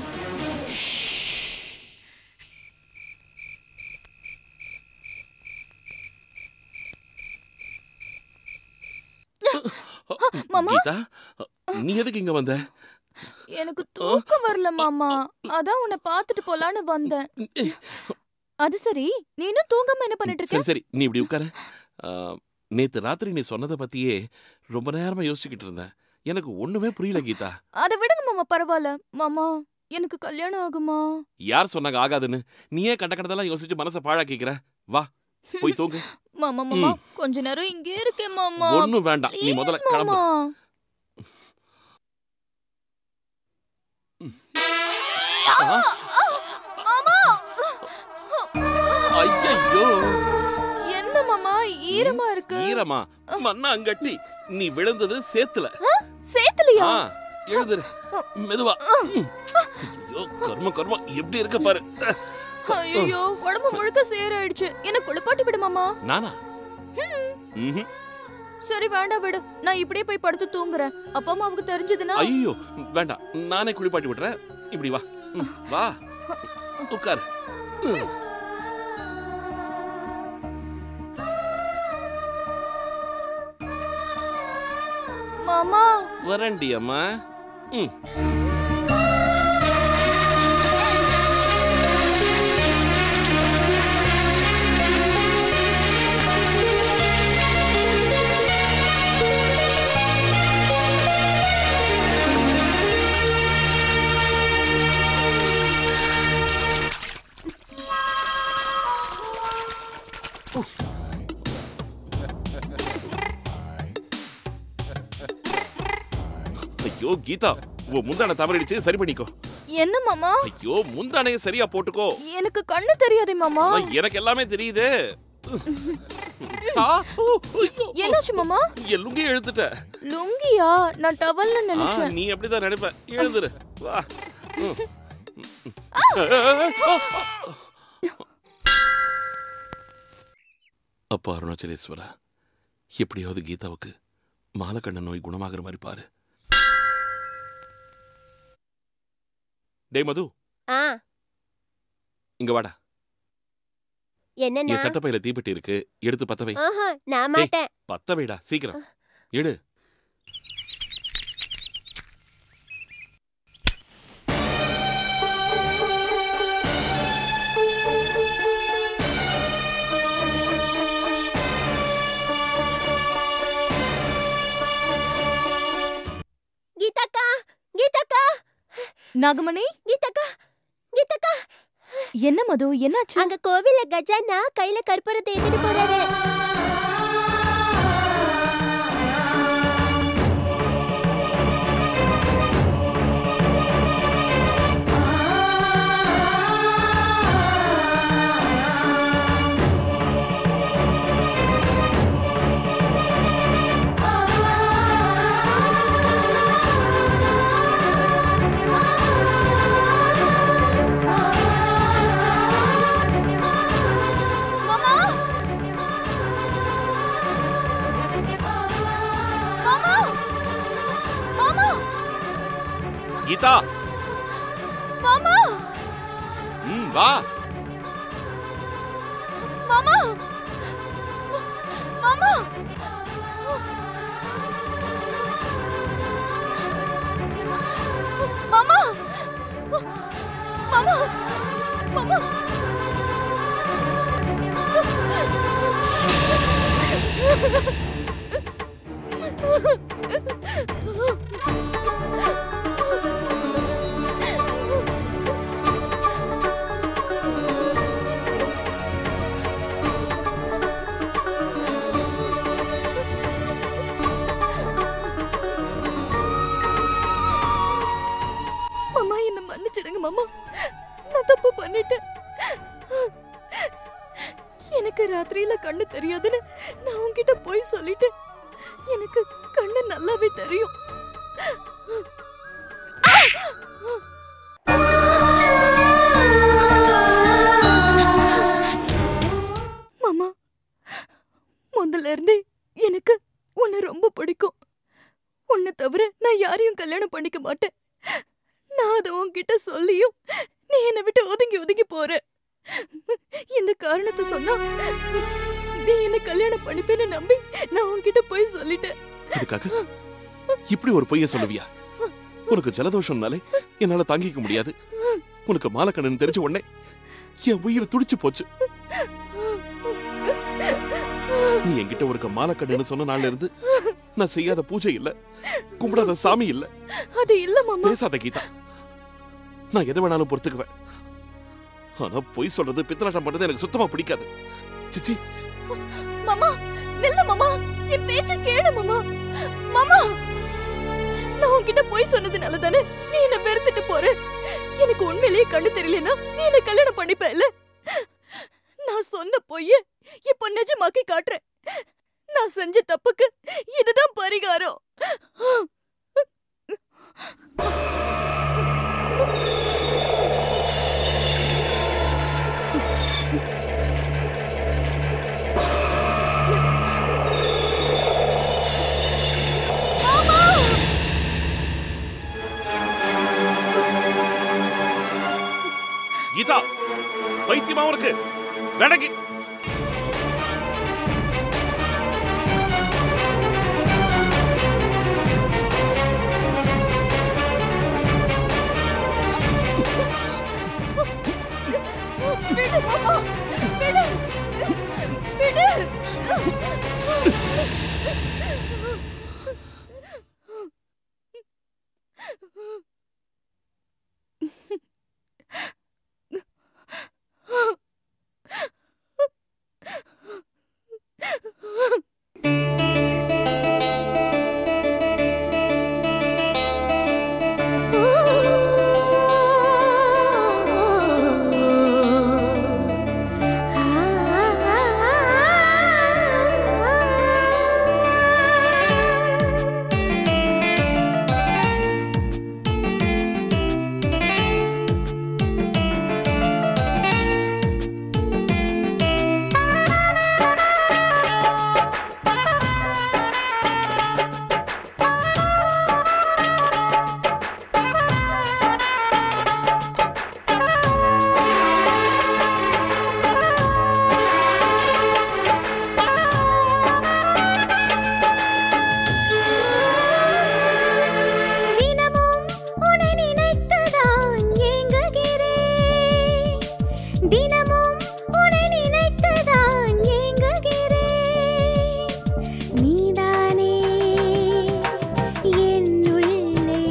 [SPEAKER 16] மாமா
[SPEAKER 8] கீதா நீ எதுக்கு இங்க வந்த
[SPEAKER 16] எனக்கு தூக்கம் வரல மாமா அதான் உன்னை பார்த்துட்டு போலான்னு வந்தேன் அது சரி நீனும் தூங்காம என்ன பண்ணிட்டு
[SPEAKER 8] சரி
[SPEAKER 16] இருக்க
[SPEAKER 8] சரி நீ இப்படி உட்கார ஆ, நேத்து ராத்திரி நீ சொன்னதை பத்தியே ரொம்ப நேரமா யோசிச்சுக்கிட்டு இருந்தேன் எனக்கு ஒண்ணுமே புரியல கீதா
[SPEAKER 16] அதை விடுங்க மாமா பரவாயில்ல மாமா எனக்கு கல்யாணம் ஆகுமா
[SPEAKER 8] யார் சொன்னாங்க ஆகாதுன்னு நீ ஏன் கண்ட கண்டதெல்லாம் யோசிச்சு மனசை பாழாக்கிக்கிற வா போய் தூங்கு
[SPEAKER 16] மாமா மாமா
[SPEAKER 8] ம்.
[SPEAKER 16] கொஞ்ச நேரம் இங்கே இருக்கேன் மாமா
[SPEAKER 8] ஒண்ணும் வேண்டாம் நீ முதல்ல
[SPEAKER 16] Please,
[SPEAKER 8] கிளம்பு
[SPEAKER 16] மாமா.
[SPEAKER 8] ஆ,
[SPEAKER 16] மாமா
[SPEAKER 8] ஐயையோ
[SPEAKER 16] என்ன மாமா ஈர ஈரமா இருக்கு
[SPEAKER 8] ஈரமா மண்ணாங்கட்டி நீ விழுந்தது சேத்துல
[SPEAKER 16] சேத்துலையா
[SPEAKER 8] ஆ எழுதுரு மெதுவா ம். ஐயோ கர்ம கர்மம் எப்படி இருக்க பாரு
[SPEAKER 16] ஐயோ உடம்பு முழுக்க சேராயிடுச்சு என்ன குளிப்பாட்டி விடு மாமா
[SPEAKER 8] நானா
[SPEAKER 16] ஹம்.
[SPEAKER 8] ம்ஹும்.
[SPEAKER 16] சரி வேண்டாம் விடு நான் இப்படியே போய் படுத்து தூங்குறேன் அப்பா அம்மாவுக்கு தெரிஞ்சதுன்னா
[SPEAKER 8] ஐயோ வேண்டாம் நானே குளிப்பாட்டி விடுறேன் இப்படி வா ம், வா உட்காரு ம்.
[SPEAKER 16] மாமா
[SPEAKER 8] வரேன்டி அம்மா ம் ஐயோ கீதா உன் முந்தானை தவறிடுச்சு சரி பண்ணிக்கோ
[SPEAKER 16] என்ன மாமா
[SPEAKER 8] ஐயோ முந்தானைய சரியா போட்டுக்கோ
[SPEAKER 16] எனக்கு கண்ணு தெரியாதே மாமா
[SPEAKER 8] அம்மா, எனக்கு எல்லாமே தெரியுதே ஆ, ஓ, ஐயோ.
[SPEAKER 16] என்னாச்சு மாமா
[SPEAKER 8] என் லுங்கி எழுத்துட்ட
[SPEAKER 16] லுங்கியா நான் டவல்னு
[SPEAKER 8] ஆ,
[SPEAKER 16] நினைச்சேன்
[SPEAKER 8] நீ அப்படிதான் நினைப்ப எழுந்துரு வா ம். அப்பா அருணாச்சலேஸ்வரா எப்படியாவது கீதாவுக்கு மாலக்கண்ண நோய் குணமாகிற மாதிரி பாரு டேய் மது
[SPEAKER 4] ஆ
[SPEAKER 8] இங்க வாடா
[SPEAKER 4] என்னன்னா
[SPEAKER 8] என் சட்டப்பையில தீப்பெட்டி இருக்கு எடுத்து பத்த வை
[SPEAKER 4] ஆஹா நான்
[SPEAKER 8] டேய்,
[SPEAKER 4] மாட்டேன்
[SPEAKER 8] பத்த வைடா சீக்கிரம் எடு
[SPEAKER 4] கீதாக்கா கீதாக்கா
[SPEAKER 16] நாகமணி
[SPEAKER 4] கீதாக்கா கீதாக்கா
[SPEAKER 16] என்ன மது என்னாச்சு
[SPEAKER 4] அங்க கோவில்ல கஜானா கையில கற்பூரத்தை ஏத்திட்டு போறாரு
[SPEAKER 16] மாமா மாமா மாமா
[SPEAKER 8] கீதா
[SPEAKER 16] மாமா
[SPEAKER 8] ம் வா
[SPEAKER 16] மாமா மாமா மாமா மாமா மாமா மாமா என்ன மன்னிச்சிடுங்க மாமா நான் தப்பு பண்ணிட்டேன் எனக்கு ராத்திரியில கண்ணு தெரியாதுன்னு நான் உன்கிட்ட போய் சொல்லிட்டேன் எனக்கு கண்ணு நல்லாவே தெரியும் மாமா முதல்ல இருந்தே எனக்கு உன்னை ரொம்ப பிடிக்கும் உன்னை தவிர நான் யாரையும் கல்யாணம் பண்ணிக்க மாட்டேன் நான் அதை உன்கிட்ட சொல்லியும் நீ என்னை விட்டு ஒதுங்கி ஒதுங்கி போற இந்த காரணத்தை சொன்னா நீ என்ன கல்யாணம் பண்ணிப்பேன்னு நம்பி நான் உன்கிட்ட போய் சொல்லிட்டேன்
[SPEAKER 8] இதுக்காக இப்படி ஒரு பொய்ய சொல்லுவியா உனக்கு ஜலதோஷம்னாலே என்னால தாங்கிக்க முடியாது உனக்கு மாலக்கண்ணன் தெரிஞ்ச உடனே என் உயிர் துடிச்சு போச்சு நீ என்கிட்ட ஒரு மாலக்கண்ணன் சொன்ன நாள்ல இருந்து நான் செய்யாத பூஜை இல்ல கும்பிடாத சாமி இல்ல
[SPEAKER 16] அது இல்ல மாமா
[SPEAKER 8] பேசாத கீதா நான் எதை வேணாலும் பொறுத்துக்குவேன் ஆனா பொய் சொல்றது பித்தலாட்டம் பண்றது எனக்கு சுத்தமா பிடிக்காது சிச்சி
[SPEAKER 16] மாமா நில்ல மாமா என் பேச்ச கேளு மாமா மாமா நான் உன்கிட்ட போய் சொன்னதுனால தானே நீ என்ன வெறுத்துட்டு போற எனக்கு உண்மையிலேயே கண்ணு தெரியலனா நீ என்ன கல்யாணம் பண்ணிப்ப இல்ல நான் சொன்ன பொய்ய இப்போ நிஜமாக்கி காட்டுறேன் நான் செஞ்ச தப்புக்கு இதுதான் பரிகாரம்
[SPEAKER 8] கீதா பைத்தியமா இருக்கு வேடங்கி
[SPEAKER 16] விடு மாமா விடு விடு
[SPEAKER 5] தினமும் உன்னை நினைத்துதான் ஏங்குகிறேன் தினமும் உன்னை நினைத்துதான் ஏங்குகிறேன் நீதானே என் உள்ளே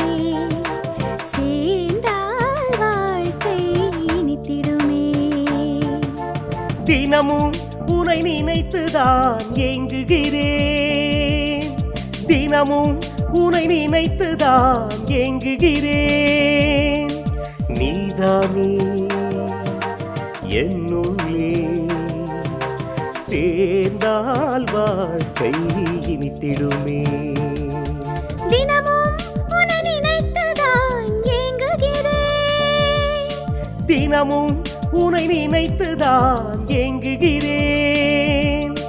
[SPEAKER 5] சேர்ந்தால் வாழ்க்கை இனித்திடுமே
[SPEAKER 12] தினமும் உனை நினைத்துதான் ஏங்குகிறேன் தினமும் உனை நினைத்துதான் ஏங்குகிறேன் நீதானே என்னுள்ளே சேர்ந்தால் வாழ்க்கை இனித்திடுமே
[SPEAKER 5] தினமும் உன்னை நினைத்துதான் ஏங்குகிறேன்
[SPEAKER 12] தினமும் உனை நினைத்துதான் ஏங்குகிறேன்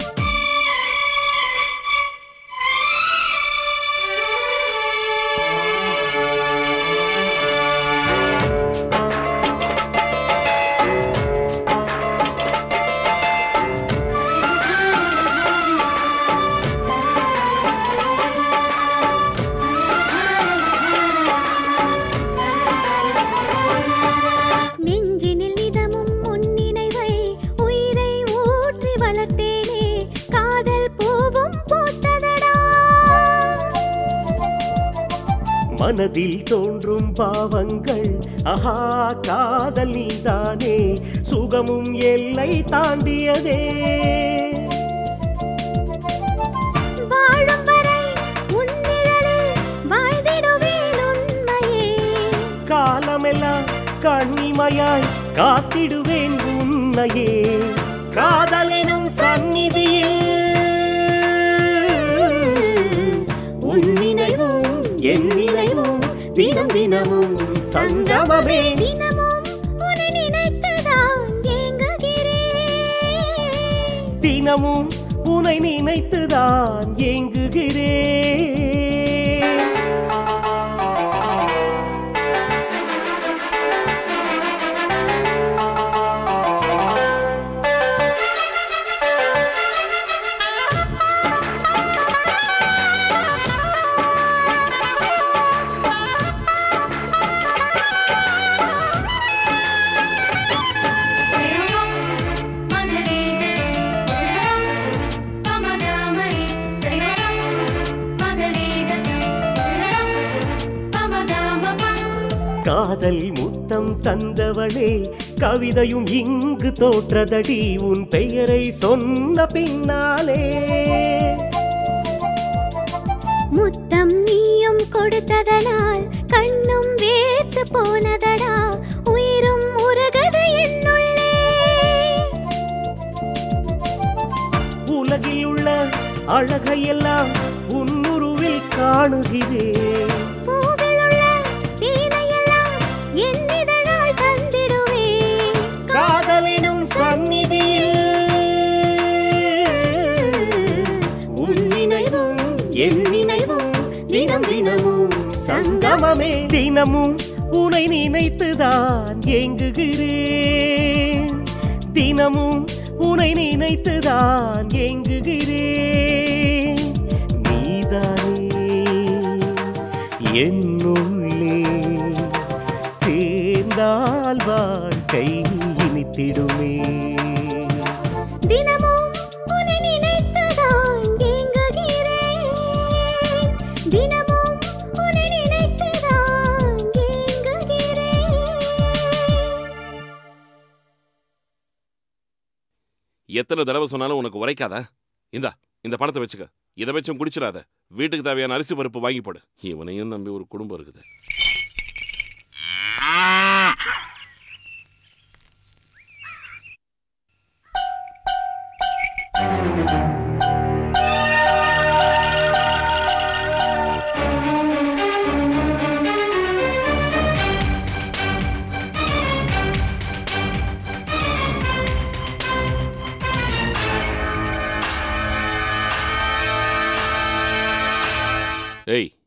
[SPEAKER 5] நெஞ்சினில் நிதமும் உன் நினைவை உயிரை ஊற்றி வளர்த்தேனே காதல் பூவும் பூத்ததடா
[SPEAKER 12] மனதில் தோன்றும் பாவங்கள் ஆஹா காதல் நீதானே சுகமும் எல்லை தாண்டியதே
[SPEAKER 5] வாழும் வரை உன் நிழலில் வாழ்ந்திடுவேன் உண்மையே
[SPEAKER 12] காலமெல்லாம் கண்ணிமையாய் காத்திடுவேன் உன்னையே காதலெனும் சந்நிதியில் உன் நினைவும் என் நினைவும் தினம் தினமும் சங்கமமே
[SPEAKER 5] தினமும் உன்னை நினைத்துதான் ஏங்குகிறேன்
[SPEAKER 12] தினமும் உனை நினைத்துதான் ஏங்குகிறேன் காதல் முத்தம் தந்தவளே கவிதையும் இங்கு தோற்றதடி உன் பெயரை சொன்ன பின்னாலே
[SPEAKER 5] முத்தம் நீயும் கொடுத்ததனால் கண்ணும் வேர்த்து போனதடா உயிரும் உருகது என்னுள்ளே
[SPEAKER 12] உலகில் உள்ள அழகையெல்லாம் உன்னுருவில் காணுகிறேன்
[SPEAKER 5] பூவில் உள்ள தேனையெல்லாம் என் இதழால் தந்திடுவேன்
[SPEAKER 12] காதலினும் சந்நிதியில் உன் நினைவும் என் நினைவும் தினம் தினமும் சங்கமமே தினமும் உனை நினைத்துதான் ஏங்குகிறேன் தினமும் உனை நினைத்துதான் ஏங்குகிறேன் நீதானே என்னுள்ளே சேர்ந்தால் வாழ்க்கை இனித்திடுமே
[SPEAKER 5] தினமும் உன்னை நினைத்துதான் ஏங்குகிறேன் தினமும் உன்னை நினைத்துதான் ஏங்குகிறேன்
[SPEAKER 8] எத்தனை தடவை சொன்னாலும் உனக்கு உரைக்காதா இந்தா இந்த பணத்தை வச்சுக்க இதை வச்சும் குடிச்சிடாத வீட்டுக்கு தேவையான அரிசி பருப்பு வாங்கி போடு இவனையும் நம்பி ஒரு குடும்பம் இருக்குது ஏய்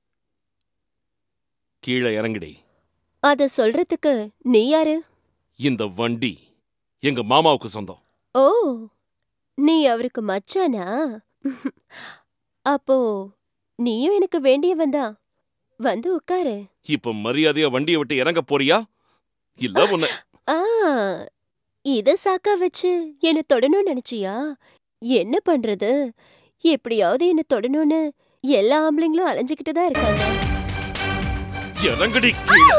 [SPEAKER 8] கீழே இறங்குடி
[SPEAKER 4] அத சொல்றதுக்கு நீ யாரு
[SPEAKER 8] இந்த வண்டி எங்க மாமாவுக்கு சொந்தம்
[SPEAKER 4] ஓ நீ அவருக்கு மச்சானா அப்போ நீயும் எனக்கு வேண்டியவன் தான் வந்து உட்காரு
[SPEAKER 8] இப்ப மரியாதையா வண்டியை விட்டு இறங்க போறியா இல்ல உன்னை
[SPEAKER 4] ஆ இத சாக்கா வச்சு என்ன தொடணும்னு நினைச்சியா என்ன பண்றது எப்படியாவது என்ன தொடணும்னு எல்லா ஆம்பளைங்களும் அலைஞ்சுக்கிட்டு தான் இருக்காங்க
[SPEAKER 8] இறங்குடி கீழே.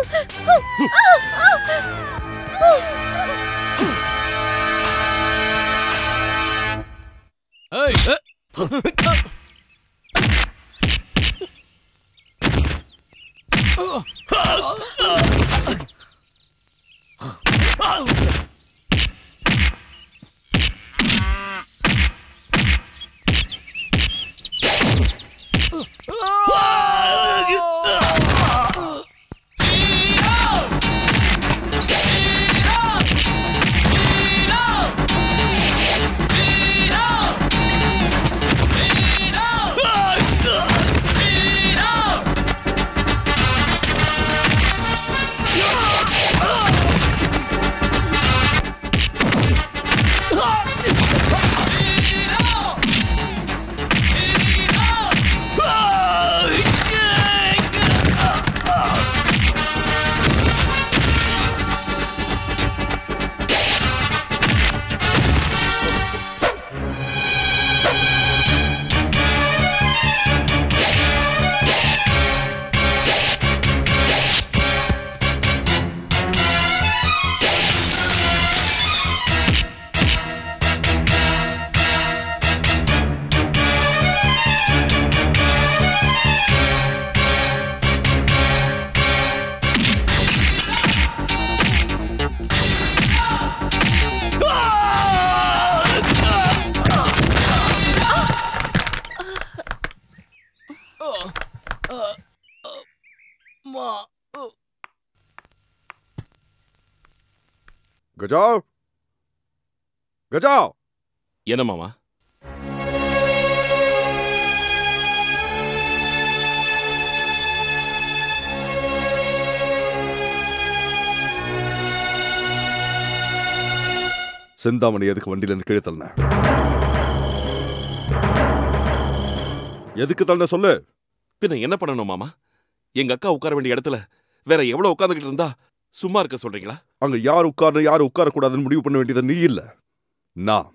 [SPEAKER 7] கஜா கஜா
[SPEAKER 8] என்ன மாமா
[SPEAKER 7] செந்தாமணி எதுக்கு வண்டியில இருந்து கீழே தள்ளன எதுக்கு தள்ளன சொல்லு
[SPEAKER 8] பின்ன என்ன பண்ணணும் மாமா எங்க அக்கா உட்கார வேண்டிய இடத்துல வேற எவ்வளவு உட்கார்ந்துகிட்டு இருந்தா சும்மா இருக்க சொல்றீங்களா
[SPEAKER 7] அங்க யார் உட்காரணும் யார் உட்கார கூடாதுன்னு முடிவு பண்ண வேண்டியது நீ இல்ல நான்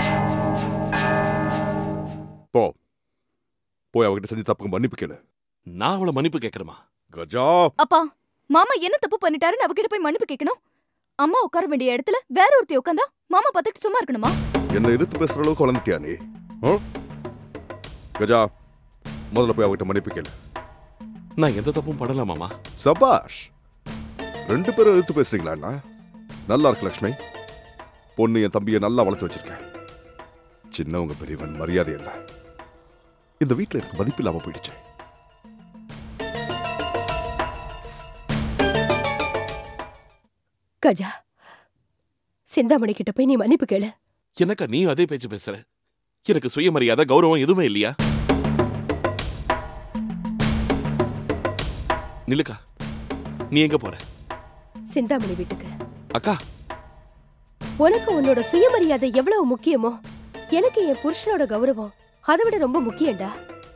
[SPEAKER 7] போ போய் அவகிட்ட செஞ்சு தப்புக்கு மன்னிப்பு கேளு
[SPEAKER 8] நான் அவளை மன்னிப்பு கேட்கணுமா
[SPEAKER 7] கஜா
[SPEAKER 16] அப்பா மாமா என்ன தப்பு பண்ணிட்டாருன்னு அவகிட்ட போய் மன்னிப்பு கேட்கணும் அம்மா உட்கார வேண்டிய இடத்துல வேற ஒருத்தி உட்காந்தா மாமா பார்த்துட்டு சும்மா இருக்கணுமா
[SPEAKER 7] என்ன எதிர்த்து பேசுற அளவுக்கு வளர்ந்துட்டியா நீ ஆ? கஜா முதல்ல போய் அவகிட்ட மன்னிப்பு கேளு
[SPEAKER 8] நான் எந்த தப்பும் பண்ணல மாமா
[SPEAKER 7] சபாஷ் ரெண்டு பேரும் எதிர்த்து பேசுறீங்களா நல்லா இருக்கு லக்ஷ்மி பொண்ணு என் தம்பியை நல்லா வளர்த்து வச்சிருக்கேன் சின்னவங்க பெரியவன் மரியாதை இல்லை இந்த வீட்டில் எனக்கு மதிப்பு இல்லாம போயிடுச்சு
[SPEAKER 3] கஜா சிந்தாமணி கிட்ட போய் நீ மன்னிப்பு கேளு
[SPEAKER 8] என்னக்கா நீ அதே பேச்சு பேசுற எனக்கு சுயமரியாதை கௌரவம் எதுவுமே இல்லையா நில்லுக்கா நீ எங்க போற
[SPEAKER 3] சிந்தாமணி வீட்டுக்கு
[SPEAKER 8] அக்கா
[SPEAKER 3] உனக்கு உன்னோட சுயமரியாதை எவ்வளவு முக்கியமோ எனக்கு என் புருஷனோட கௌரவம் அதை விட ரொம்ப முக்கியம்டா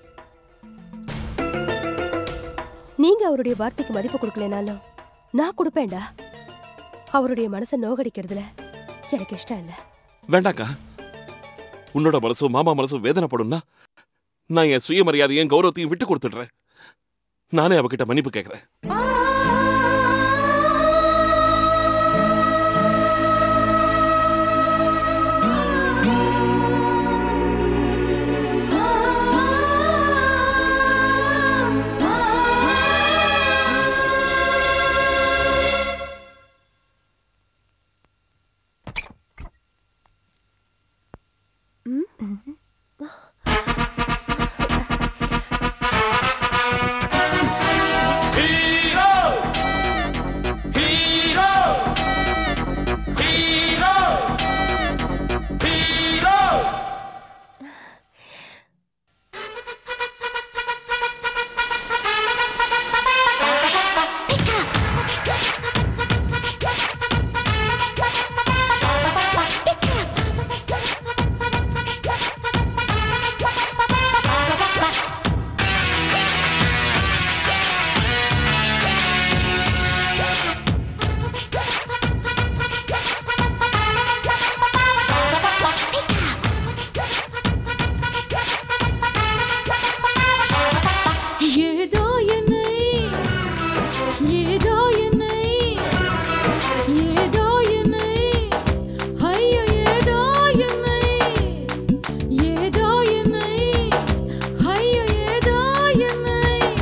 [SPEAKER 3] நீங்க அவருடைய வார்த்தைக்கு மதிப்பு கொடுக்கலனாலும் நான் கொடுப்பேன்டா அவருடைய மனசை நோகடிக்கிறதுல எனக்கு இஷ்டம் இல்ல
[SPEAKER 8] வேண்டாக்கா உன்னோட மனசும் மாமா மனசும் வேதனைப்படும்னா நான் என் சுயமரியாதையும் கௌரவத்தையும் விட்டு கொடுத்துடுறேன் நானே அவகிட்ட மன்னிப்பு கேட்கறேன்
[SPEAKER 5] ஏதோ என்னை ஏதோ என்னை ஏதோ என்னை ஐயோ ஏதோ என்னை ஏதோ என்னை ஐயோ ஏதோ என்னை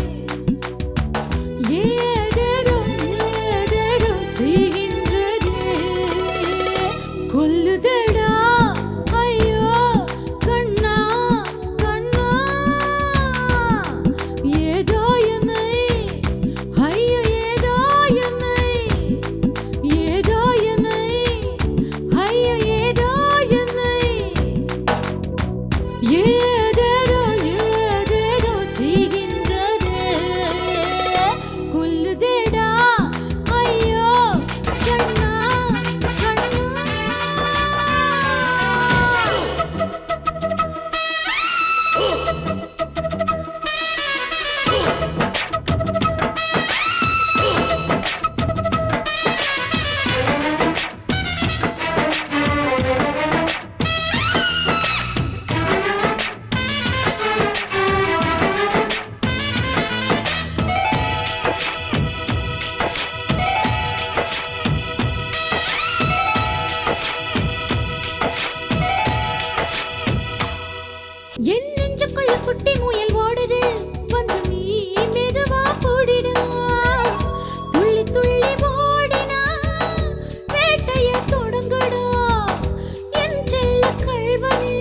[SPEAKER 5] ஏதேதோ ஏதேதோ செய்கின்றதே கொல்லுதடா ஐயோ கண்ணா கண்ணா ஏதோ என்னை ஐயோ ஏதோ என்னை ஏதோ என்னை ஐயோ ஏதோ என்னை ஏதேதோ ஏதேதோ செய்கின்றதே கொல்லுதேடா ஐயோ கண்ணா கண்ணா என் நெஞ்சுக்குள்ள குட்டி முயல் ஓடுது வந்து நீ மெதுவா போடிடு துள்ளி துள்ளி ஓடினா வேட்டைய தொடங்கடா என் செல்ல கள்வனே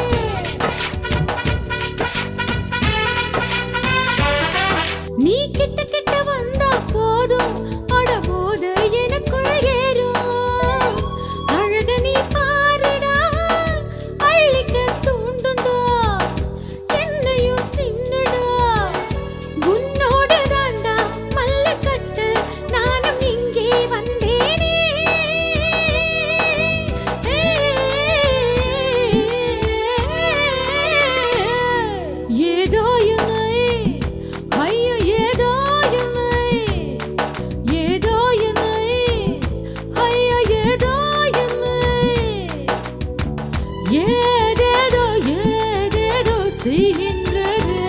[SPEAKER 5] நீ கிட்ட கிட்ட வந்தா போதும் அட போத எனக்குள் ஏறும் அழக நீ பாருடா அள்ளிக்க தூண்டுண்டா என்னையும் தின்னுடா உன்னோட தாண்டா மல்ல கட்டு நானும் இங்கே வந்தேனே ஏதோ என்னை ஐயோ ஏதோ என்னை ஏதோ என்னை ஐயோ ஏதோ என்னை ஏதேதோ ஏதேதோ செய்கின்றதே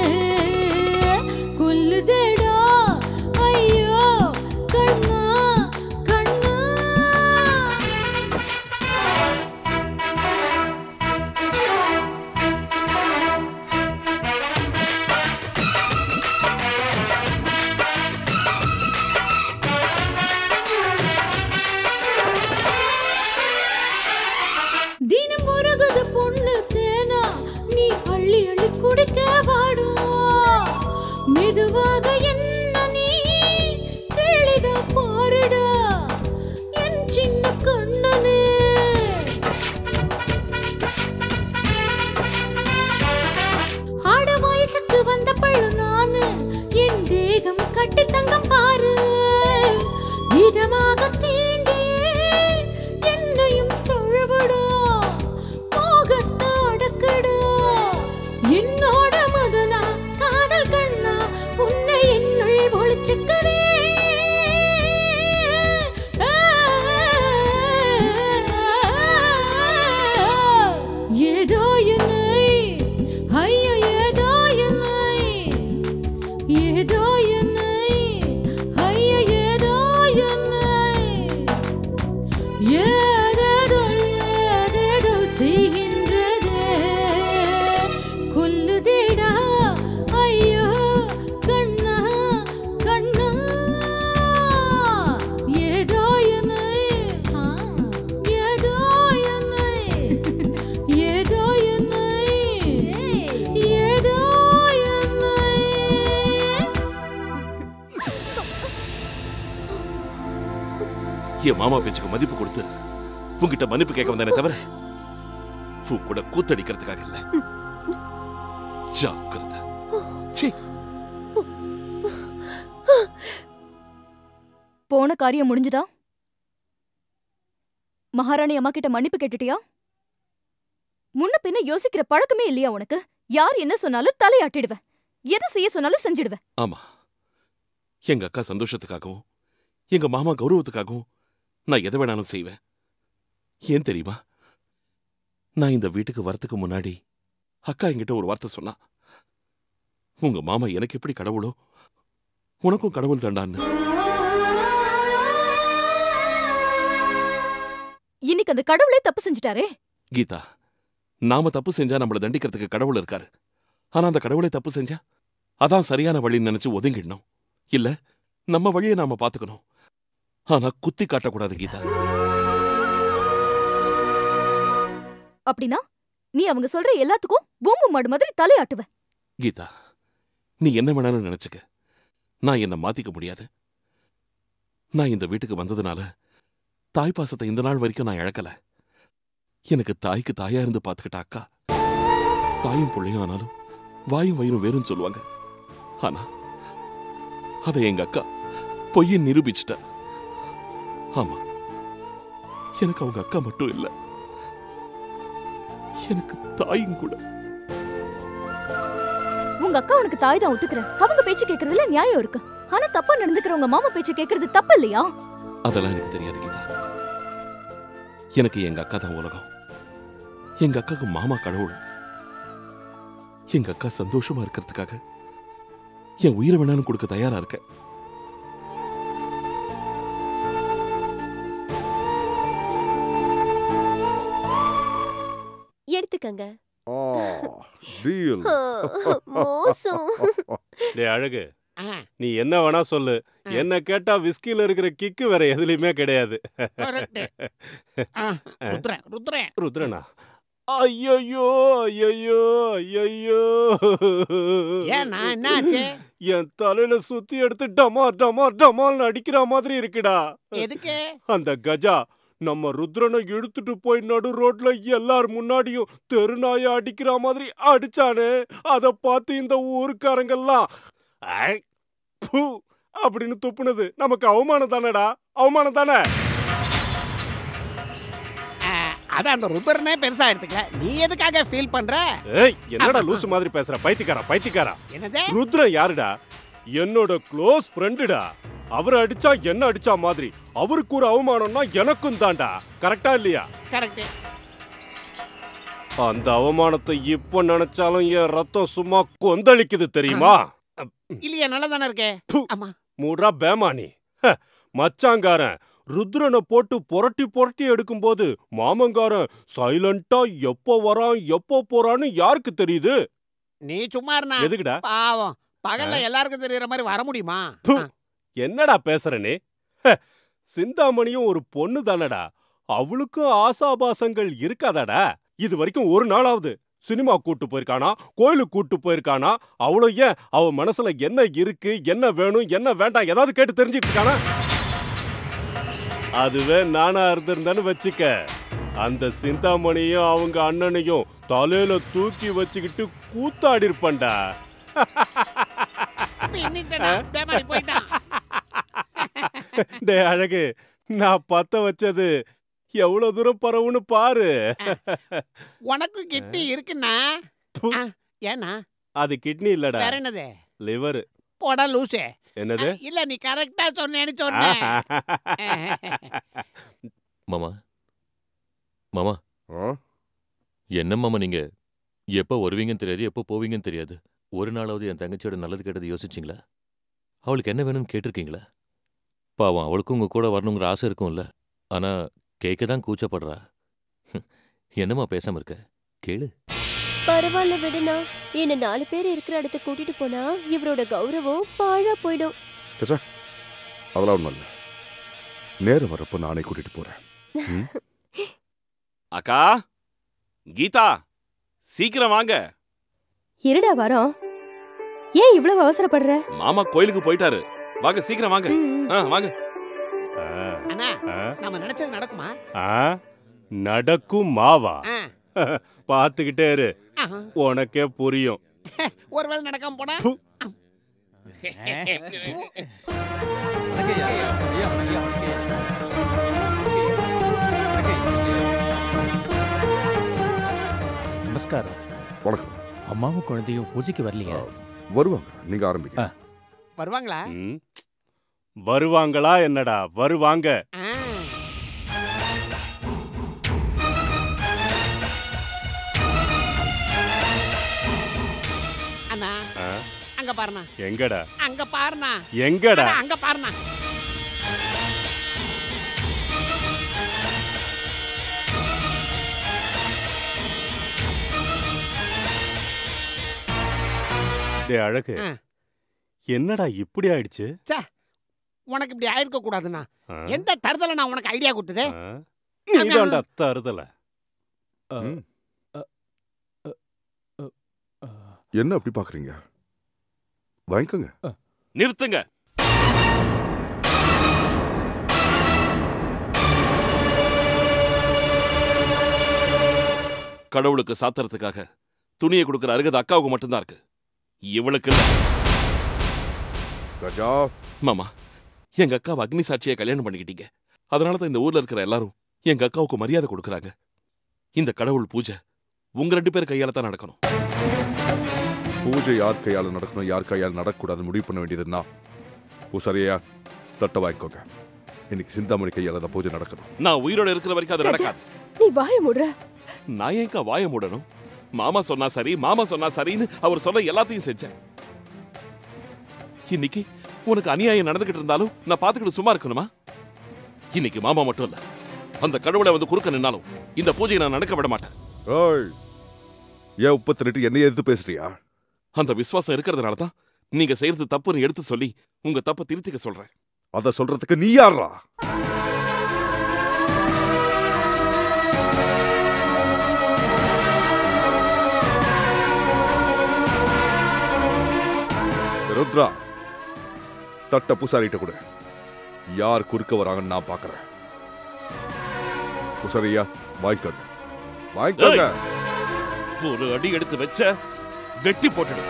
[SPEAKER 5] கொல்லுதேடா ஐயோ கண்ணா கண்ணா தினம் உருகுது பொண்ணு தேனா நீ அள்ளி அள்ளி குடிக்க வாழ மெதுவாக என்ன நீ கேளிடா பாருடா என் சின்ன கண்ணனே ஆட வயசுக்கு வந்த பள்ளு நானு என் தேகம் கட்டி தங்கம் பாரு இதமாக தீண்டியே என்னையும் தொழுவிடா மோகத்தை அடக்கடா என்னோட மதனா காதல் கண்ணா உன்னை என்னுள் ஒளிச்சுக்கவே ஏதோ என்னை ஐயோ ஏதோ என்னை ஏதோ என்னை ஐயோ ஏதோ என்னை ஏதேதோ ஏதேதோ செய்கின்றதே கொல்லுதேடா ஐயோ கண்ணா கண்ணா ஏதோ என்னை ஆ, ஏதோ என்னை ஏதோ என்னை ஏதோ என்னை
[SPEAKER 8] என் மாமா பேச்சுக்கு மதிப்பு கொடுத்து உன்கிட்ட மன்னிப்பு கேட்க வந்தேனே தவிர உன் கூட கூத்தடிக்கிறதுக்காக இல்ல ஜாக்கிரதை சீ
[SPEAKER 16] போன காரியம் முடிஞ்சுதா மகாராணி அம்மா கிட்ட மன்னிப்பு கேட்டுட்டியா முன்ன பின்ன யோசிக்கிற பழக்கமே இல்லையா உனக்கு யார் என்ன சொன்னாலும் தலையாட்டிடுவ எதை செய்ய சொன்னாலும் செஞ்சிடுவ
[SPEAKER 8] ஆமா எங்க அக்கா சந்தோஷத்துக்காகவும் எங்க மாமா கௌரவத்துக்காகவும் நான் எதை வேணாலும் செய்வேன் ஏன் தெரியுமா நான் இந்த வீட்டுக்கு வரத்துக்கு முன்னாடி அக்கா என்கிட்ட ஒரு வார்த்தை சொன்னா உங்க மாமா எனக்கு எப்படி கடவுளோ உனக்கும் கடவுள் தண்டான்னு
[SPEAKER 16] இன்னைக்கு அந்த கடவுளே தப்பு செஞ்சுட்டாரே
[SPEAKER 8] கீதா நாம தப்பு செஞ்சா நம்மள தண்டிக்கிறதுக்கு கடவுள் இருக்காரு ஆனா அந்த கடவுளே தப்பு செஞ்சா அதான் சரியான வழின்னு நினைச்சு ஒதுங்கிடணும் இல்ல நம்ம வழியை நாம பாத்துக்கணும் ஆனா குத்தி காட்டக்கூடாது கீதா
[SPEAKER 16] அப்படின்னா நீ அவங்க சொல்ற எல்லாத்துக்கும் பூம்பு மாடு மாதிரி தலையாட்டுவ
[SPEAKER 8] கீதா நீ என்ன வேணாலும் நினைச்சுக்க நான் என்ன மாத்திக்க முடியாது நான் இந்த வீட்டுக்கு வந்ததுனால தாய் பாசத்தை இந்த நாள் வரைக்கும் நான் இழக்கல எனக்கு தாய்க்கு தாயா இருந்து பாத்துக்கிட்ட அக்கா தாயும் பிள்ளையும் ஆனாலும் வாயும் வயிறும் வேறும் சொல்லுவாங்க ஆனா அதை எங்க அக்கா பொய்யை நிரூபிச்சிட்ட ஆமா எனக்கு அவங்க அக்கா மட்டும் இல்ல எனக்கு தாயும் கூட
[SPEAKER 16] உங்க அக்கா உனக்கு தாய் தான் ஒத்துக்கிறேன் அவங்க பேச்சு கேக்குறதுல நியாயம் இருக்கு ஆனா தப்பா நடந்துக்கிற உங்க மாமா பேச்சு கேக்குறது தப்பு இல்லையா
[SPEAKER 8] அதெல்லாம் எனக்கு தெரியாது கீதா எனக்கு எங்க அக்கா தான் உலகம் எங்க அக்காக்கு மாமா கடவுள் எங்க அக்கா சந்தோஷமா இருக்கிறதுக்காக என் உயிரை வேணாலும் கொடுக்க தயாரா இருக்கேன்
[SPEAKER 4] எடுத்துக்கங்க
[SPEAKER 7] டீல்
[SPEAKER 4] மோசம்
[SPEAKER 14] டேய் அழகு நீ என்ன வேணா சொல்லு என்ன கேட்டா விஸ்கில இருக்கிற கிக்கு வேற எதுலயுமே கிடையாது
[SPEAKER 15] Correct. ஆ, ருத்ரன், ருத்ரன்.
[SPEAKER 14] ருத்ரனா ஐயோ ஐயோ ஐயோ
[SPEAKER 15] ஏன்னா, என்னாச்சு?
[SPEAKER 14] என் தலையில சுத்தி எடுத்து டமார் டமார் டமால்னு அடிக்கிற மாதிரி இருக்குடா
[SPEAKER 15] எதுக்கு
[SPEAKER 14] அந்த கஜா நம்ம ருத்ரனை இழுத்துட்டு போய் நடு ரோட்ல எல்லார் முன்னாடியும் தெருநாய அடிக்கிற மாதிரி அடிச்சானே அத பார்த்து இந்த ஊருக்காரங்கெல்லாம் ஐ, ப்பு அப்படின்னு துப்புனது நமக்கு அவமானம் தானடா அவமானம் தானே
[SPEAKER 15] ஆ, அத அந்த ருத்ரனே பெருசா எடுத்துக்கல நீ எதுக்காக ஃபீல் பண்ற
[SPEAKER 14] ஏய் என்னடா லூசு மாதிரி பேசுற பைத்தியக்காரா பைத்தியக்காரா
[SPEAKER 15] என்னது
[SPEAKER 14] ருத்ரன் யாருடா என்னோட க்ளோஸ் ஃப்ரெண்டுடா அவர் அடிச்சா என்ன அடிச்சா மாதிரி அவருக்கு ஒரு அவமானம்னா எனக்கும் தான்டா கரெக்டா இல்லையா
[SPEAKER 15] கரெக்ட்
[SPEAKER 14] அந்த அவமானத்தை இப்ப நினைச்சாலும் என் ரத்தம் சும்மா கொந்தளிக்குது தெரியுமா
[SPEAKER 15] இல்லையா நல்லா தானே இருக்கே ஆமா
[SPEAKER 14] மூட்ரா பேமானி ஹ, மச்சாங்காரன் ருத்ரனை போட்டு புரட்டி புரட்டி எடுக்கும்போது மாமங்காரன் சைலண்டா எப்போ வரான் எப்போ போறான்னு யாருக்கு தெரியுது
[SPEAKER 15] நீ சும்மா இருந்தா
[SPEAKER 14] எதுக்குடா?
[SPEAKER 15] பாவம் பகல்ல எல்லாருக்கும் தெரியற மாதிரி வர முடியுமா
[SPEAKER 14] ப்பு, என்னடா பேசுற நீ ஹ, சிந்தாமணியும் ஒரு பொண்ணு தானடா அவளுக்கும் ஆசாபாசங்கள் இருக்காதாடா இது வரைக்கும் ஒரு நாளாவது சினிமா கூட்டு போயிருக்கானா கோயிலுக்கு கூட்டு போயிருக்கானா அவ்வளோ ஏன் அவ மனசுல என்ன இருக்கு என்ன வேணும் என்ன வேண்டாம் ஏதாவது கேட்டு தெரிஞ்சிட்டு இருக்கானா அதுவே நானா இருந்திருந்தேன்னு வச்சுக்க அந்த சிந்தாமணியும் அவங்க அண்ணனையும் தலையில தூக்கி வச்சுக்கிட்டு கூத்தாடி இருப்பேன்டா
[SPEAKER 15] பின்னிட்டடா பேமாரி போயிட்டான்
[SPEAKER 14] டே அழகு நான் பத்த வச்சது எவ்வளவு தூரம் பரவுன்னு பாரு
[SPEAKER 15] உனக்கு கிட்னி இருக்குண்ணா ஆ, ஏண்ணா
[SPEAKER 14] அது கிட்னி இல்லடா
[SPEAKER 15] வேற என்னது
[SPEAKER 14] லிவர்
[SPEAKER 15] போடா லூசே
[SPEAKER 14] என்னது
[SPEAKER 15] இல்ல நீ கரெக்டா சொன்னேன்னு சொன்னேன்
[SPEAKER 13] மாமா மாமா என்ன மாமா நீங்க எப்போ வருவீங்கன்னு தெரியாது எப்போ போவீங்கன்னு தெரியாது ஒரு நாளாவது என் தங்கச்சியோட நல்லது கெட்டது யோசிச்சிங்களா அவளுக்கு என்ன வேணும்னு கேட்டிருக்கீங்களா பாவம் அவளுக்கும் உங்க கூட வரணுங்கிற ஆசை இருக்கும்ல ஆனா கேட்க தான் கூச்சப்படுறா என்னம்மா பேசாம இருக்க கேளு
[SPEAKER 4] பரவாயில்ல விடுனா என்ன நாலு பேர் இருக்கிற இடத்துக்கு கூட்டிட்டு போனா இவரோட கௌரவம் பாழா போயிடும்
[SPEAKER 7] சச்சா அதெல்லாம் ஒன்றும் இல்லை நேரம் வரப்போ நானே கூட்டிட்டு போறேன் ம்?
[SPEAKER 8] அக்கா கீதா சீக்கிரம் வாங்க
[SPEAKER 3] இருடா வரோம் ஏன் இவ்வளவு அவசரப்படுற
[SPEAKER 8] மாமா கோயிலுக்கு போயிட்டாரு வாங்க சீக்கிரம் வாங்க ஆ, வாங்க
[SPEAKER 15] அண்ணா
[SPEAKER 14] ஆ?
[SPEAKER 15] நம்ம நினைச்சது நடக்குமா
[SPEAKER 14] ஆ? நடக்கும் மாவா
[SPEAKER 15] ஆ.
[SPEAKER 14] பார்த்துக்கிட்டே இரு
[SPEAKER 15] ஆஹா.
[SPEAKER 14] உனக்கே புரியும்
[SPEAKER 15] ஒருவேளை நடக்காம போனா
[SPEAKER 14] ப்பு.
[SPEAKER 6] நமஸ்காரம்
[SPEAKER 7] வணக்கம்
[SPEAKER 6] அம்மாவும் குழந்தையும் பூஜைக்கு வரலையா
[SPEAKER 7] வருவாங்க நீங்க ஆரம்பிங்க
[SPEAKER 15] வருவாங்களா
[SPEAKER 14] ம். வருவாங்களா என்னடா வருவாங்க
[SPEAKER 15] ஆ. அண்ணா
[SPEAKER 14] ஆ?
[SPEAKER 15] அங்க பாருண்ணா
[SPEAKER 14] எங்கடா
[SPEAKER 15] அங்க பாருண்ணா
[SPEAKER 14] எங்கடா?
[SPEAKER 15] அண்ணா, அங்க பாருண்ணா
[SPEAKER 14] டே அழகு
[SPEAKER 15] ஆ.
[SPEAKER 14] என்னடா இப்படி ஆயிடுச்சு
[SPEAKER 15] ச்சே உனக்கு இப்படி ஆயிருக்க கூடாதுண்ணா
[SPEAKER 14] ஆ?
[SPEAKER 15] எந்த தருதல நான் உனக்கு ஐடியா கொடுத்தது
[SPEAKER 14] ஆ? நீதான்டா தருதல
[SPEAKER 7] என்ன அப்படி பாக்குறீங்க வாங்கிக்கோங்க
[SPEAKER 8] நிறுத்துங்க கடவுளுக்கு சாத்துறதுக்காக துணியை கொடுக்கிற அருகது அக்காவுக்கு மட்டும்தான் இருக்கு இவளுக்கு இல்ல
[SPEAKER 7] கஜா
[SPEAKER 8] மாமா எங்க அக்காவை அக்னி சாட்சியை கல்யாணம் பண்ணிக்கிட்டீங்க அதனால தான் இந்த ஊர்ல இருக்கிற எல்லாரும் எங்க அக்காவுக்கு மரியாதை கொடுக்கறாங்க இந்த கடவுள் பூஜை உங்க ரெண்டு பேர் கையால தான் நடக்கணும்
[SPEAKER 7] பூஜை யார் கையால நடக்கணும் யார் கையால நடக்கக்கூடாது முடிவு பண்ண வேண்டியதுன்னா பூசாரியா தட்டை வாங்கிக்கோங்க இன்னைக்கு சிந்தாமணி கையால தான் பூஜை நடக்கணும்
[SPEAKER 8] நான் உயிரோட இருக்கிற வரைக்கும் அது நடக்காது
[SPEAKER 3] நீ வாய முடுற
[SPEAKER 8] நான் ஏன்க்கா வாய மூடணும் மாமா சொன்னா சரி மாமா சொன்னா சரின்னு அவர் சொல்ல எல்லாத்தையும் செஞ்சேன் இன்னைக்கு உனக்கு அநியாயம் நடந்துகிட்டு இருந்தாலும் நான் பாத்துக்கிட்டு சும்மா இருக்கணுமா இன்னைக்கு மாமா மட்டும் இல்ல அந்த கடவுளை வந்து குறுக்க நின்னாலும் இந்த பூஜையை நான் நடக்க விட மாட்டேன்
[SPEAKER 7] ஏய் ஏன் உப்பு திரட்டு என்னைய எதிர்த்து பேசுறியா
[SPEAKER 8] அந்த விசுவாசம் இருக்கிறதுனால தான் நீங்க செய்யறது தப்புன்னு எடுத்து சொல்லி உங்க தப்பை திருத்திக்க சொல்றேன்
[SPEAKER 7] அத சொல்றதுக்கு நீ யாரா ருத்ரா தட்ட பூசாரிட்ட கொடு யார் குறுக்க வராங்கன்னு நான் பாக்குறேன் பூசாரியா வாங்கிக்கோங்க வாங்கிக்கோங்க
[SPEAKER 8] ஒரு அடி எடுத்து வச்ச வெட்டி போட்டுடு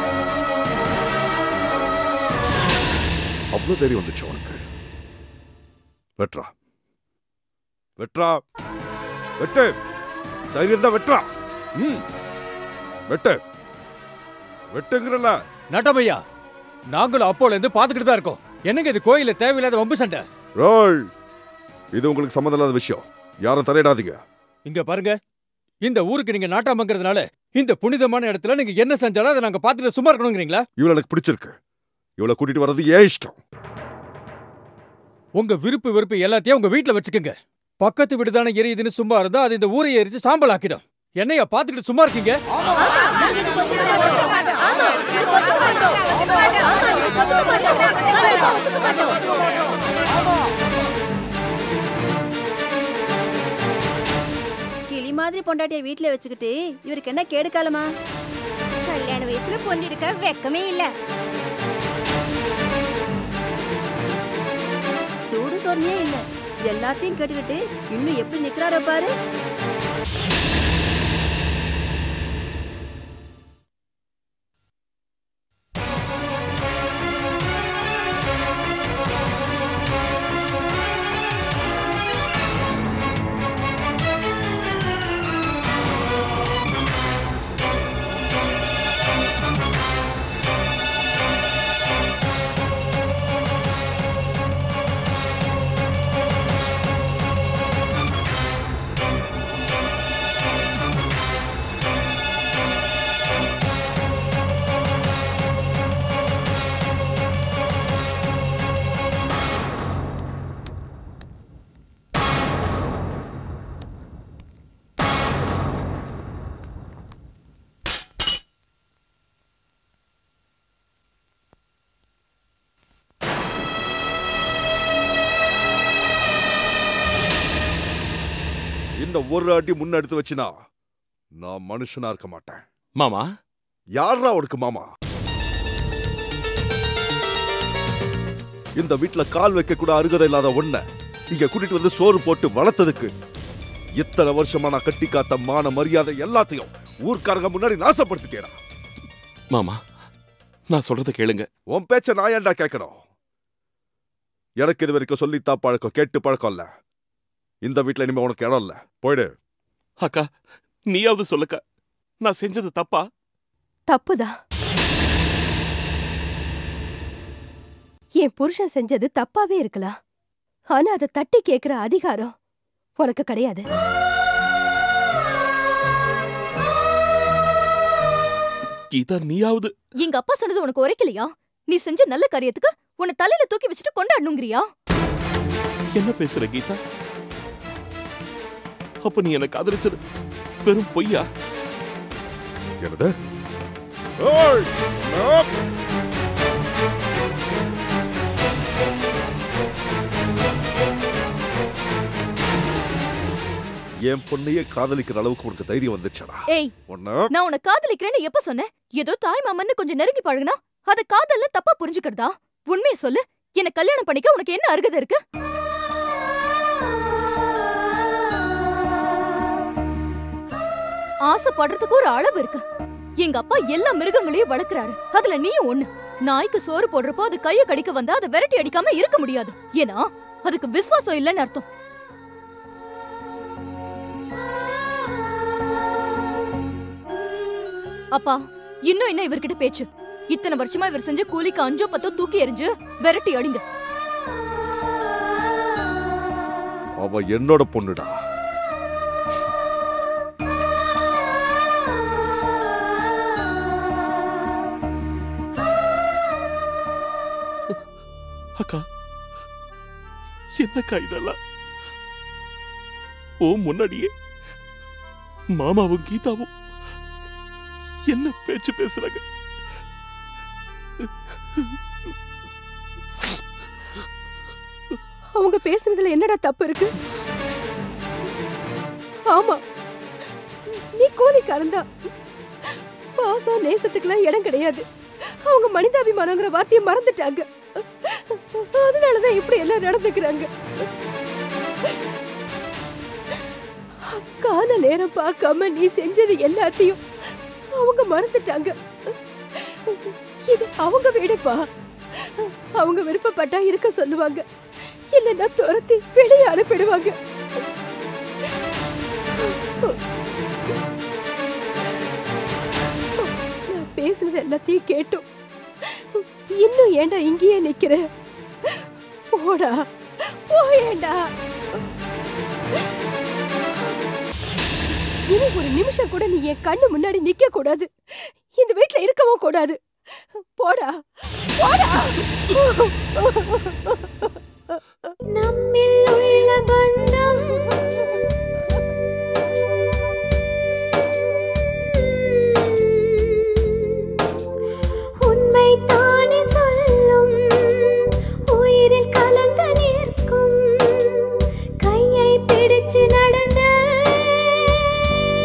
[SPEAKER 7] அவ்வளவு தைரியம் வந்துச்சு உனக்கு வெட்றா வெட்றா வெட்டு தைரியம் தான் வெட்றா ம் வெட்டு வெட்டுங்கிறல
[SPEAKER 6] நட்டமையா நாங்களும் அப்போல இருந்து பாத்துக்கிட்டு தான் இருக்கோம் என்னங்க இது கோயில தேவையில்லாத வம்பு சண்டை
[SPEAKER 7] ரோய் இது உங்களுக்கு சம்மந்தம் இல்லாத விஷயம் யாரும் தலையிடாதீங்க
[SPEAKER 6] இங்க பாருங்க இந்த ஊருக்கு நீங்க நாட்டாமங்கிறதுனால இந்த புனிதமான இடத்துல நீங்க என்ன செஞ்சாலும் அதை நாங்க பாத்துட்டு சும்மா இருக்கணுங்கிறீங்களா
[SPEAKER 7] இவளை எனக்கு பிடிச்சிருக்கு இவளை கூட்டிட்டு வர்றது ஏன் இஷ்டம்
[SPEAKER 6] உங்க விருப்பு வெறுப்பு எல்லாத்தையும் உங்க வீட்ல வச்சுக்கோங்க பக்கத்து வீடு தானே எரியுதுன்னு சும்மா இருந்தா அது இந்த ஊரை எரிச்சு சாம்பல் ஆக்கிடும் என்னையா பாத்துக்கிட்டு சும்மா இருக்கீங்க
[SPEAKER 10] கிளி மாதிரி மந்திரி பொண்டாட்டிய வீட்ல வச்சுக்கிட்டு இவருக்கு என்ன கேடு காலமா
[SPEAKER 18] கல்யாண வயசுல பொண்ணு இருக்க வெக்கமே இல்ல
[SPEAKER 10] சூடு சொர்ணியே இல்ல எல்லாத்தையும் கேட்டுக்கிட்டு இன்னும் எப்படி நிக்கிறாரோ பாரு
[SPEAKER 7] இந்த ஒரு அடி முன்ன எடுத்து வச்சினா நான் மனுஷனா இருக்க மாட்டேன்
[SPEAKER 8] மாமா
[SPEAKER 7] யாரா உனக்கு மாமா இந்த வீட்ல கால் வைக்க கூட அருகதை இல்லாத ஒண்ண இங்க கூட்டிட்டு வந்து சோறு போட்டு வளர்த்ததுக்கு இத்தனை வருஷமா நான் கட்டி காத்த மான மரியாதை எல்லாத்தையும் ஊர்க்காரங்க முன்னாடி நாசப்படுத்திட்டேடா
[SPEAKER 8] மாமா நான் சொல்றத கேளுங்க
[SPEAKER 7] உன் பேச்ச நான் ஏன்டா கேட்கணும் எனக்கு இது வரைக்கும் சொல்லித்தா பழக்கம் கேட்டு பழக்கம் இல்ல இந்த வீட்ல இனிமே உனக்கு இடம் இல்ல போயிடு
[SPEAKER 8] அக்கா நீயாவது சொல்லுக்கா நான் செஞ்சது தப்பா
[SPEAKER 3] தப்புதான் என் புருஷன் செஞ்சது தப்பாவே இருக்கலாம் ஆனா அதை தட்டி கேக்குற அதிகாரம் உனக்கு கிடையாது
[SPEAKER 8] கீதா நீயாவது
[SPEAKER 16] எங்க அப்பா சொன்னது உனக்கு உரைக்கலையா நீ செஞ்ச நல்ல காரியத்துக்கு உன்னை தலையில தூக்கி வச்சுட்டு கொண்டாடணுங்கிறியா
[SPEAKER 8] என்ன பேசுற கீதா அப்ப நீ எனக்கு காதலிச்சது வெறும் பொய்யா
[SPEAKER 7] என்னது ஏய்! ஆப்! என் பொண்ணையே காதலிக்கிற அளவுக்கு உனக்கு தைரியம் வந்துச்சடா
[SPEAKER 16] ஏய்
[SPEAKER 7] ஒண்ணு
[SPEAKER 16] நான் உன்னை காதலிக்கிறேன்னு எப்ப சொன்னேன் ஏதோ தாய் மாமன்னு கொஞ்சம் நெருங்கி பழகுனா அத காதல்ல தப்பா புரிஞ்சுக்கிறதா உண்மையை சொல்லு என்ன கல்யாணம் பண்ணிக்க உனக்கு என்ன அருகதை இருக்கு ஆசைப்படுறதுக்கு ஒரு அளவு இருக்கு எங்க அப்பா எல்லா மிருகங்களையும் வளர்க்கறாரு அதுல நீயும் ஒண்ணு நாய்க்கு சோறு போடுறப்போ அது கைய கடிக்க வந்தா அதை விரட்டி அடிக்காம இருக்க முடியாது ஏன்னா அதுக்கு விசுவாசம் இல்லைன்னு அர்த்தம் அப்பா இன்னும் என்ன இவர்கிட்ட பேச்சு இத்தனை வருஷமா இவர் செஞ்ச கூலிக்கு அஞ்சோ பத்தோ தூக்கி எறிஞ்சு விரட்டி அடிங்க
[SPEAKER 7] அவ என்னோட பொண்ணுடா
[SPEAKER 8] அக்கா என்னக்கா இதெல்லாம் ஓ முன்னாடியே மாமாவும் கீதாவும் என்ன பேச்சு பேசுறாங்க
[SPEAKER 3] அவங்க பேசுனதுல என்னடா தப்பு இருக்கு ஆமா நீ கூலிக்காரன் தான் பாசம் நேசத்துக்குலாம் இடம் கிடையாது அவங்க மனிதாபிமானங்கிற வார்த்தையை மறந்துட்டாங்க அதனாலதான் இப்படி எல்லாம் நடந்துக்கிறாங்க கால நேரம் பார்க்காம நீ செஞ்சது எல்லாத்தையும் அவங்க மறந்துட்டாங்க இது அவங்க வீடுப்பா அவங்க விருப்பப்பட்டா இருக்க சொல்லுவாங்க இல்லைன்னா துரத்தி வெளியே அனுப்பிடுவாங்க நான் பேசுனது எல்லாத்தையும் கேட்டோம் இன்னும் ஏன்டா இங்கேயே நிக்கிற போடா போயேண்டா இனி ஒரு நிமிஷம் கூட நீ என் கண்ணு முன்னாடி நிக்க கூடாது இந்த வீட்ல இருக்கவும் கூடாது போடா போடா
[SPEAKER 5] நம்மில் உள்ள பந்தம் உண்மை தானே சொல்லும் உயிரில் கலந்து நிற்கும் கையை பிடிச்சு நடந்த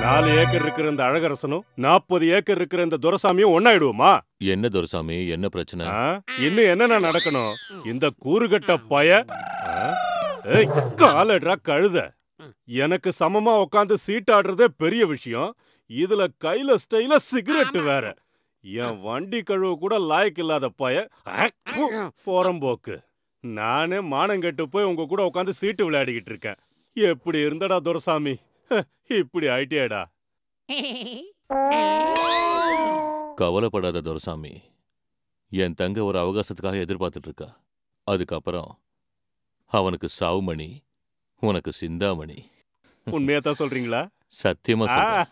[SPEAKER 14] நாலு ஏக்கர் இருக்கிற இந்த அழகரசனும் நாற்பது ஏக்கர் இருக்கிற இந்த துரசாமியும் ஒன்னாயிடுவோமா
[SPEAKER 13] என்ன துரசாமி என்ன பிரச்சனை
[SPEAKER 14] ஆ? இன்னும் என்னென்ன நடக்கணும் இந்த கூறுகட்ட பய ஆ? ஏய், காலட்ரா கழுத எனக்கு சமமா உட்காந்து சீட்டாடுறதே பெரிய விஷயம் இதுல கையில ஸ்டைல சிகரெட் வேற என் வண்டி கழுவு கூட லாய்க்கு இல்லாத பய போறம்போக்கு நானே மானங்கெட்டு போய் உங்க கூட உட்காந்து சீட்டு விளையாடிக்கிட்டு இருக்கேன் எப்படி இருந்தடா துரசாமி ஹ, இப்படி ஆயிட்டியாடா
[SPEAKER 13] கவலைப்படாத துரசாமி என் தங்க ஒரு அவகாசத்துக்காக எதிர்பார்த்துட்டு இருக்கா அதுக்கப்புறம் அவனுக்கு சாவுமணி உனக்கு சிந்தாமணி
[SPEAKER 14] உண்மையாத்தான் சொல்றீங்களா
[SPEAKER 13] சத்தியமா சொல்றேன்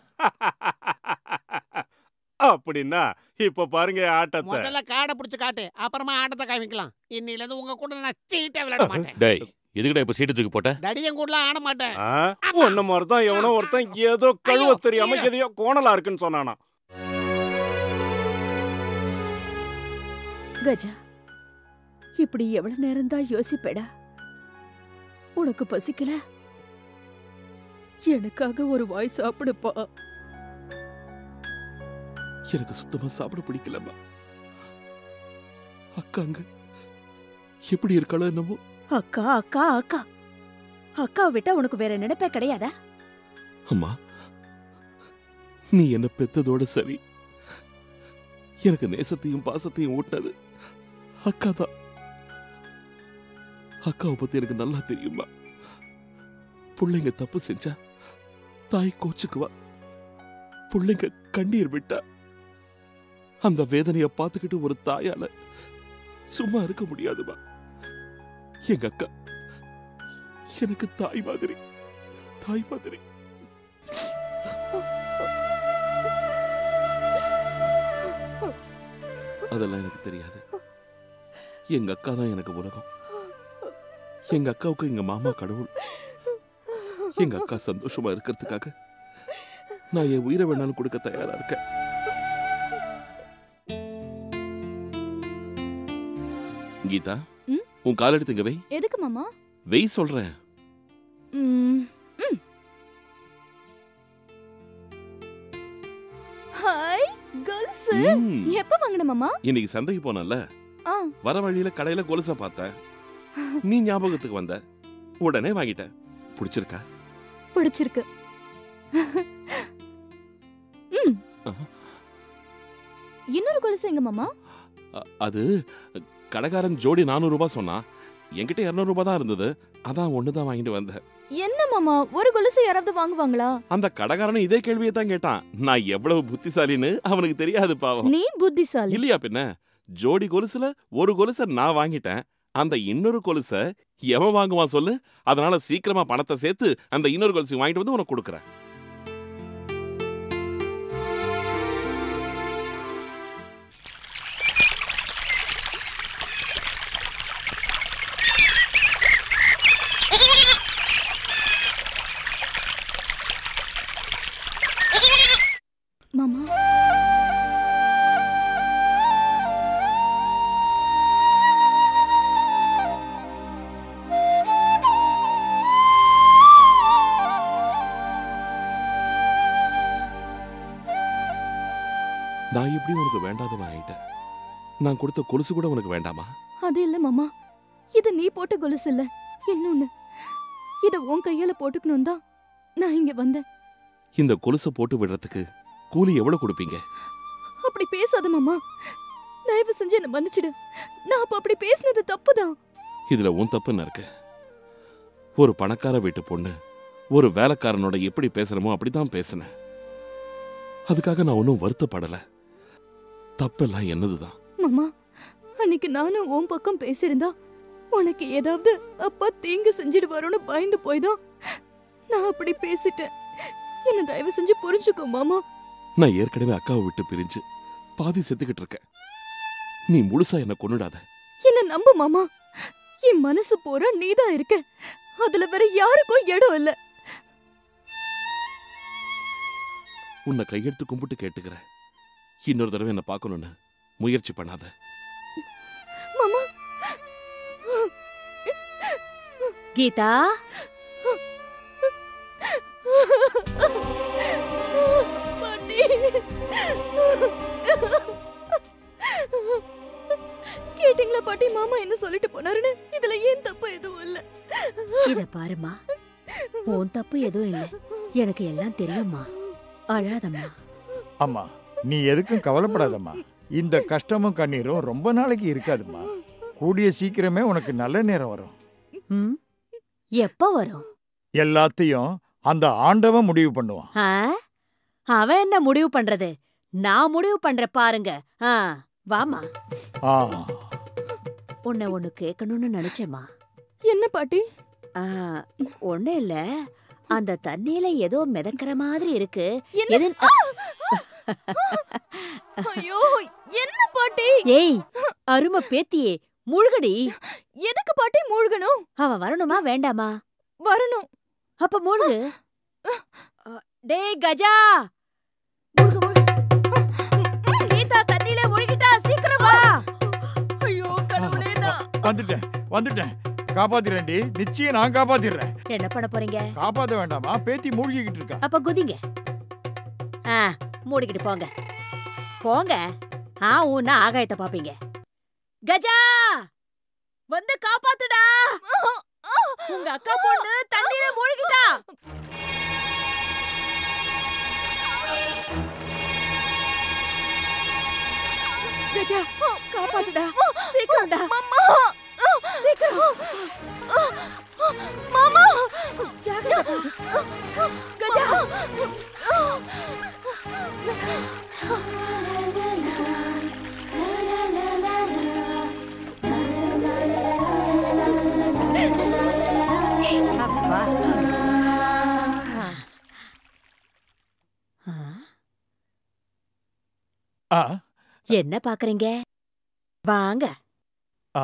[SPEAKER 14] அப்படின்னா இப்ப பாருங்க என் ஆட்டத்தை
[SPEAKER 15] முதல்ல காடை பிடிச்சு காட்டு அப்புறமா ஆட்டத்தை காமிக்கலாம் இன்னில இருந்து உங்க கூட நான் சீட்டை விளையாட மாட்டேன்
[SPEAKER 13] டேய் எதுக்குடா இப்ப சீட்டு தூக்கி போட்ட
[SPEAKER 15] தடியன் கூட ஆட மாட்டேன்
[SPEAKER 14] ஆ? உன்ன மாதிரிதான் எவனோ ஒருத்தன் ஏதோ கழுவ தெரியாம எதையோ கோணலா இருக்குன்னு சொன்னானா
[SPEAKER 2] கஜா இப்படி எவ்வளவு நேரம் தான் யோசிப்பேடா உனக்கு பசிக்கல எனக்காக ஒரு வாய் சாப்பிடுப்பா
[SPEAKER 8] எனக்கு சுத்தமா சாப்பிட பிடிக்கலம்மா அக்காங்க எப்படி இருக்காளோ என்னமோ
[SPEAKER 2] அக்கா அக்கா அக்கா அக்காவை விட்டா உனக்கு வேற நினைப்பே கிடையாதா
[SPEAKER 8] அம்மா நீ என்ன பெத்ததோட சரி எனக்கு நேசத்தையும் பாசத்தையும் ஊட்டினது அக்கா தான் அக்காவை பத்தி எனக்கு நல்லா தெரியுமா பிள்ளைங்க தப்பு செஞ்சா தாய் கோச்சுக்குவா பிள்ளைங்க கண்ணீர் விட்டா அந்த வேதனைய பார்த்துக்கிட்டு ஒரு தாயால சும்மா இருக்க முடியாதுமா எங்க அக்கா எனக்கு தாய் மாதிரி தாய் மாதிரி அதெல்லாம் எனக்கு தெரியாது எங்க அக்கா தான் எனக்கு உலகம் எங்க அக்காவுக்கு எங்க மாமா கடவுள் எங்க அக்கா சந்தோஷமா இருக்கிறதுக்காக நான் என் உயிரை வேணாலும் கொடுக்க தயாரா இருக்கேன் கீதா
[SPEAKER 16] ம்?
[SPEAKER 8] உன் கால் எடுத்து இங்க வை
[SPEAKER 16] எதுக்கு மாமா
[SPEAKER 8] வெய் சொல்றேன்
[SPEAKER 16] ம், ம். ஹாய் கேர்ள்ஸ்
[SPEAKER 8] ம்.
[SPEAKER 16] எப்ப வாங்கின மாமா
[SPEAKER 8] இன்னைக்கு சந்தைக்கு போனல
[SPEAKER 16] ஆ
[SPEAKER 8] வர வழியில கடையில கொலுச பார்த்தேன் நீ ஞாபகத்துக்கு வந்த உடனே வாங்கிட்டேன் பிடிச்சிருக்கா
[SPEAKER 16] பிடிச்சிருக்கு ம். இன்னொரு கொலுசு எங்க மாமா
[SPEAKER 8] அ- அது கடைக்காரன் ஜோடி நானூறு ரூபாய் சொன்னா என்கிட்ட இருநூறு ரூபாய் தான் இருந்தது அதான் ஒண்ணுதான் வாங்கிட்டு வந்தேன்
[SPEAKER 16] என்ன மாமா ஒரு கொலுசு யாராவது வாங்குவாங்களா
[SPEAKER 8] அந்த கடைக்காரனும் இதே கேள்வியை தான் கேட்டான் நான் எவ்வளவு புத்திசாலின்னு அவனுக்கு தெரியாது பாவம்
[SPEAKER 16] நீ புத்திசாலி
[SPEAKER 8] இல்லையா பின்ன ஜோடி கொலுசுல ஒரு கொலுசை நான் வாங்கிட்டேன் அந்த இன்னொரு கொலுசை எவன் வாங்குவான் சொல்லு அதனால சீக்கிரமா பணத்தை சேர்த்து அந்த இன்னொரு கொலுசு வாங்கிட்டு வந்து உனக்கு கொடுக்குறேன்
[SPEAKER 16] மாமா
[SPEAKER 8] நான் எப்படி உனக்கு வேண்டாதவன் ஆயிட்டேன் நான் கொடுத்த கொலுசு கூட உனக்கு வேண்டாமா
[SPEAKER 16] அது இல்ல மாமா இது நீ போட்ட கொலுசு இல்ல இன்னொன்னு இத உன் கையால போட்டுக்கணும் தான் நான் இங்க வந்தேன்
[SPEAKER 8] இந்த கொலுசை போட்டு விடுறதுக்கு கூலி எவ்வளவு கொடுப்பீங்க
[SPEAKER 16] அப்படி பேசாத மாமா தயவு செஞ்சு என்ன மன்னிச்சிடு நான் அப்ப அப்படி பேசினது தப்புதான்
[SPEAKER 8] இதுல உன் தப்புன்னு இருக்கு ஒரு பணக்கார வீட்டு பொண்ணு ஒரு வேலைக்காரனோட எப்படி பேசுறமோ அப்படிதான் பேசினேன் அதுக்காக நான் ஒன்றும் வருத்தப்படல தப்பெல்லாம் என்னதுதான்
[SPEAKER 16] மாமா அன்னைக்கு நானும் உன் பக்கம் பேசியிருந்தா உனக்கு ஏதாவது அப்பா தீங்கு செஞ்சிடுவாரோன்னு பயந்து போய்தான் நான் அப்படி பேசிட்டேன் என்ன தயவு செஞ்சு புரிஞ்சுக்கோ மாமா
[SPEAKER 8] நான் ஏற்கனவே அக்காவை விட்டு பிரிஞ்சு பாதி செத்துக்கிட்டு இருக்கேன் நீ முழுசா என்ன கொன்னுடாத
[SPEAKER 16] என்ன நம்பு மாமா என் மனசு பூரா நீதான் இருக்க அதுல வேற யாருக்கும் இடம் இல்ல
[SPEAKER 8] உன்னை கையெடுத்து கும்பிட்டு கேட்டுக்கிறேன் இன்னொரு தடவை என்ன பார்க்கணும்னு முயற்சி பண்ணாத
[SPEAKER 16] மாமா
[SPEAKER 2] கீதா
[SPEAKER 16] மாமா என்ன சொல்லிட்டு போனாருன்னு இதுல ஏன் தப்பு எதுவும் இல்ல
[SPEAKER 2] இத பாருமா உன் தப்பு எதுவும் இல்ல எனக்கு எல்லாம் தெரியும்மா அழாதம்மா
[SPEAKER 1] அம்மா நீ எதுக்கும் கவலைப்படாதம்மா இந்த கஷ்டமும் கண்ணீரும் ரொம்ப நாளைக்கு இருக்காதும்மா கூடிய சீக்கிரமே உனக்கு நல்ல நேரம் வரும்
[SPEAKER 2] ம் எப்ப வரும்
[SPEAKER 1] எல்லாத்தையும் அந்த ஆண்டவன் முடிவு பண்ணுவான்
[SPEAKER 2] ஆ? அவன் என்ன முடிவு பண்றது நான் முடிவு பண்ற பாருங்க ஆ வாமா
[SPEAKER 1] ஆ
[SPEAKER 2] உன்னை ஒண்ணு கேட்கணும்னு நினைச்சேம்மா
[SPEAKER 16] என்ன பாட்டி
[SPEAKER 2] ஒண்ணு இல்ல அந்த தண்ணியில ஏதோ மிதக்கிற மாதிரி இருக்கு
[SPEAKER 16] என்ன?
[SPEAKER 2] எது
[SPEAKER 16] ஐயோ என்ன பாட்டி
[SPEAKER 2] ஏய் அருமை பேத்தியே முழுகடி
[SPEAKER 16] எதுக்கு பாட்டி மூழ்கணும்
[SPEAKER 2] அவன் வரணுமா வேண்டாமா
[SPEAKER 16] வரணும்
[SPEAKER 2] அப்ப மூழ்கு டேய் கஜா முழுகு முழுகு கீதா தண்ணியில முழுகிட்டா சீக்கிரம் வா ஐயோ கடவுளே நான்
[SPEAKER 1] வந்துட்டேன் வந்துட்டேன் காப்பாத்திரேன்டி நிச்சயம் நான் காப்பாத்திடுறேன்
[SPEAKER 2] என்ன பண்ண போறீங்க
[SPEAKER 1] காப்பாத்த வேண்டாமா பேத்தி மூழ்கிக்கிட்டு இருக்கா
[SPEAKER 2] அப்ப குதிங்க ஆ மூடிக்கிட்டு போங்க போங்க ஆ ஊன்னா ஆகாயத்தை பாப்பீங்க கஜா வந்து காப்பாத்துடா உங்க அக்கா பொண்ணு தண்ணியில மூழ்கிட்டா கஜா காப்பாத்துடா சீக்கிரம்டா சீக்கிரம்
[SPEAKER 16] மாமா
[SPEAKER 2] ஜாகிரதை கஜா
[SPEAKER 1] ஆ
[SPEAKER 2] என்ன பாக்குறீங்க வாங்க
[SPEAKER 1] ஆ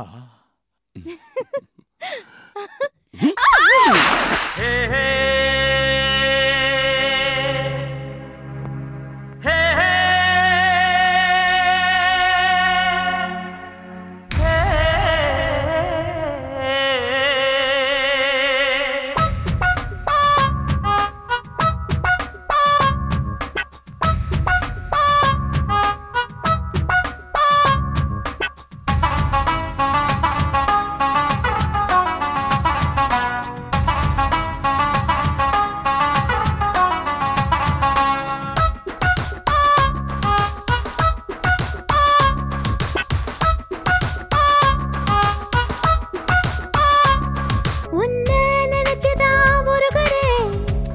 [SPEAKER 5] உன்னை நினைச்சுதான் உருகுறேன்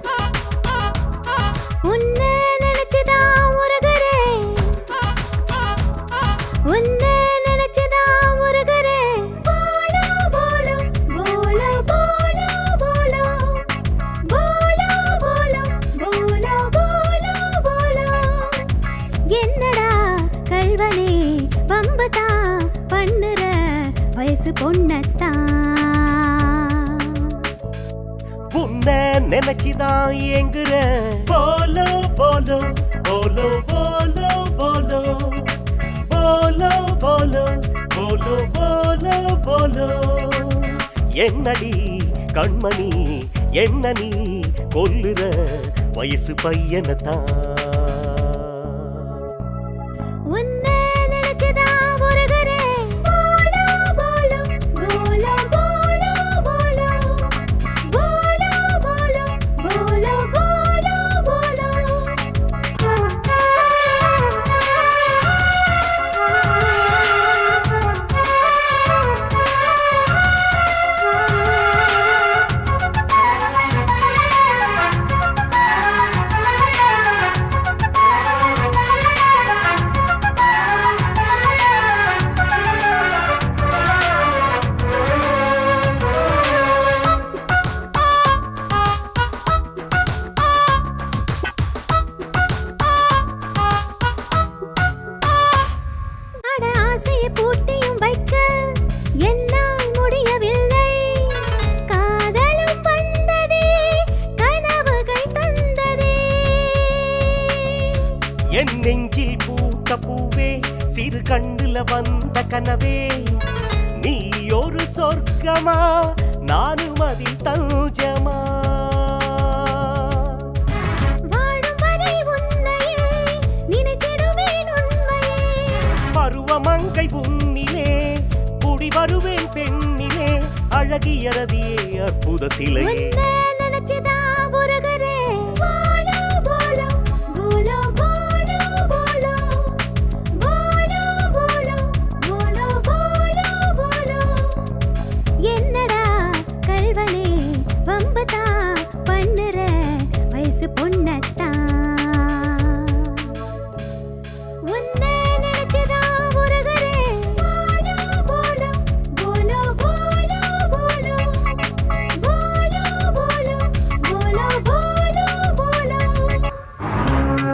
[SPEAKER 5] உன்னை நினைச்சுதான் உருகுறேன் உன்னை நினைச்சுதான் உருகுறேன் போலோ போலோ போலோ போலோ போலோ போலோ போலோ போலோ போலோ போலோ என்னடா கல்வனே பம்பதான் பண்ணுற வயசு பொண்ணத்தான்
[SPEAKER 12] உன்னை நினைச்சுதான் ஏங்குற போலோ போலோ போலோ போலோ போலோ போலோ போலோ போலோ போலோ போலோ என்னடி கண்மணி என்ன நீ கொல்லுற வயசு பையனத்தான்
[SPEAKER 5] உன்னை நினைச்சுதான் உருகுறேன் போலோ போலோ போலோ போலோ போலோ போலோ போலோ போலோ போலோ அட ஆசையை பூட்டியும் வைக்க என்னால் முடியவில்லை காதலும் வந்ததே கனவுகள் தந்ததே
[SPEAKER 12] என் நெஞ்சில் பூத்த பூவே சிறு கண்ணுல வந்த கனவே நீ ஒரு சொர்க்கமா நானும் அதில் தஞ்சமா
[SPEAKER 5] வாழும் வரை உன்னையே நினைத்திடுவேன் உண்மையே
[SPEAKER 12] பருவமங்கை உன்னிலே குடி வருவே அழகிய ரதியே அற்புத சிலையே
[SPEAKER 5] நினைச்சுதான் உருகுறேன் போலோ போலோ போலோ போலோ போலோ போலோ போலோ போலோ போலோ போலோ என்னடா கல்வனே வம்பதா பண்ணுற வயசு பொண்ணத்தான் உன்னை நினைச்சுதான் உருகுறேன் போலோ போலோ போலோ போலோ போலோ போலோ போலோ போலோ போலோ போலோ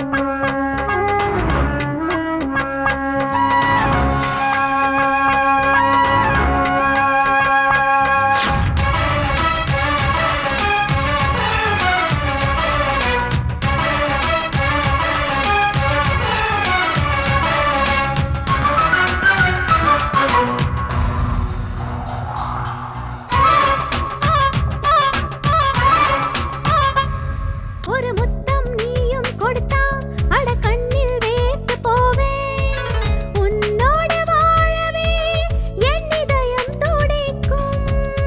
[SPEAKER 5] ஒரு முத்தம் நீயும் கொடுத்தா அட கண்ணில் வேத்து போவேன் உன்னோட வாழவே என் இதயம் துடிக்கும்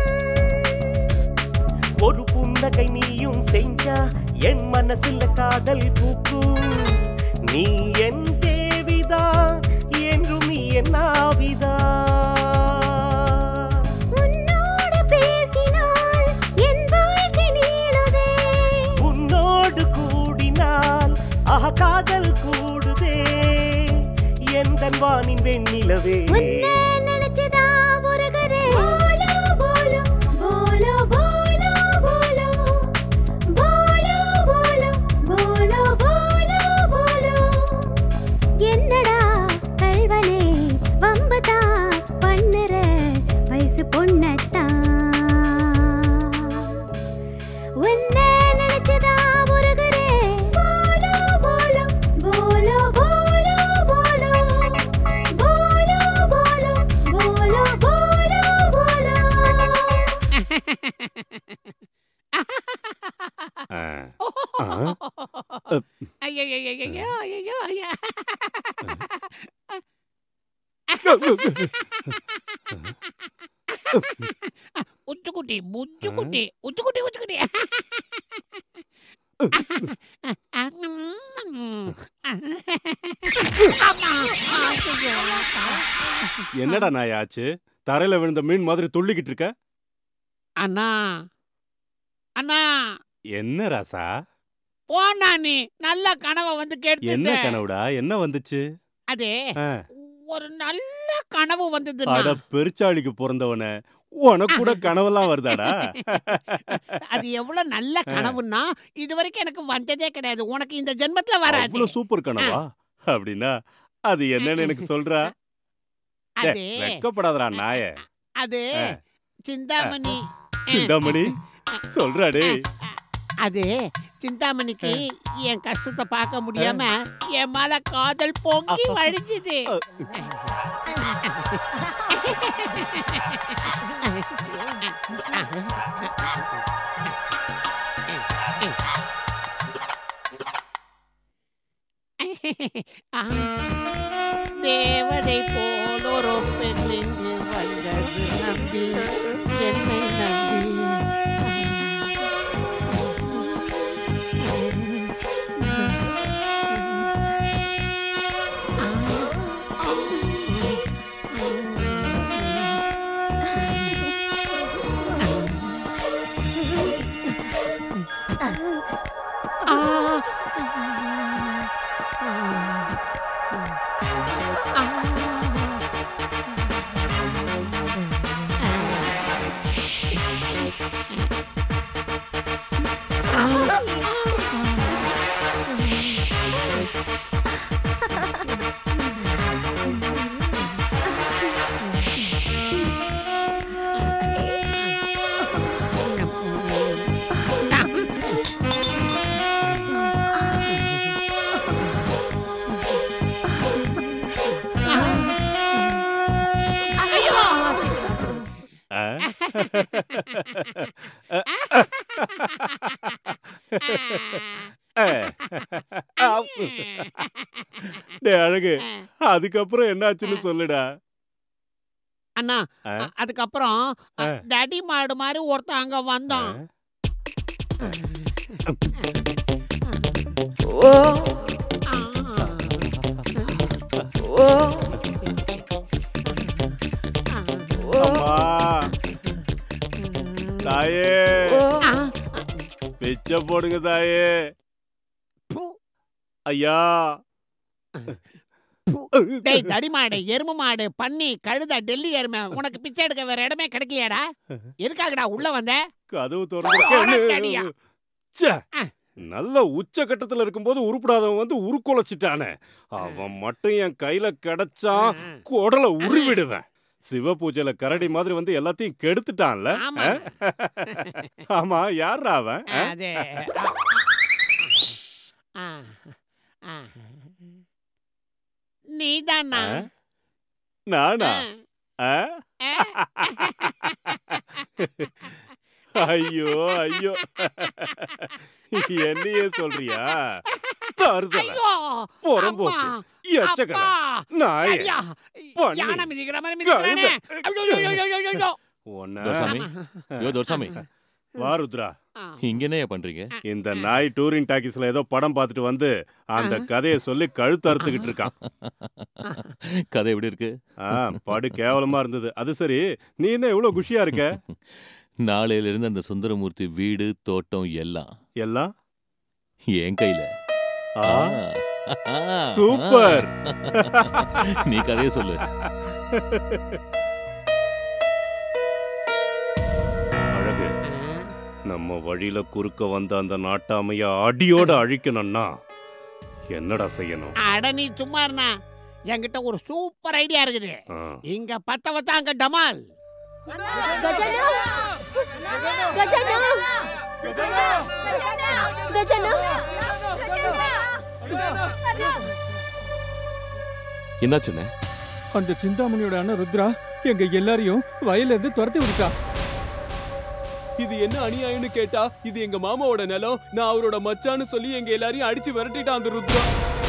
[SPEAKER 12] ஒரு புன்னகை நீயும் செஞ்சா என் மனசுல காதல் பூக்கும் நீ என் தேவிதான் என்றும் நீ என் ஆவிதா
[SPEAKER 5] உன்னோட பேசினால் என் வாழ்க்கை நீளுதே
[SPEAKER 12] உன்னோடு கூடினால் ஆஹா காதல் கூடுதே எந்தன் வானின் வெண்ணிலவே
[SPEAKER 5] உன்னை நினைச்சுதா உருகுறேன் போலோ போலோ போலோ போலோ போலோ போலோ போலோ போலோ போலோ போலோ என்னடா கல்வனே வம்பதா பண்ணுற வயசு பொண்ணத்தான் உன்னை நினைச்சுதா உருகுறேன் போலோ போலோ போலோ போலோ போலோ போலோ போலோ போலோ போலோ போலோ
[SPEAKER 14] ஆ. ஆ? அப்.
[SPEAKER 15] ஐயோ ஐயோ ஐயோ ஐயோ ஐயோ உச்சுக்குட்டி முச்சுக்குட்டி உச்சுக்குட்டி உச்சுக்குட்டி
[SPEAKER 14] என்னடா நாய் ஆச்சு தரையில விழுந்த மீன் மாதிரி துள்ளிக்கிட்டு இருக்க
[SPEAKER 15] அண்ணா அண்ணா
[SPEAKER 14] என்ன ராசா
[SPEAKER 15] போனா நீ நல்ல கனவை வந்து
[SPEAKER 14] என்ன
[SPEAKER 15] கெடுத்துட்ட
[SPEAKER 14] கனவுடா என்ன வந்துச்சு
[SPEAKER 15] அதே
[SPEAKER 14] ஆ.
[SPEAKER 15] ஒரு நல்ல கனவு வந்ததுண்ணா
[SPEAKER 14] அட பெருச்சாளிக்கு பிறந்தவன உனக்கு கூட கனவெல்லாம் வருதாடா
[SPEAKER 15] அது எவ்வளவு நல்ல கனவுன்னா இது வரைக்கும் எனக்கு வந்ததே கிடையாது உனக்கு இந்த ஜென்மத்துல வராது
[SPEAKER 14] அவ்வளவு சூப்பர் கனவா அப்படின்னா அது என்னன்னு எனக்கு சொல்றா டேய்,
[SPEAKER 15] அது
[SPEAKER 14] வெட்கப்படாதடா நாய
[SPEAKER 15] அது
[SPEAKER 14] ஆ.
[SPEAKER 15] சிந்தாமணி
[SPEAKER 14] சிந்தாமணி சொல்றா டேய்
[SPEAKER 15] அது சிந்தாமணிக்கு என் கஷ்டத்தை பார்க்க முடியாம என் மேல காதல் பொங்கி வழிஞ்சுது ஆ, தேவதை போல் ஒரு பெண் இங்கு வந்தது நம்பி என்னை நம்பி
[SPEAKER 14] ஆ? டேய் அழகு அதுக்கப்புறம் என்னாச்சுன்னு சொல்லுடா
[SPEAKER 15] அண்ணா
[SPEAKER 14] ஆ?
[SPEAKER 15] அ- அதுக்கப்புறம் அ,
[SPEAKER 14] ஆ.
[SPEAKER 15] தடி மாடு மாதிரி ஒருத்தன் அங்க வந்தான்
[SPEAKER 14] அம்மா தாயே பிச்சை போடுங்க தாயே ஐயா
[SPEAKER 15] டேய் தடி மாடு எருமை மாடு பன்னி கழுத டெல்லி எருமை உனக்கு பிச்சை எடுக்க வேற இடமே கிடைக்கலையாடா எதுக்காகடா உள்ள வந்த
[SPEAKER 14] கதவு
[SPEAKER 15] போடாதடியா.
[SPEAKER 14] திறந்து ச்சே, நல்ல உச்சகட்டத்துல இருக்கும்போது உருப்படாதவன் வந்து உருக்குலைச்சிட்டானே அவன் மட்டும் என் கையில கிடைச்சான் குடலை உருவிடுவேன் சிவ பூஜையில கரடி மாதிரி வந்து எல்லாத்தையும் கெடுத்துட்டான்ல
[SPEAKER 15] ஆமா.
[SPEAKER 14] ஆ? ஆமா யாரா அவன் ஆ?
[SPEAKER 15] அது ஆ, ஆ. நீதானா
[SPEAKER 14] ஆ? நானா ஆ? ஐயோ ஐயோ என்னையே சொல்றியா தருதல
[SPEAKER 15] ஐயோ
[SPEAKER 14] புறம்போக்கு எச்சக்கல நாயே
[SPEAKER 15] ஐயா,
[SPEAKER 14] பண்ணி
[SPEAKER 15] யானை மிதிக்கிற மாதிரி மிதிக்கிறானே. ஐயோ, ஐயோ, ஐயோ, ஐயோ, ஐயோ.
[SPEAKER 14] உன்னை-
[SPEAKER 13] துரைசாமி யோ துரைசாமி
[SPEAKER 14] வா ருத்ரா
[SPEAKER 13] இங்க என்னையா பண்றீங்க
[SPEAKER 14] இந்த நாய் டூரிங் டாக்கீஸ்ல ஏதோ படம் பார்த்துட்டு வந்து அந்த கதையை சொல்லி கழுத்து அறுத்துக்கிட்டு இருக்கான்
[SPEAKER 13] கதை எப்படி இருக்கு
[SPEAKER 14] ஆ, படு கேவலமா இருந்தது அது சரி நீ என்ன இவ்வளவு குஷியா இருக்க
[SPEAKER 13] நாளையில இருந்து அந்த சுந்தரமூர்த்தி வீடு தோட்டம் எல்லாம்
[SPEAKER 14] எல்லாம்
[SPEAKER 13] என் கையில
[SPEAKER 14] ஆ.
[SPEAKER 13] ஆ.
[SPEAKER 14] சூப்பர்.
[SPEAKER 13] நீ கதையை சொல்லு
[SPEAKER 14] அழகு நம்ம வழியில குறுக்க வந்த அந்த நாட்டாமைய அடியோட அழிக்கணும்னா என்னடா செய்யணும்
[SPEAKER 15] அட நீ சும்மா இருந்தா என்கிட்ட ஒரு சூப்பர் ஐடியா இருக்குது
[SPEAKER 14] ஆ.
[SPEAKER 15] இங்க பத்த வச்சா அங்க டமால்
[SPEAKER 4] கஜானா கஜானா கஜானா
[SPEAKER 8] என்னாச்சுண்ணே
[SPEAKER 6] அந்த சிந்தாமணியோட அண்ணன் ருத்ரா எங்க எல்லாரையும் வயல்ல இருந்து துரத்தி விட்டுட்டா
[SPEAKER 9] இது என்ன அநியாயம்னு கேட்டா இது எங்க மாமாவோட நிலம் நான் அவரோட மச்சான்னு சொல்லி எங்க எல்லாரையும் அடிச்சு விரட்டிட்டான் அந்த ருத்ரா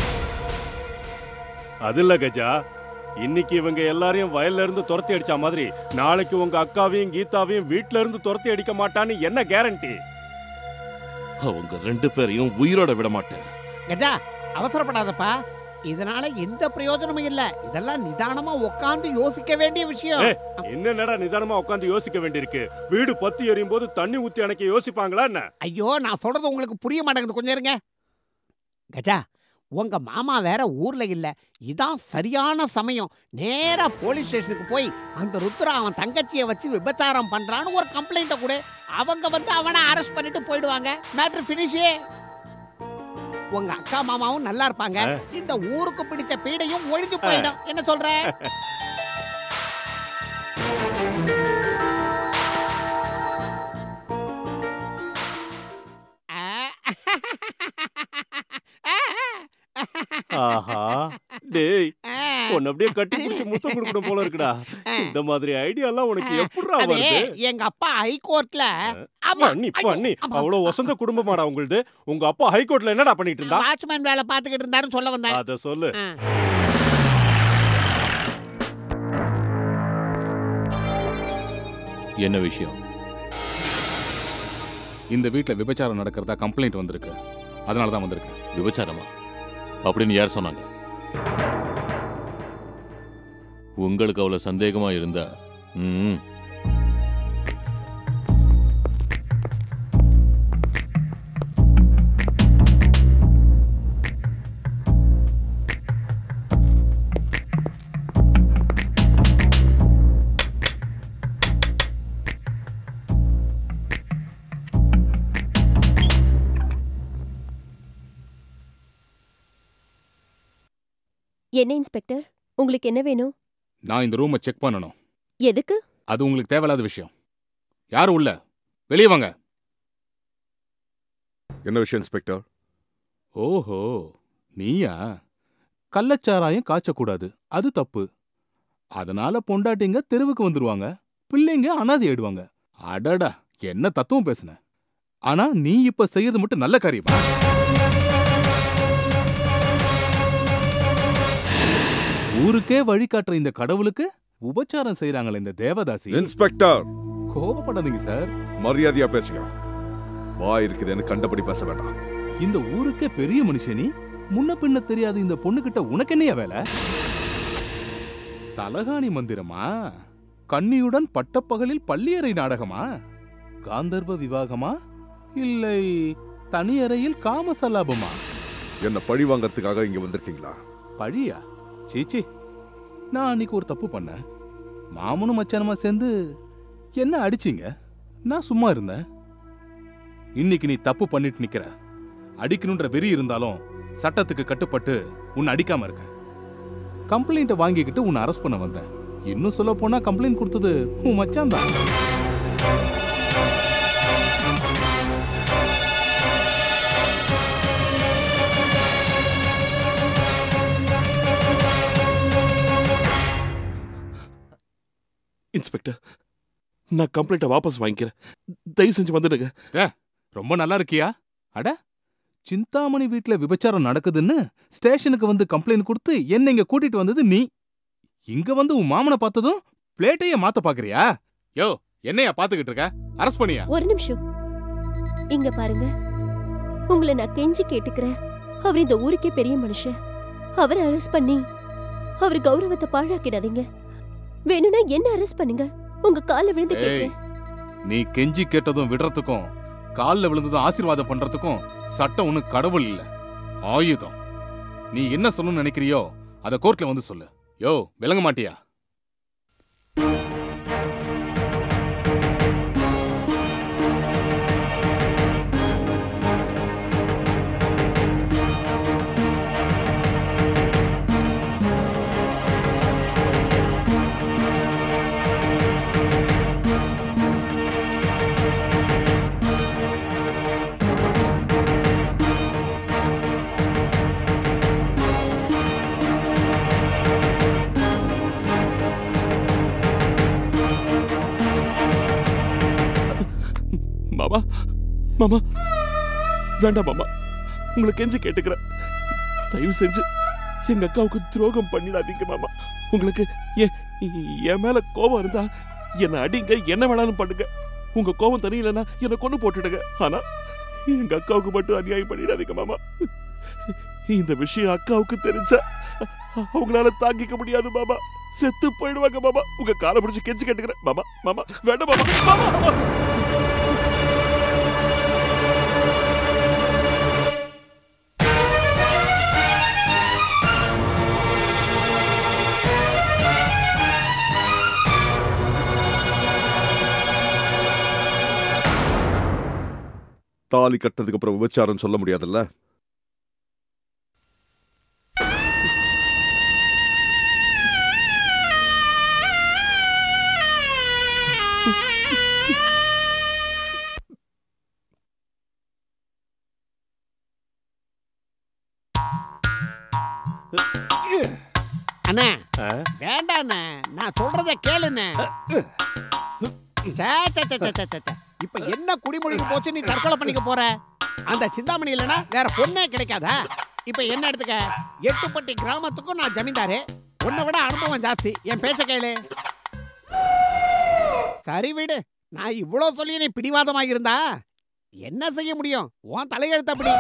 [SPEAKER 14] அது இல்ல கஜா இன்னைக்கு இவங்க எல்லாரையும் வயல்ல இருந்து துரத்தி அடிச்ச மாதிரி நாளைக்கு உங்க அக்காவையும் கீதாவையும் வீட்ல இருந்து துரத்தி அடிக்க மாட்டான்னு என்ன கேரண்டி
[SPEAKER 8] அவங்க ரெண்டு பேரையும் உயிரோட விட மாட்டேன்
[SPEAKER 15] கஜா அவசரப்படாதப்பா இதனால எந்த பிரயோஜனமும் இல்ல இதெல்லாம் நிதானமா உட்கார்ந்து யோசிக்க வேண்டிய விஷயம்
[SPEAKER 14] ஏய், என்னடா நிதானமா உட்காந்து யோசிக்க வேண்டியிருக்கு வீடு பத்தி எரியும் போது தண்ணி ஊத்தி அணைக்க யோசிப்பாங்களா என்ன
[SPEAKER 15] ஐயோ நான் சொல்றது உங்களுக்கு புரிய மாட்டேங்குது கொஞ்சம் இருங்க கஜா உங்க மாமா வேற ஊர்ல இல்ல இதான் சரியான சமயம் நேரா போலீஸ் ஸ்டேஷனுக்கு போய் அந்த ருத்ரா அவன் தங்கச்சியை வச்சு விபச்சாரம் பண்றான்னு ஒரு கம்ப்ளைண்ட்டை கொடு அவங்க வந்து அவனை அரெஸ்ட் பண்ணிட்டு போயிடுவாங்க மேட்ரு ஃபினிஷே உங்க அக்கா மாமாவும் நல்லா இருப்பாங்க இந்த ஊருக்கு பிடிச்ச பீடையும் ஒழிஞ்சு போயிடும் என்ன சொல்ற
[SPEAKER 14] ஆஹா டேய் உன்னை அப்படியே கட்டி பிடிச்சி முத்தம் கொடுக்கணும் போல இருக்குடா இந்த மாதிரி ஐடியா எல்லாம் உனக்கு எப்படிடா
[SPEAKER 15] அது
[SPEAKER 14] வருது
[SPEAKER 15] எங்க அப்பா ஹைகோர்ட்ல
[SPEAKER 14] பண்ணி பண்ணி அவ்வளவு வசந்த குடும்பமாடா உங்களுது உங்க அப்பா ஹைகோர்ட்ல என்னடா பண்ணிட்டு இருந்தா
[SPEAKER 15] வாட்ச்மேன் வேலை பார்த்துக்கிட்டு இருந்தாருன்னு சொல்ல வந்தேன்
[SPEAKER 14] அத சொல்லு
[SPEAKER 15] ஆ.
[SPEAKER 13] என்ன விஷயம்
[SPEAKER 11] இந்த வீட்ல விபச்சாரம் நடக்கிறதா கம்ப்ளைண்ட் வந்திருக்கு அதனால தான் வந்திருக்கு
[SPEAKER 13] விபச்சாரமா அப்படின்னு யார் சொன்னாங்க உங்களுக்கு அவ்வளவு சந்தேகமா இருந்தா ம்
[SPEAKER 4] என்ன இன்ஸ்பெக்டர் உங்களுக்கு என்ன வேணும்
[SPEAKER 11] நான் இந்த ரூமை செக் பண்ணணும்
[SPEAKER 4] எதுக்கு
[SPEAKER 11] அது உங்களுக்கு தேவையில்லாத விஷயம் யாரும் உள்ள வெளியே வாங்க
[SPEAKER 7] என்ன விஷயம் இன்ஸ்பெக்டர்
[SPEAKER 11] ஓஹோ நீயா கள்ளச்சாராயம் காய்ச்சக்கூடாது அது தப்பு அதனால பொண்டாட்டிங்க தெருவுக்கு வந்துருவாங்க பிள்ளைங்க அனாதை ஆயிடுவாங்க அடடா என்ன தத்துவம் பேசுன ஆனா நீ இப்ப செய்யறது மட்டும் நல்ல காரியமா ஊருக்கே வழிகாட்டுற இந்த கடவுளுக்கு உபச்சாரம் செய்றாங்களே இந்த தேவதாசி
[SPEAKER 7] இன்ஸ்பெக்டர்
[SPEAKER 11] கோபப்படாதீங்க சார்
[SPEAKER 7] மரியாதையா பேசுங்க வாய் இருக்குதுன்னு கண்டபடி பேச வேண்டாம்
[SPEAKER 11] இந்த ஊருக்கே பெரிய மனுஷனி முன்ன பின்ன தெரியாத இந்த பொண்ணுகிட்ட உனக்கு என்னையா வேலை தலகாணி மந்திரமா கன்னியுடன் பட்டப்பகலில் பள்ளியறை நாடகமா காந்தர்வ விவாகமா இல்லை தனியறையில் காமசல்லாபமா
[SPEAKER 7] என்ன பழி வாங்கறதுக்காக இங்க வந்திருக்கீங்களா
[SPEAKER 11] பழியா சீச்சி நான் அன்னைக்கு ஒரு தப்பு பண்ணேன் மாமனும் மச்சானுமா சேர்ந்து என்ன அடிச்சீங்க நான் சும்மா இருந்தேன் இன்னைக்கு நீ தப்பு பண்ணிட்டு நிக்கிற அடிக்கணுன்ற வெறி இருந்தாலும் சட்டத்துக்கு கட்டுப்பட்டு உன்னை அடிக்காம இருக்க கம்ப்ளைண்ட்டை வாங்கிக்கிட்டு உன்னை அரெஸ்ட் பண்ண வந்தேன் இன்னும் சொல்ல போனா கம்ப்ளைண்ட் கொடுத்தது உன் மச்சான் தான்
[SPEAKER 8] இன்ஸ்பெக்டர் நான் கம்ப்ளைண்ட்டை வாபஸ் வாங்கிக்கிறேன் தயவு செஞ்சு வந்துடுங்க
[SPEAKER 11] ஏ, ரொம்ப நல்லா இருக்கியா அட சிந்தாமணி வீட்ல விபச்சாரம் நடக்குதுன்னு ஸ்டேஷனுக்கு வந்து கம்ப்ளைண்ட் கொடுத்து என்ன இங்க கூட்டிட்டு வந்தது நீ இங்க வந்து உன் மாமனை பார்த்ததும் பிளேட்டையே மாத்த பாக்குறியா யோ என்னையா பாத்துக்கிட்டு இருக்க அரெஸ்ட் பண்ணியா
[SPEAKER 4] ஒரு நிமிஷம் இங்க பாருங்க உங்களை நான் கெஞ்சி கேட்டுக்கிறேன் அவர் இந்த ஊருக்கே பெரிய மனுஷன் அவரை அரெஸ்ட் பண்ணி அவர் கௌரவத்தை பாழாக்கிடாதீங்க வேணும்னா என்ன அரெஸ்ட் பண்ணுங்க உங்க கால்ல விழுந்து
[SPEAKER 11] ஏய்
[SPEAKER 4] கேட்கிறேன்
[SPEAKER 11] நீ கெஞ்சி கேட்டதும் விடுறதுக்கும் கால்ல விழுந்ததும் ஆசீர்வாதம் பண்றதுக்கும் சட்டம் ஒண்ணு கடவுள் இல்ல ஆயுதம் நீ என்ன சொல்லணும்னு நினைக்கிறியோ அத கோர்ட்ல வந்து சொல்லு யோ விளங்க மாட்டியா
[SPEAKER 8] மாமா மாமா வேண்டாம் மாமா உங்களை கெஞ்சி கேட்டுக்கிறேன் தயவு செஞ்சு எங்க அக்காவுக்கு துரோகம் பண்ணிடாதீங்க மாமா உங்களுக்கு என் என் மேல கோபம் இருந்தா என்ன அடிங்க என்ன வேணாலும் பண்ணுங்க உங்க கோபம் தனியிலனா என்ன கொண்டு போட்டுடுங்க ஆனா எங்க அக்காவுக்கு மட்டும் அநியாயம் பண்ணிடாதீங்க மாமா இந்த விஷயம் அக்காவுக்கு தெரிஞ்சா அவங்களால தாங்கிக்க முடியாது மாமா செத்து போயிடுவாங்க மாமா உங்க காலை பிடிச்சு கெஞ்சி கேட்டுக்கிறேன் மாமா மாமா வேண்டாம் மாமா மாமா
[SPEAKER 7] தாலி கட்டினதுக்கு அப்புறம் விபச்சாரம் சொல்ல முடியாதுல்ல
[SPEAKER 15] அண்ணா வேண்டாண்ணே நான் சொல்றத கேளுண்ணே சே, சே, சே, சே, சே, சே, சே. இப்ப என்ன குடிமொழிக்கு போச்சு நீ தற்கொலை பண்ணிக்க போற அந்த சிந்தாமணி இல்லைன்னா வேற பொண்ணே கிடைக்காதா இப்ப என்ன எடுத்துக்க எட்டுப்பட்டி கிராமத்துக்கும் நான் ஜமீன்தாரு உன்னை விட அனுபவம் ஜாஸ்தி என் பேச்ச கேளு சரி விடு நான் இவ்வளோ சொல்லி நீ பிடிவாதமாக இருந்தா என்ன செய்ய முடியும் உன் தலையெழுத்து அப்படி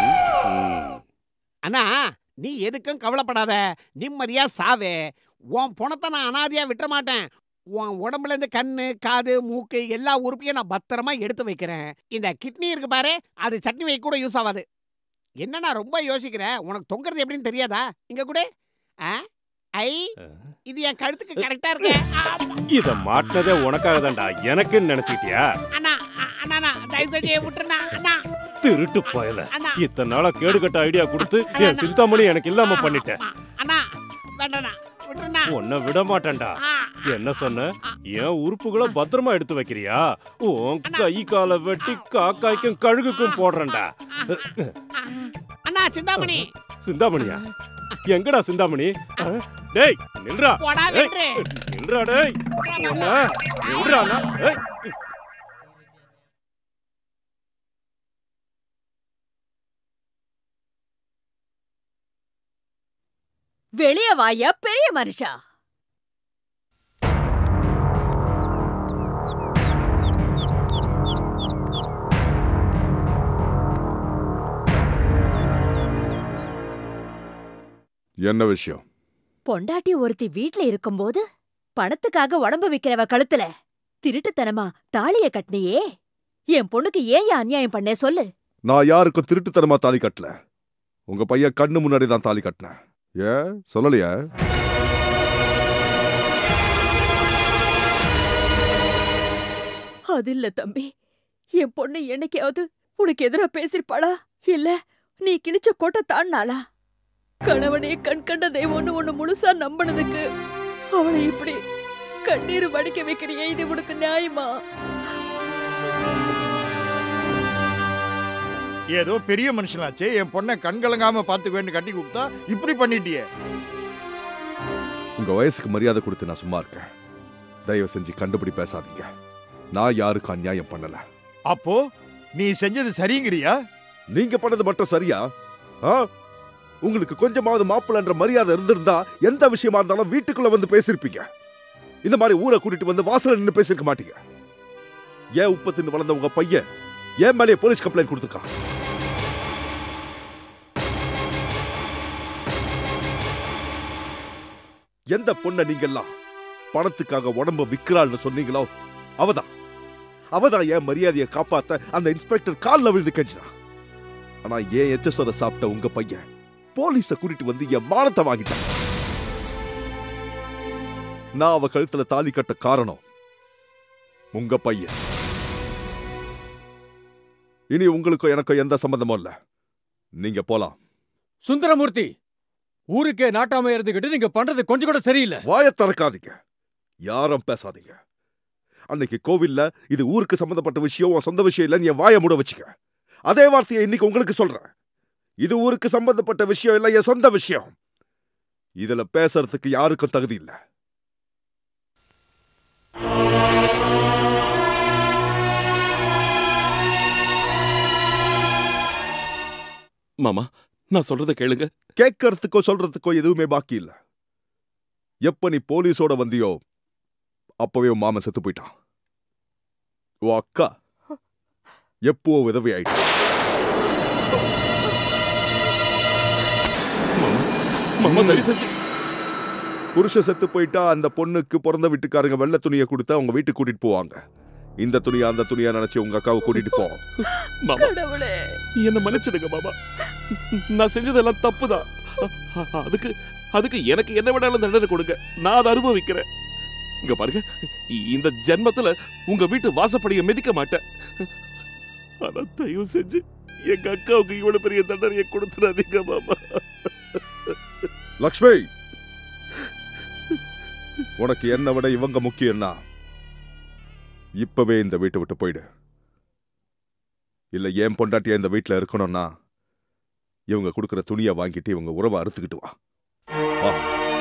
[SPEAKER 15] அண்ணா நீ எதுக்கும் கவலைப்படாத நிம்மதியா சாவே உன் பணத்தை நான் அனாதையா விட்டுற மாட்டேன் உன் உடம்புல இருந்து கண்ணு காது மூக்கு எல்லா உறுப்பையும் நான் பத்திரமா எடுத்து வைக்கிறேன் இந்த கிட்னி இருக்கு பாரு அது சட்னி வைக்க கூட யூஸ் ஆகாது என்ன நான் ரொம்ப யோசிக்கிறேன் உனக்கு தொங்குறது எப்படின்னு தெரியாதா இங்க கூட ஆ? ஐ இது என் கழுத்துக்கு கரெக்டா இருக்கு ஆமா.
[SPEAKER 14] இத மாட்டினதே உனக்காக தான்டா எனக்குன்னு நினைச்சிட்டியா
[SPEAKER 15] அண்ணா அ- அண்ணா அண்ணா, தயவு செஞ்சு விட்டுருண்ணா அண்ணா
[SPEAKER 14] திருட்டு பயல
[SPEAKER 15] அண்ணா.
[SPEAKER 14] இத்தனை நாளா கேடுகட்ட ஐடியா கொடுத்து என் சிந்தாமணி எனக்கு இல்லாம பண்ணிட்டேன்
[SPEAKER 15] அண்ணா வேண்டாண்ணா விட்டுருண்ணா
[SPEAKER 14] உன்னை விட மாட்டேன்டா என்ன சொன்ன என் உறுப்புகளை பத்திரமா எடுத்து வைக்கிறியா உன் கை காலை வெட்டி காக்காய்க்கும் கழுகுக்கும் போடுறேன்டா
[SPEAKER 15] அண்ணா சிந்தாமணி
[SPEAKER 14] சிந்தாமணியா எங்கடா சிந்தாமணி ஆ? டேய் நில்றா
[SPEAKER 15] போடா,
[SPEAKER 14] ஏய்,
[SPEAKER 15] வென்று.
[SPEAKER 14] நில்றா டேய் உன்னை நில்றா அண்ணா. ஏய்
[SPEAKER 2] வெளிய வாயா பெரிய மனுஷா
[SPEAKER 7] என்ன விஷயம்
[SPEAKER 2] பொண்டாட்டி ஒருத்தி வீட்ல இருக்கும்போது பணத்துக்காக உடம்பு விக்கிறவ கழுத்துல திருட்டுத்தனமா தாலிய கட்டினியே என் பொண்ணுக்கு ஏன் அநியாயம் பண்ணே சொல்லு
[SPEAKER 7] நான் யாருக்கும் திருட்டுத்தனமா தாலி கட்டல உங்க பையன் கண்ணு முன்னாடி தான் தாலி கட்டினேன் ஏன் சொல்லலையா
[SPEAKER 2] அது இல்ல தம்பி என் பொண்ணு என்னைக்காவது உனக்கு எதிரா பேசிருப்பாளா இல்ல நீ கிழிச்ச கோட்டை தாண்டாளா கணவனே கண் கண்ட தெய்வம்னு ஒண்ணு முழுசா நம்பினதுக்கு அவளை இப்படி கண்ணீர் வடிக்க வைக்கிறியே இது உனக்கு நியாயமா
[SPEAKER 1] ஏதோ பெரிய மனுஷனாச்சே என் பொண்ணை கண்கலங்காம பாத்துக்குவேன்னு கட்டி கொடுத்தா இப்படி பண்ணிட்டியே
[SPEAKER 7] உங்க வயசுக்கு மரியாதை கொடுத்து நான் சும்மா இருக்கேன் தயவு செஞ்சு கண்டுபிடி பேசாதீங்க நான் யாருக்கும் அநியாயம் பண்ணல
[SPEAKER 1] அப்போ நீ செஞ்சது சரிங்கிறியா
[SPEAKER 7] நீங்க பண்ணது மட்டும் சரியா ஆ? உங்களுக்கு கொஞ்சமாவது மாப்பிள்ளன்ற மரியாதை இருந்திருந்தா எந்த விஷயமா இருந்தாலும் வீட்டுக்குள்ள வந்து பேசிருப்பீங்க இந்த மாதிரி ஊரை கூட்டிட்டு வந்து வாசல்ல நின்னு பேசிருக்க மாட்டீங்க ஏன் உப்பு தின்னு வளர்ந்த உங்க பையன் ஏன் மேலே போலீஸ் கம்ப்ளைண்ட் கொடுத்துருக்கான் எந்த பொண்ணை நீங்கெல்லாம் பணத்துக்காக உடம்ப விக்கிறாள்னு சொன்னீங்களோ அவதான் அவதான் என் மரியாதையை காப்பாத்த அந்த இன்ஸ்பெக்டர் கால்ல விழுந்து கெஞ்சினா ஆனா ஏன் எச்சசோர சாப்பிட்ட உங்க பையன் போலீஸ கூட்டிட்டு வந்து என் மானத்தை வாங்கிட்டான் நான் அவ கழுத்துல தாலி கட்ட காரணம் உங்க பையன் இனி உங்களுக்கும் எனக்கும் எந்த சம்பந்தமும் இல்ல நீங்க போலாம்
[SPEAKER 6] சுந்தரமூர்த்தி ஊருக்கே நாட்டாம இருந்துகிட்டு நீங்க பண்றது கொஞ்சம் கூட சரியில்லை
[SPEAKER 7] வாயை திறக்காதீங்க யாரும் பேசாதீங்க அன்னைக்கு கோவில்ல இது ஊருக்கு சம்பந்தப்பட்ட விஷயம் உன் சொந்த விஷயம் இல்லைன்னு என் வாயை மூட வச்சுக்க அதே வார்த்தையை இன்னைக்கு உங்களுக்கு சொல்றேன் இது ஊருக்கு சம்பந்தப்பட்ட விஷயம் இல்ல என் சொந்த விஷயம் இதுல பேசுறதுக்கு யாருக்கும் தகுதி இல்ல
[SPEAKER 8] மாமா நான் சொல்றத கேளுங்க
[SPEAKER 7] கேட்கறதுக்கோ சொல்றதுக்கோ எதுவுமே பாக்கி இல்ல எப்ப நீ போலீஸோட வந்தியோ அப்பவே உன் மாமன் செத்து போயிட்டான் உன் அக்கா எப்போ விதவை ஆயிட்டா
[SPEAKER 8] மாமா தயவு செஞ்சு
[SPEAKER 7] புருஷ செத்து போயிட்டா அந்த பொண்ணுக்கு பிறந்த வீட்டுக்காரங்க வெள்ளை துணியை கொடுத்து அவங்க வீட்டுக்கு கூட்டிட்டு போவாங்க இந்த துணியா அந்த துணியா நினைச்சு உங்க அக்காவை கூட்டிட்டு போ
[SPEAKER 8] மாமா என்ன மன்னிச்சிடுங்க மாமா நான் செஞ்சதெல்லாம் தப்புதான் அ- அதுக்கு அதுக்கு எனக்கு என்ன வேணாலும் தண்டனை கொடுங்க நான் அதை அனுபவிக்கிறேன் இங்க பாருங்க இ- இந்த ஜென்மத்துல உங்க வீட்டு வாசப்படியை மிதிக்க மாட்டேன் ஆனா தயவு செஞ்சு எங்க அக்காவுக்கு இவ்வளவு பெரிய தண்டனையை கொடுத்துடாதீங்க மாமா
[SPEAKER 7] லக்ஷ்மி உனக்கு என்ன விட இவங்க முக்கியம்னா இப்பவே இந்த வீட்டை விட்டு போயிடு இல்ல ஏன் பொண்டாட்டியா இந்த வீட்டுல இருக்கணும்னா இவங்க கொடுக்கிற துணியை வாங்கிட்டு இவங்க உறவை அறுத்துக்கிட்டு வா வா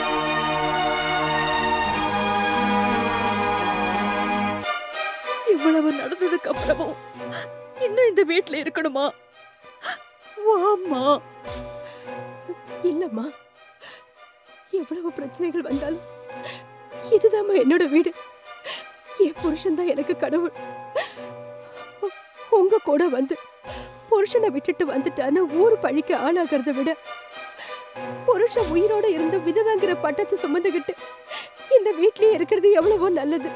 [SPEAKER 2] இவ்வளவு நடந்ததுக்கு அப்புறமும் இன்னும் இந்த வீட்ல இருக்கணுமா வாம்மா
[SPEAKER 3] இல்லம்மா எவ்வளவு பிரச்சனைகள் வந்தாலும் இதுதாம்மா என்னோட வீடு என் புருஷன் தான் எனக்கு கடவுள் உ- உங்க கூட வந்து புருஷனை விட்டுட்டு வந்துட்டான்னு ஊர் பழிக்க ஆளாகிறத விட புருஷன் உயிரோட இருந்த விதவைங்கிற பட்டத்தை சுமந்துகிட்டு இந்த வீட்லயே இருக்கிறது எவ்வளவோ நல்லது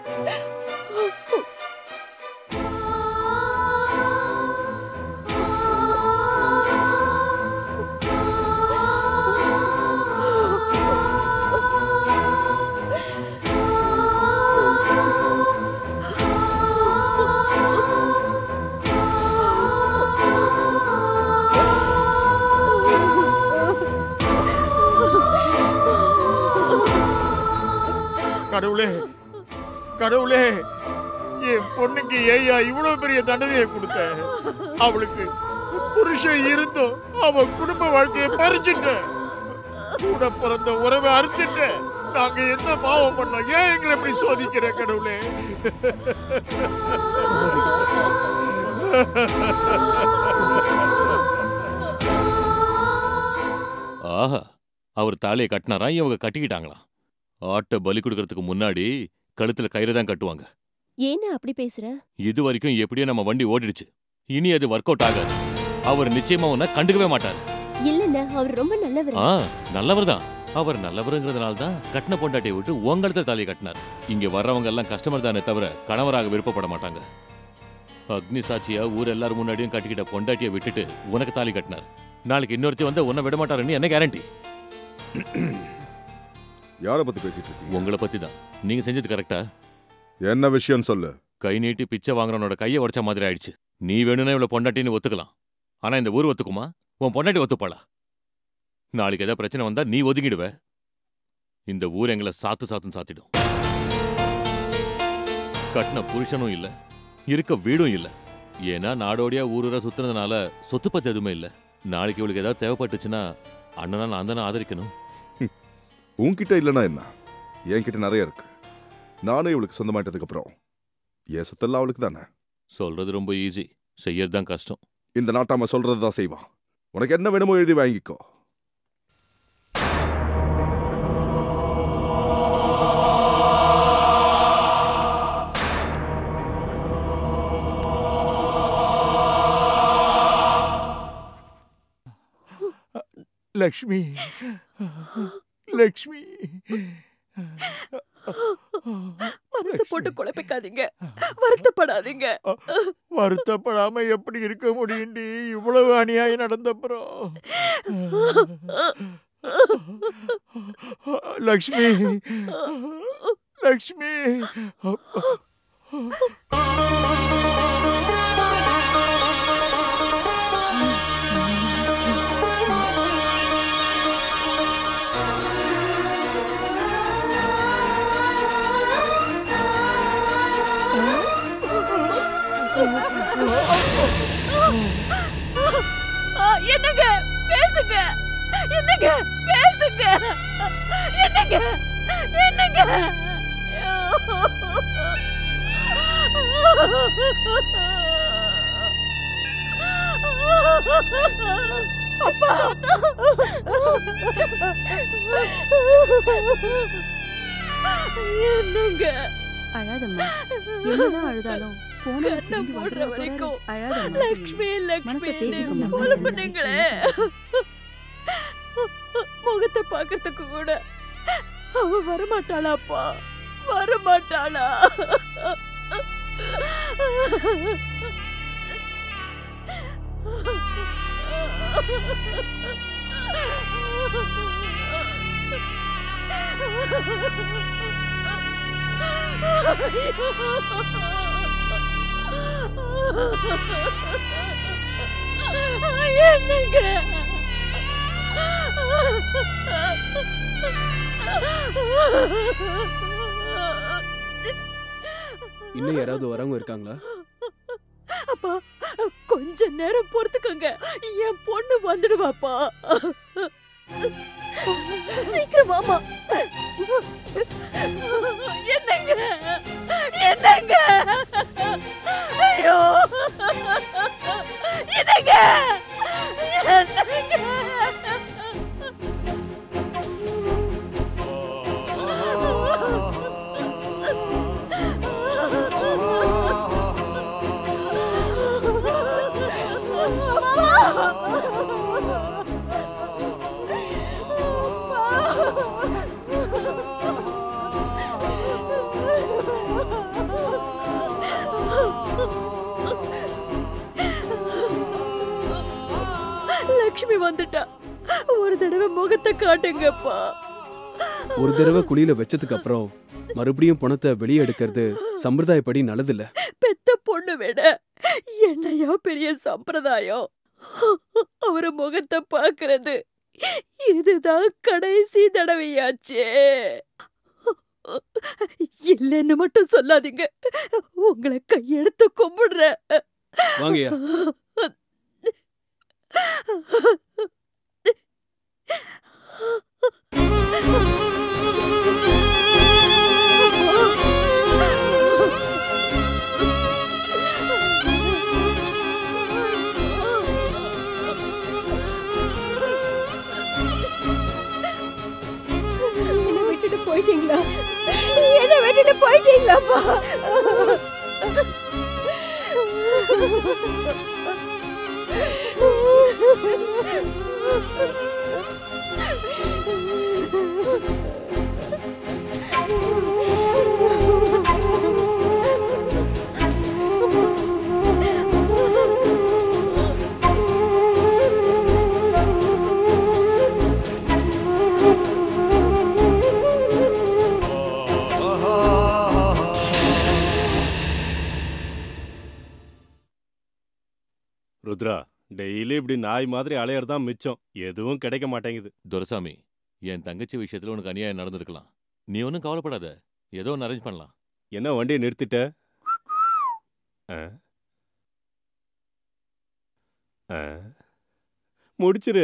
[SPEAKER 1] கடவுளே கடவுளே என் பொண்ணுக்கு ஏயா இவ்வளவு பெரிய தண்டனையை கொடுத்த அவளுக்கு புருஷன் இருந்தும் அவ குடும்ப வாழ்க்கையை பறிச்சுட்ட கூட பிறந்த உறவை அறுத்துட்ட நாங்க என்ன பாவம் பண்ணோம் ஏன் எங்களை இப்படி சோதிக்கிற கடவுளே
[SPEAKER 13] ஆஹா அவர் தாலியை கட்டினாராம் இவங்க கட்டிக்கிட்டாங்களாம் ஆட்டை பலி கொடுக்கறதுக்கு முன்னாடி கழுத்துல கயிறு தான் கட்டுவாங்க
[SPEAKER 4] ஏன்னா அப்படி பேசுற
[SPEAKER 13] இது வரைக்கும் எப்படியோ நம்ம வண்டி ஓடிடுச்சு இனி அது ஒர்க் அவுட் ஆகாது அவர் நிச்சயமா உன்னை கண்டுக்கவே மாட்டார்
[SPEAKER 4] இல்லண்ணா அவர் ரொம்ப நல்லவர்
[SPEAKER 13] ஆ நல்லவர் தான் அவர் நல்லவருங்கிறதுனால தான் கட்டின பொண்டாட்டியை விட்டு உங்களத்த தாலியை கட்டினார் இங்க வர்றவங்க எல்லாம் கஸ்டமர் தானே தவிர கணவராக விருப்பப்பட மாட்டாங்க அக்னி சாட்சியா ஊர் எல்லாரும் முன்னாடியும் கட்டிக்கிட்ட பொண்டாட்டியை விட்டுட்டு உனக்கு தாலி கட்டினார் நாளைக்கு இன்னொருத்தி வந்து உன்னை விட மாட்டாருன்னு என்ன கேரண்டி
[SPEAKER 7] யாரை பத்தி பேசிட்டு இருக்கீங்க
[SPEAKER 13] உங்களை பத்தி தான் நீங்க செஞ்சது கரெக்டா
[SPEAKER 7] என்ன விஷயம் சொல்லு
[SPEAKER 13] கை நீட்டி பிச்சை வாங்குறவனோட கையை உடைச்ச மாதிரி ஆயிடுச்சு நீ வேணும்னா இவ்வளவு பொண்டாட்டின்னு ஒத்துக்கலாம் ஆனா இந்த ஊர் ஒத்துக்குமா உன் பொண்டாட்டி ஒத்துப்பாளா நாளைக்கு ஏதாவது பிரச்சனை வந்தா நீ ஒதுங்கிடுவ இந்த ஊர் எங்களை சாத்து சாத்துன்னு சாத்திடும் கட்டின புருஷனும் இல்ல இருக்க வீடும் இல்ல ஏன்னா நாடோடியா ஊரூரா சுத்துனதுனால சொத்து பத்தி எதுவுமே இல்ல நாளைக்கு இவளுக்கு ஏதாவது தேவைப்பட்டுச்சுன்னா அண்ணனா நான் தானே ஆதரிக்கணும்
[SPEAKER 7] உன்கிட்ட இல்லைன்னா என்ன என்கிட்ட நிறைய இருக்கு நானே இவளுக்கு சொந்தமாயிட்டதுக்கு அப்புறம் என் சொத்தெல்லாம் அவளுக்கு தானே
[SPEAKER 13] சொல்றது ரொம்ப ஈஸி செய்யறது தான் கஷ்டம்
[SPEAKER 7] இந்த நாட்டாம சொல்றது தான் செய்வான் உனக்கு என்ன வேணுமோ எழுதி வாங்கிக்கோ
[SPEAKER 1] லக்ஷ்மி லக்ஷ்மி
[SPEAKER 2] மனசு போட்டு குழப்பிக்காதீங்க வருத்தப்படாதீங்க
[SPEAKER 1] வருத்தப்படாம எப்படி இருக்க முடியும்டி இவ்வளவு அநியாயம் நடந்தப்புறம் லக்ஷ்மி லக்ஷ்மி
[SPEAKER 2] ஆ, என்னங்க பேசுங்க என்னங்க பேசுங்க என்னங்க என்னங்க அப்பா என்னங்க
[SPEAKER 10] அழாதம்மா என்னதான் அழுதாலும் போன
[SPEAKER 2] கண்ணை மூடுற வரைக்கும்
[SPEAKER 10] அழாதம்மா
[SPEAKER 2] லக்ஷ்மி
[SPEAKER 10] மனசை
[SPEAKER 2] லக்ஷ்மி
[SPEAKER 10] தேத்திக்கோமா.
[SPEAKER 2] போல பண்ணீங்களே முகத்தை பாக்குறதுக்கு கூட அவ வரமாட்டாளாப்பா வரமாட்டாளா என்னங்க
[SPEAKER 17] இன்னும் யாராவது வரவங்க இருக்காங்களா
[SPEAKER 2] அப்பா கொஞ்ச நேரம் பொறுத்துக்கோங்க என் பொண்ணு வந்துடுவாப்பா சீக்கிரம் வாமா என்னங்க என்னங்க ஐயோ என்னங்க என்னங்க லக்ஷ்மி வந்துட்டா ஒரு தடவை முகத்தை காட்டுங்கப்பா
[SPEAKER 17] ஒரு தடவை குழியில வச்சதுக்கு அப்புறம் மறுபடியும் பணத்தை வெளியே எடுக்கிறது சம்பிரதாயப்படி நல்லதில்ல
[SPEAKER 2] பெத்த பொண்ணு விட என்னையா பெரிய சம்பிரதாயம் அவர முகத்தை பாக்குறது இதுதான் கடைசி தடவையாச்சே இல்லைன்னு மட்டும் சொல்லாதீங்க உங்களை கையெடுத்து கும்பிடுறேன்
[SPEAKER 17] வாங்கய்யா
[SPEAKER 2] என்ன விட்டுட்டு போயிட்டீங்களா என்ன விட்டுட்டு போயிட்டீங்களாப்பா
[SPEAKER 14] ருத்ரா டெய்லி இப்படி நாய் மாதிரி அலையறது தான் மிச்சம் எதுவும் கிடைக்க மாட்டேங்குது
[SPEAKER 13] துரசாமி என் தங்கச்சி விஷயத்துல உனக்கு அநியாயம் நடந்திருக்கலாம் நீ ஒன்றும் கவலைப்படாத ஏதோ ஒன்று அரேஞ்ச் பண்ணலாம்
[SPEAKER 14] என்ன வண்டியை நிறுத்திட்ட ஆ? ஆ? முடிச்சிரு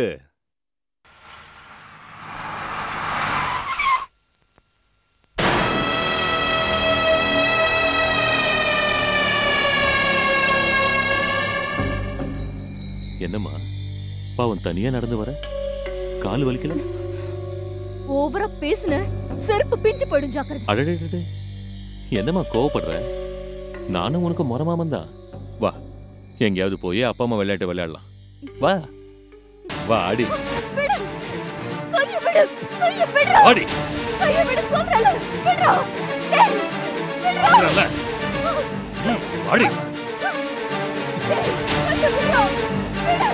[SPEAKER 13] என்னம்மா பாவன் தனியா நடந்து வர கால் வலிக்கல
[SPEAKER 16] ஓவரா பேசுன செருப்பு பிஞ்சு போயிடும் ஜாக்கிரதை
[SPEAKER 13] அடடே என்னம்மா கோவப்படுற நானும் உனக்கு முறமாமன் தான் வா எங்கேயாவது போய் அப்பா அம்மா விளையாட்டு விளையாடலாம் வா வா ஆடி
[SPEAKER 16] விடு கைய விடு கைய விடு
[SPEAKER 13] ஆடி
[SPEAKER 16] கைய விடு சொல்றல விடுடா டேய் விடுடா
[SPEAKER 13] சொல்றேன்ல. ம், ஆடி
[SPEAKER 16] டேய் கைய விடுடா விடு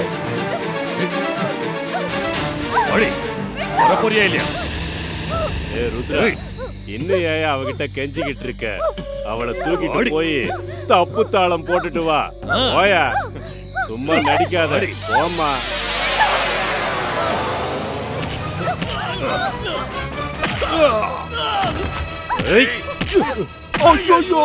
[SPEAKER 13] ஆடி வரப்போறியா இல்லையா
[SPEAKER 14] ஏ ருத்ரா இன்னும் ஏன் அவகிட்ட கெஞ்சிக்கிட்டு இருக்க அவளை தூக்கிட்டு போய் தப்பு தாளம் போட்டுட்டு வா போயா சும்மா நடிக்காத போம்மா ஏய்
[SPEAKER 9] ஐயோ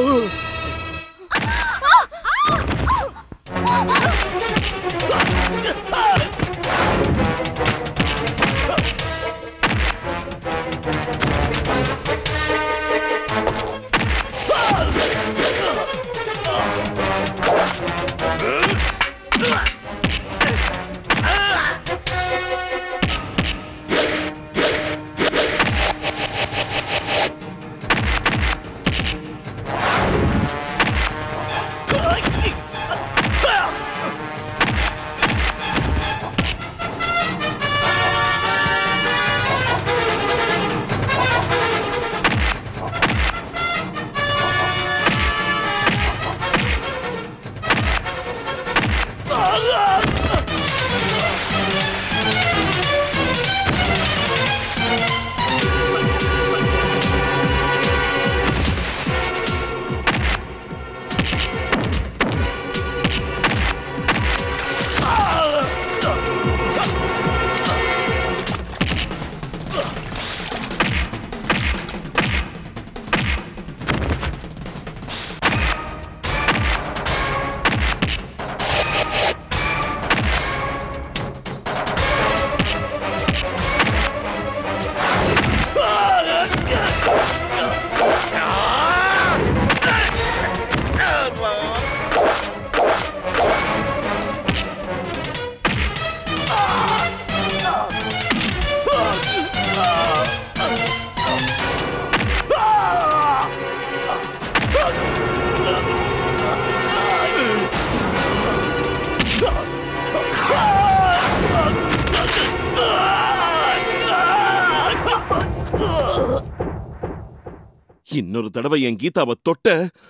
[SPEAKER 8] இன்னொரு தடவை என் கீதாவை தொட்ட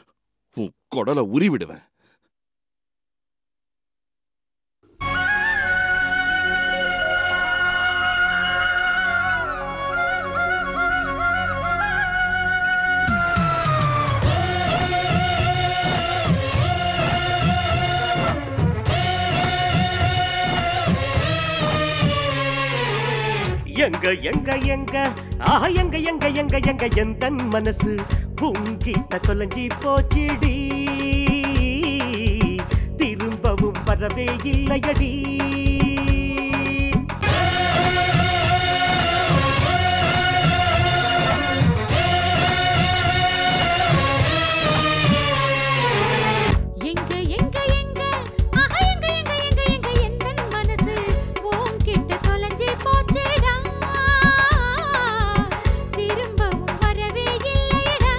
[SPEAKER 8] உன் குடலை உரி விடுவேன்
[SPEAKER 12] எங்க எங்க எங்க ஆஹா எங்க எங்க எங்க எங்க எந்த மனசு உங்கிட்ட தொலைஞ்சி போச்சிடி திரும்பவும் வரவே இல்லையடி
[SPEAKER 5] எங்க எங்க எங்க ஆஹா எங்க எங்க எங்க எங்க எந்தன் மனசு உன்கிட்ட தொலைஞ்சு போச்சேடா திரும்பவும் வரவே இல்லையடா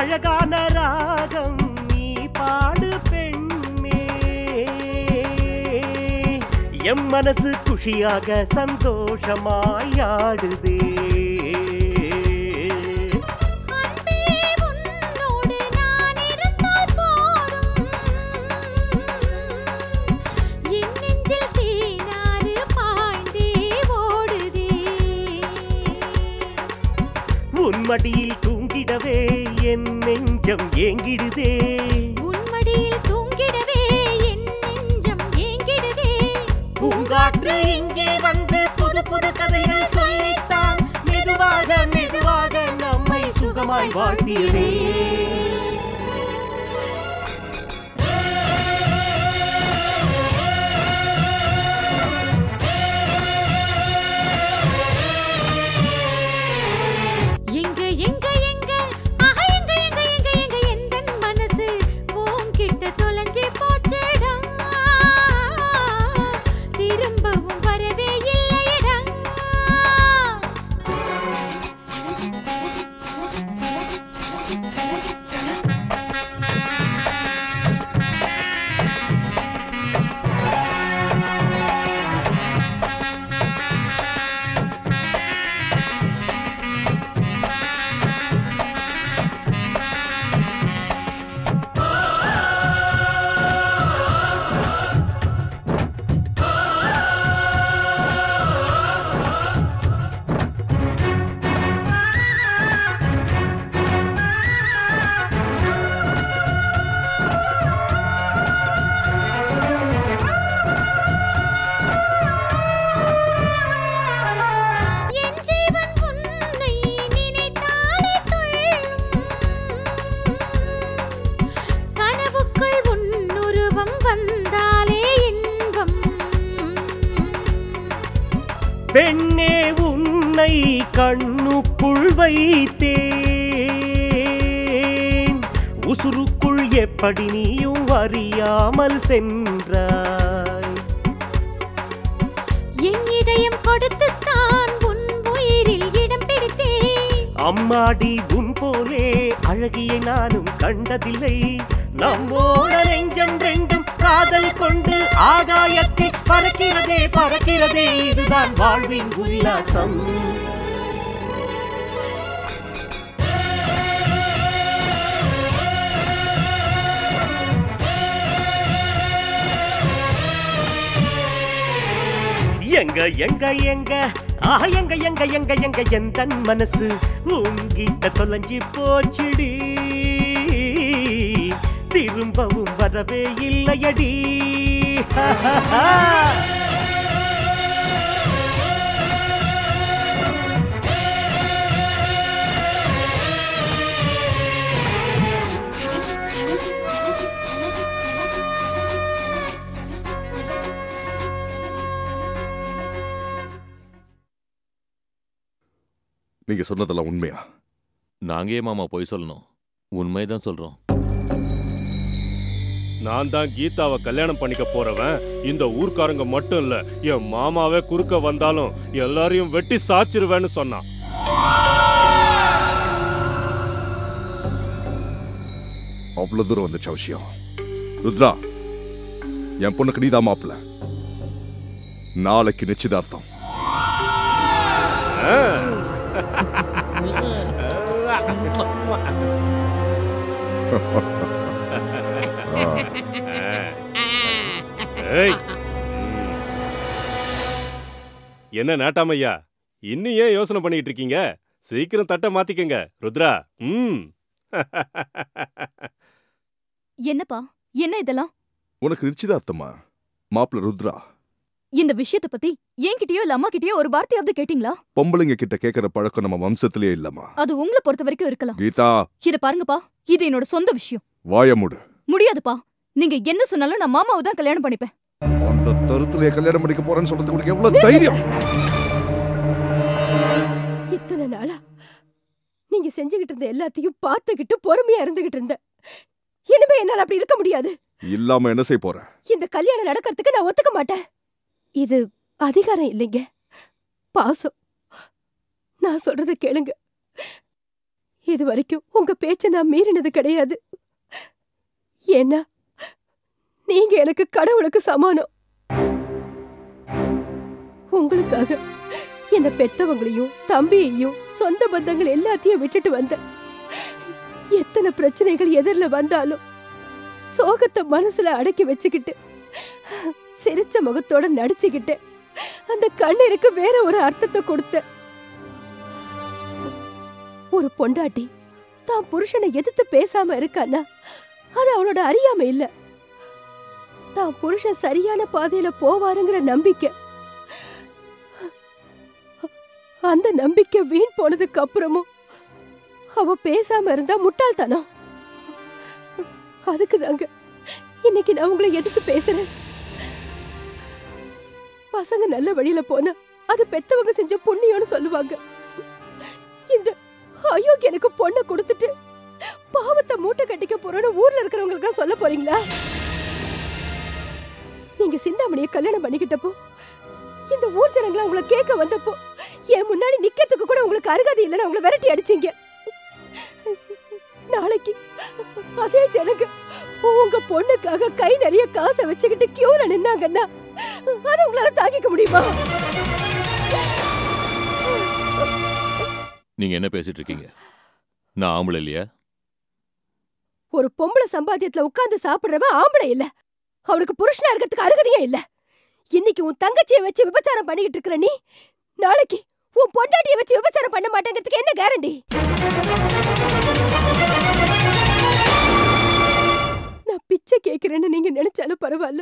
[SPEAKER 12] அழகான ராகம் நீ பாடு பெண்ணே எம் மனசு குஷியாக சந்தோஷமாய் ஆடுதே
[SPEAKER 5] என் நெஞ்சில் தேனாறு பாய்ந்தே ஓடுதே
[SPEAKER 12] உன் மடியில் தூங்கிடவே என் நெஞ்சம் ஏங்கிடுதே
[SPEAKER 5] உன்மடியில் தூங்கிடவே என் நெஞ்சம் ஏங்கிடுதே
[SPEAKER 12] பூங்காற்று இங்கே வந்து புது புது கதைகள் சொல்லித்தான் மெதுவாக மெதுவாக நம்மை சுகமாய் வாழ்த்தியதே
[SPEAKER 5] எங்க எங்க எங்க ஆஹா எங்க எங்க எங்க எங்க எந்தன் மனசு உன்கிட்ட தொலைஞ்சு போச்சுடா திரும்பவும் வரவே இல்லையடா என் ஜீவன் உன்னை நினைத்தாலே துள்ளும் கனவுக்குள் உன் உருவம் வந்தாலே இன்பம்
[SPEAKER 12] பெண்ணே உன்னை கண்ணுக்குள் வைத்தேன் உசுருக்குள் எப்படி நீயும் அறியாமல் சென்றாய்
[SPEAKER 5] என் இதயம் கொடுத்துத்தான் உன் உயிரில் இடம் பிடித்தேன்
[SPEAKER 12] அம்மாடி உன் போலே அழகியை நானும் கண்டதில்லை நம்மோட நெஞ்சம் ரெண்டும் காதல் கொண்டு ஆகாயத்தில் பறக்கிறதே பறக்கிறதே இதுதான் வாழ்வின் உல்லாசம் எங்க எங்க எங்க ஆஹா எங்க எங்க எங்க எங்க எந்த மனசு உங்கிட்ட தொலைஞ்சி போச்சுடி திரும்பவும் வரவே இல்லையடி
[SPEAKER 7] நீங்க சொன்னதெல்லாம் உண்மையா
[SPEAKER 13] நாங்க ஏன் மாமா பொய் சொல்லணும் உண்மைதான் சொல்றோம்
[SPEAKER 14] நான் தான் கீதாவை கல்யாணம் பண்ணிக்க போறவன் இந்த ஊர்க்காரங்க மட்டும் இல்ல என் மாமாவே குறுக்க வந்தாலும் எல்லாரையும் வெட்டி சாச்சிருவேன்னு சொன்னான்
[SPEAKER 7] அவ்வளவு தூரம் வந்துச்ச விஷயம் ருத்ரா என் பொண்ணுக்கு நீதான் மாப்பிள்ள நாளைக்கு நிச்சயதார்த்தம்
[SPEAKER 14] ஏய். என்ன நாட்டாமையா இன்னும் ஏன் யோசனை பண்ணிட்டு இருக்கீங்க சீக்கிரம் தட்டை மாத்திக்கங்க ருத்ரா ம்
[SPEAKER 16] என்னப்பா என்ன இதெல்லாம்
[SPEAKER 7] உனக்கு நிச்சயதார்த்தமா மாப்பிள்ள ருத்ரா
[SPEAKER 16] இந்த விஷயத்தை பத்தி என்கிட்டயோ இல்ல அம்மா கிட்டயோ ஒரு வார்த்தையாவது கேட்டீங்களா
[SPEAKER 7] பொம்பளைங்க கிட்ட கேட்கிற பழக்கம் நம்ம வம்சத்திலே இல்லம்மா
[SPEAKER 16] அது உங்களை பொறுத்த வரைக்கும் இருக்கலாம்
[SPEAKER 7] கீதா
[SPEAKER 16] இத பாருங்கப்பா இது என்னோட சொந்த விஷயம்
[SPEAKER 7] வாய மூடு
[SPEAKER 16] முடியாதுப்பா நீங்க என்ன சொன்னாலும் நான் மாமாவை தான் கல்யாணம் பண்ணிப்பேன்
[SPEAKER 7] அந்த தருத்திலே கல்யாணம் பண்ணிக்க போறேன்னு சொல்றதுக்கு உனக்கு எவ்வளவு தைரியம்
[SPEAKER 3] இத்தனை நாளா நீங்க செஞ்சுகிட்டு இருந்த எல்லாத்தையும் பார்த்துக்கிட்டு பொறுமையா இருந்துகிட்டு இருந்த இனிமே என்னால அப்படி இருக்க முடியாது
[SPEAKER 7] இல்லாம என்ன செய்ய போற
[SPEAKER 3] இந்த கல்யாணம் நடக்கிறதுக்கு நான் ஒத்துக்க மாட்டேன் இது அதிகாரம் இல்லைங்க பாசம் நான் சொல்றத கேளுங்க இது வரைக்கும் உங்க பேச்ச நான் மீறினது கிடையாது ஏன்னா நீங்க எனக்கு கடவுளுக்கு சமானம் உங்களுக்காக என்ன பெத்தவங்களையும் தம்பியையும் சொந்த பந்தங்கள் எல்லாத்தையும் விட்டுட்டு வந்தேன் எத்தனை பிரச்சனைகள் எதிரில் வந்தாலும் சோகத்தை மனசுல அடக்கி வச்சுக்கிட்டு சிரிச்ச முகத்தோட நடிச்சுக்கிட்டு அந்த கண்ணீருக்கு வேற ஒரு அர்த்தத்தை கொடுத்த ஒரு பொண்டாட்டி தான் புருஷனை எதிர்த்து பேசாம இருக்கான்னா அது அவளோட அறியாமை இல்ல தான் புருஷன் சரியான பாதையில போவாருங்கிற நம்பிக்கை அந்த நம்பிக்கை வீண் போனதுக்கு அப்புறமும் அவ பேசாம இருந்தா முட்டாள்தனம் அதுக்கு தாங்க இன்னைக்கு நான் உங்களை எதிர்த்து பேசுறேன் பசங்க நல்ல வழியில போனா அது பெத்தவங்க செஞ்ச புண்ணியம்னு சொல்லுவாங்க இந்த அயோக்கிய எனக்கு பொண்ணை கொடுத்துட்டு பாவத்தை மூட்டை கட்டிக்க போறோம்னு ஊர்ல இருக்கிறவங்களுக்கு சொல்ல போறீங்களா நீங்க சிந்தாமணியை கல்யாணம் பண்ணிக்கிட்டப்போ இந்த ஊர் ஜனங்கள உங்களை கேட்க வந்தப்போ என் முன்னாடி நிக்கிறதுக்கு கூட உங்களுக்கு அருகதை இல்லைன்னு உங்களை விரட்டி அடிச்சீங்க நாளைக்கு அதே ஜனங்க உங்க பொண்ணுக்காக கை நிறைய காசை வச்சுக்கிட்டு கியூல நின்னாங்கன்னா அதை உங்களால தாங்கிக்க முடியுமா
[SPEAKER 13] நீங்க என்ன பேசிட்டு இருக்கீங்க நான் ஆம்பளை இல்லையா
[SPEAKER 3] ஒரு பொம்பளை சம்பாத்தியத்துல உட்கார்ந்து சாப்பிடுறவன் ஆம்பளை இல்ல அவனுக்கு புருஷனா இருக்கிறதுக்கு அருகதையே இல்ல இன்னைக்கு உன் தங்கச்சியை வச்சு விபச்சாரம் பண்ணிக்கிட்டு இருக்கிற நீ நாளைக்கு உன் பொண்டாட்டியை வச்சு விபச்சாரம் பண்ண மாட்டேங்கிறதுக்கு என்ன கேரண்டி நான் பிச்சை கேக்குறேன்னு நீங்க நினைச்சாலும் பரவாயில்ல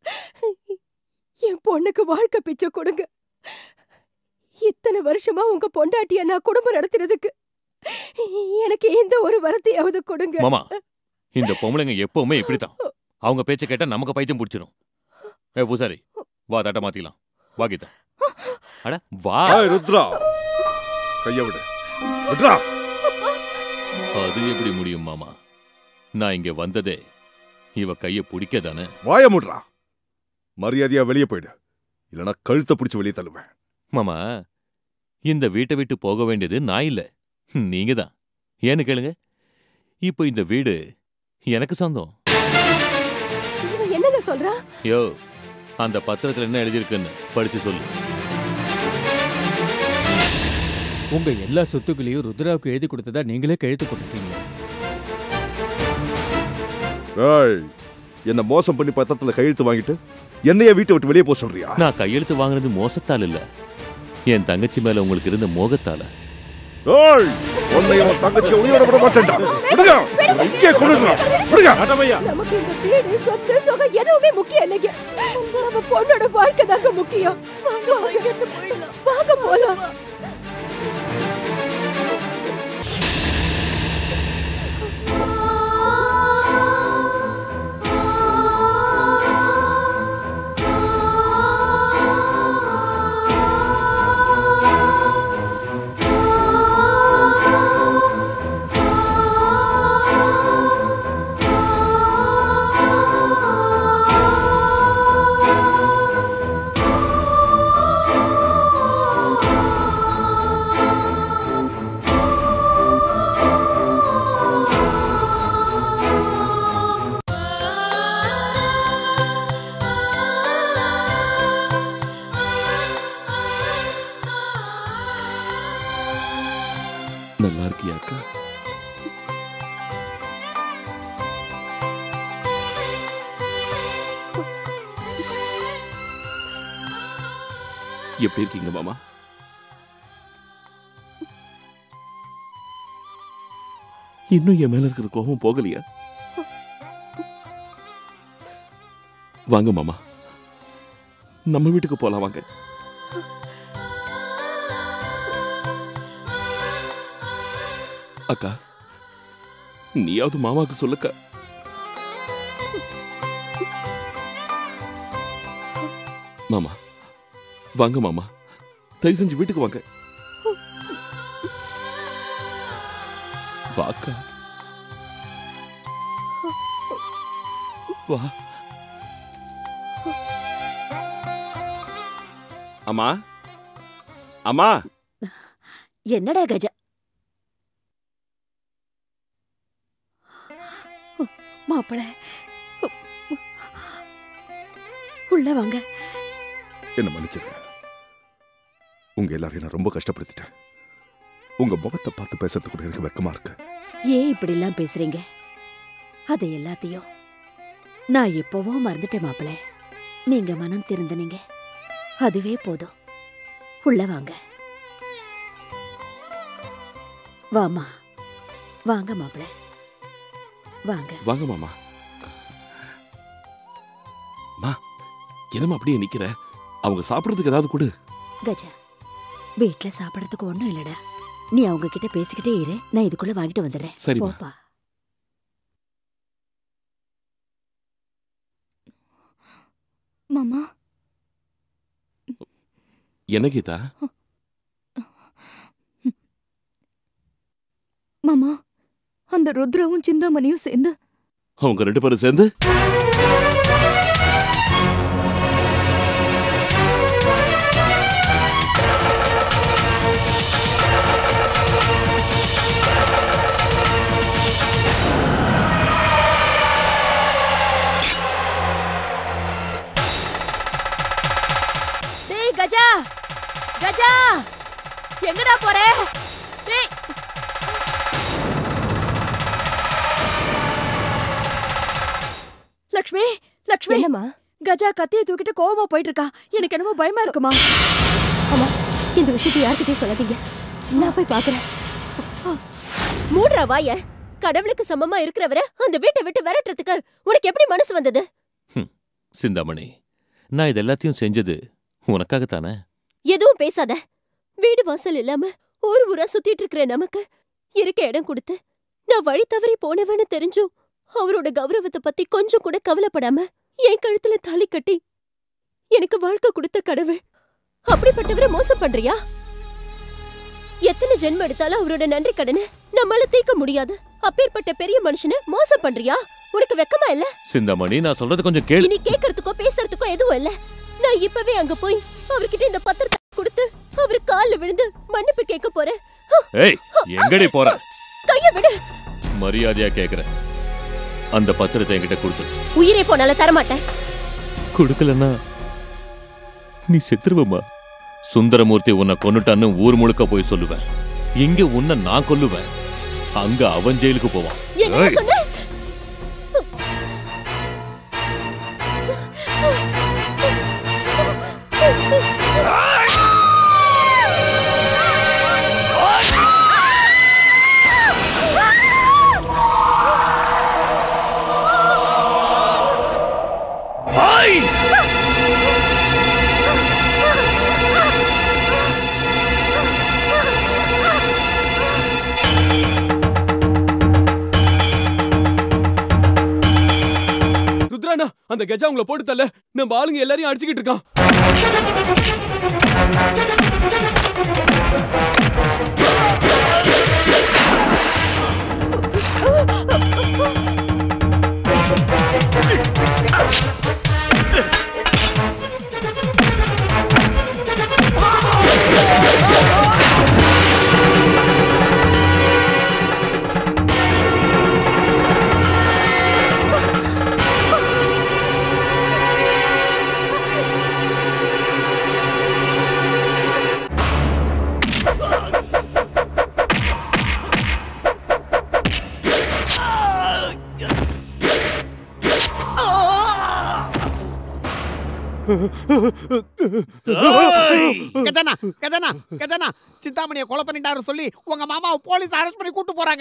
[SPEAKER 3] என் பொண்ணுக்கு வாழ்க்கை பிச்சை கொடுங்க இத்தனை வருஷமா உங்க பொண்டாட்டிய நான் குடும்பம் நடத்துறதுக்கு எனக்கு எந்த ஒரு வரத்தையாவது கொடுங்க
[SPEAKER 13] மாமா இந்த பொம்பளைங்க எப்பவுமே இப்படித்தான் அவங்க பேச்ச கேட்டா நமக்கு பைத்தியம் பிடிச்சிரும் ஏ பூசாரி வா தட்ட மாத்திக்கலாம் வா கீதா அட வா
[SPEAKER 7] ஏய், ருத்ரா கைய விடு ருத்ரா
[SPEAKER 13] அது எப்படி முடியும் மாமா நான் இங்க வந்ததே இவ கைய பிடிக்க தானே
[SPEAKER 7] வாய முடுறா மரியாதையா வெளியே போயிடு இல்லனா கழுத்தை பிடிச்சு வெளியே தள்ளுவேன்
[SPEAKER 13] மாமா இந்த வீட்டை விட்டு போக வேண்டியது நான் இல்ல நீங்க தான் ஏன்னு கேளுங்க இப்போ இந்த வீடு எனக்கு சொந்தம்
[SPEAKER 3] இவன் என்னங்க சொல்றா
[SPEAKER 13] யோ அந்த பத்திரத்துல என்ன எழுதியிருக்குன்னு படிச்சு சொல்லு
[SPEAKER 6] உங்க எல்லா சொத்துக்களையும் ருத்ராவுக்கு எழுதி கொடுத்ததா நீங்களே கழுத்து போட்டிருக்கீங்க
[SPEAKER 7] ஏய் என்ன மோசம் பண்ணி பத்திரத்துல கையெழுத்து வாங்கிட்டு என்னைய வீட்டை விட்டு வெளியே போக சொல்றியா
[SPEAKER 13] நான் கையெழுத்து வாங்கினது மோசத்தால் இல்ல என் தங்கச்சி மேல உங்களுக்கு இருந்த மோகத்தால
[SPEAKER 7] ஏய் உன்னை உன் தங்கச்சி உயிரோட விட மாட்டேன்டா விடுங்க இங்கே கொண்டுடா விடுங்க
[SPEAKER 3] நமக்கு இந்த வீடு சொத்து சுகம் எதுவுமே முக்கியம் இல்லைங்க நம்ம பொண்ணோட வாழ்க்கை தாங்க முக்கியம் வாங்க வாங்க போலாம்
[SPEAKER 8] நல்லா இருக்கியா அக்கா எப்படி இருக்கீங்க மாமா இன்னும் என் மேல இருக்கிற கோபம் போகலையா வாங்க மாமா நம்ம வீட்டுக்கு போலாம் வாங்க அக்கா நீயாவது மாமாவுக்கு சொல்லுக்கா மாமா வாங்க மாமா தயவு செஞ்சு வீட்டுக்கு வாங்க வாக்கா வா அம்மா அம்மா
[SPEAKER 2] என்னடா கஜா மாப்பிள உள்ள வாங்க
[SPEAKER 7] என்ன மன்னிச்சிருங்க உங்க எல்லாரையும் நான் ரொம்ப கஷ்டப்படுத்திட்டேன் உங்க முகத்தை பார்த்து பேசுறது கூட எனக்கு வெக்கமா இருக்கு
[SPEAKER 2] ஏன் இப்படிலாம் பேசுறீங்க அதை எல்லாத்தையும் நான் எப்பவோ மறந்துட்டேன் மாப்பிள நீங்க மனம் திருந்தினீங்க அதுவே போதும் உள்ள வாங்க வாமா வாங்க மாப்பிள வாங்க
[SPEAKER 8] வாங்க மாமா மா என்னம்மா அப்படியே நிக்கிற அவங்க சாப்பிடுறதுக்கு ஏதாவது கொடு
[SPEAKER 2] கஜா வீட்ல சாப்பிடறதுக்கு ஒண்ணும் இல்லடா நீ அவங்க கிட்ட பேசிக்கிட்டே இரு நான் இதுக்குள்ள வாங்கிட்டு வந்துடுறேன்
[SPEAKER 8] சரிம்மா.
[SPEAKER 2] போப்பா
[SPEAKER 16] மாமா
[SPEAKER 8] என்ன கீதா
[SPEAKER 16] மாமா அந்த ருத்ராவும் சிந்தாமணியும் சேர்ந்து
[SPEAKER 8] அவங்க ரெண்டு பேரும் சேர்ந்து
[SPEAKER 2] டேய் கஜா கஜா எங்கடா போற டேய் லக்ஷ்மி லக்ஷ்மி
[SPEAKER 3] என்னம்மா
[SPEAKER 2] கஜா கத்தியை தூக்கிட்டு கோவமா போயிட்டு இருக்கா எனக்கு என்னமோ பயமா இருக்குமா
[SPEAKER 3] அம்மா இந்த விஷயத்தை யார்கிட்டயும் சொல்லாதீங்க நான் போய் பார்க்கறேன்
[SPEAKER 4] மூடுறா வாய கடவுளுக்கு சமமா இருக்கிறவரை அந்த வீட்டை விட்டு விரட்டுறதுக்கு உனக்கு எப்படி மனசு வந்தது
[SPEAKER 13] சிந்தாமணி நான் இது எல்லாத்தையும் செஞ்சது உனக்காகத்தானே
[SPEAKER 4] எதுவும் பேசாத வீடு வாசல் இல்லாம ஊர் ஊரா சுத்திட்டு இருக்கிற நமக்கு இருக்க இடம் கொடுத்து நான் வழி தவறி போனவன்னு தெரிஞ்சும் அவரோட கௌரவத்தை பத்தி கொஞ்சம் கூட கவலைப்படாம என் கழுத்துல தாலி கட்டி எனக்கு வாழ்க்கை கொடுத்த கடவுள் அப்படிப்பட்டவரை மோசம் பண்றியா எத்தனை ஜென்மம் எடுத்தாலும் அவரோட நன்றி கடனை நம்மால தீர்க்க முடியாது அப்பேற்பட்ட பெரிய மனுஷனை மோசம் பண்றியா உனக்கு வெக்கமா இல்ல
[SPEAKER 13] சிந்தாமணி நான் சொல்றது கொஞ்சம் கேளு
[SPEAKER 4] இனி கேக்குறதுக்கோ பேசுறதுக்கோ எதுவும் இல்ல நான் இப்பவே அங்க போய் அவர்கிட்ட இந்த பத்திரத்தை கொடுத்து அவர் கால்ல விழுந்து மன்னிப்பு கேட்க போறேன்
[SPEAKER 13] ஏய் எங்கடி போற
[SPEAKER 4] கைய விடு
[SPEAKER 13] மரியாதையா கேக்குறேன் அந்த பத்திரத்தை என்கிட்ட கொடுத்து
[SPEAKER 4] உயிரே போனால தரமாட்டேன்
[SPEAKER 13] கொடுக்கலன்னா நீ செத்துருவமா சுந்தரமூர்த்தி உன்னை கொன்னுட்டான்னு ஊர் முழுக்க போய் சொல்லுவேன் இங்க உன்னை நான் கொல்லுவேன் அங்க அவன் ஜெயிலுக்கு போவான்
[SPEAKER 4] என்ன
[SPEAKER 13] ஏய்,
[SPEAKER 4] சொன்ன
[SPEAKER 9] ருத்ரானா அந்த கஜா உங்களை போட்டு தள்ள நம்ம ஆளுங்க எல்லாரையும் அடிச்சுக்கிட்டு இருக்கான்
[SPEAKER 15] கஜானா கஜானா கஜானா சிந்தாமணியை கொலை பண்ணிட்டாரு சொல்லி உங்க மாமாவை போலீஸ் அரெஸ்ட் பண்ணி கூட்டு போறாங்க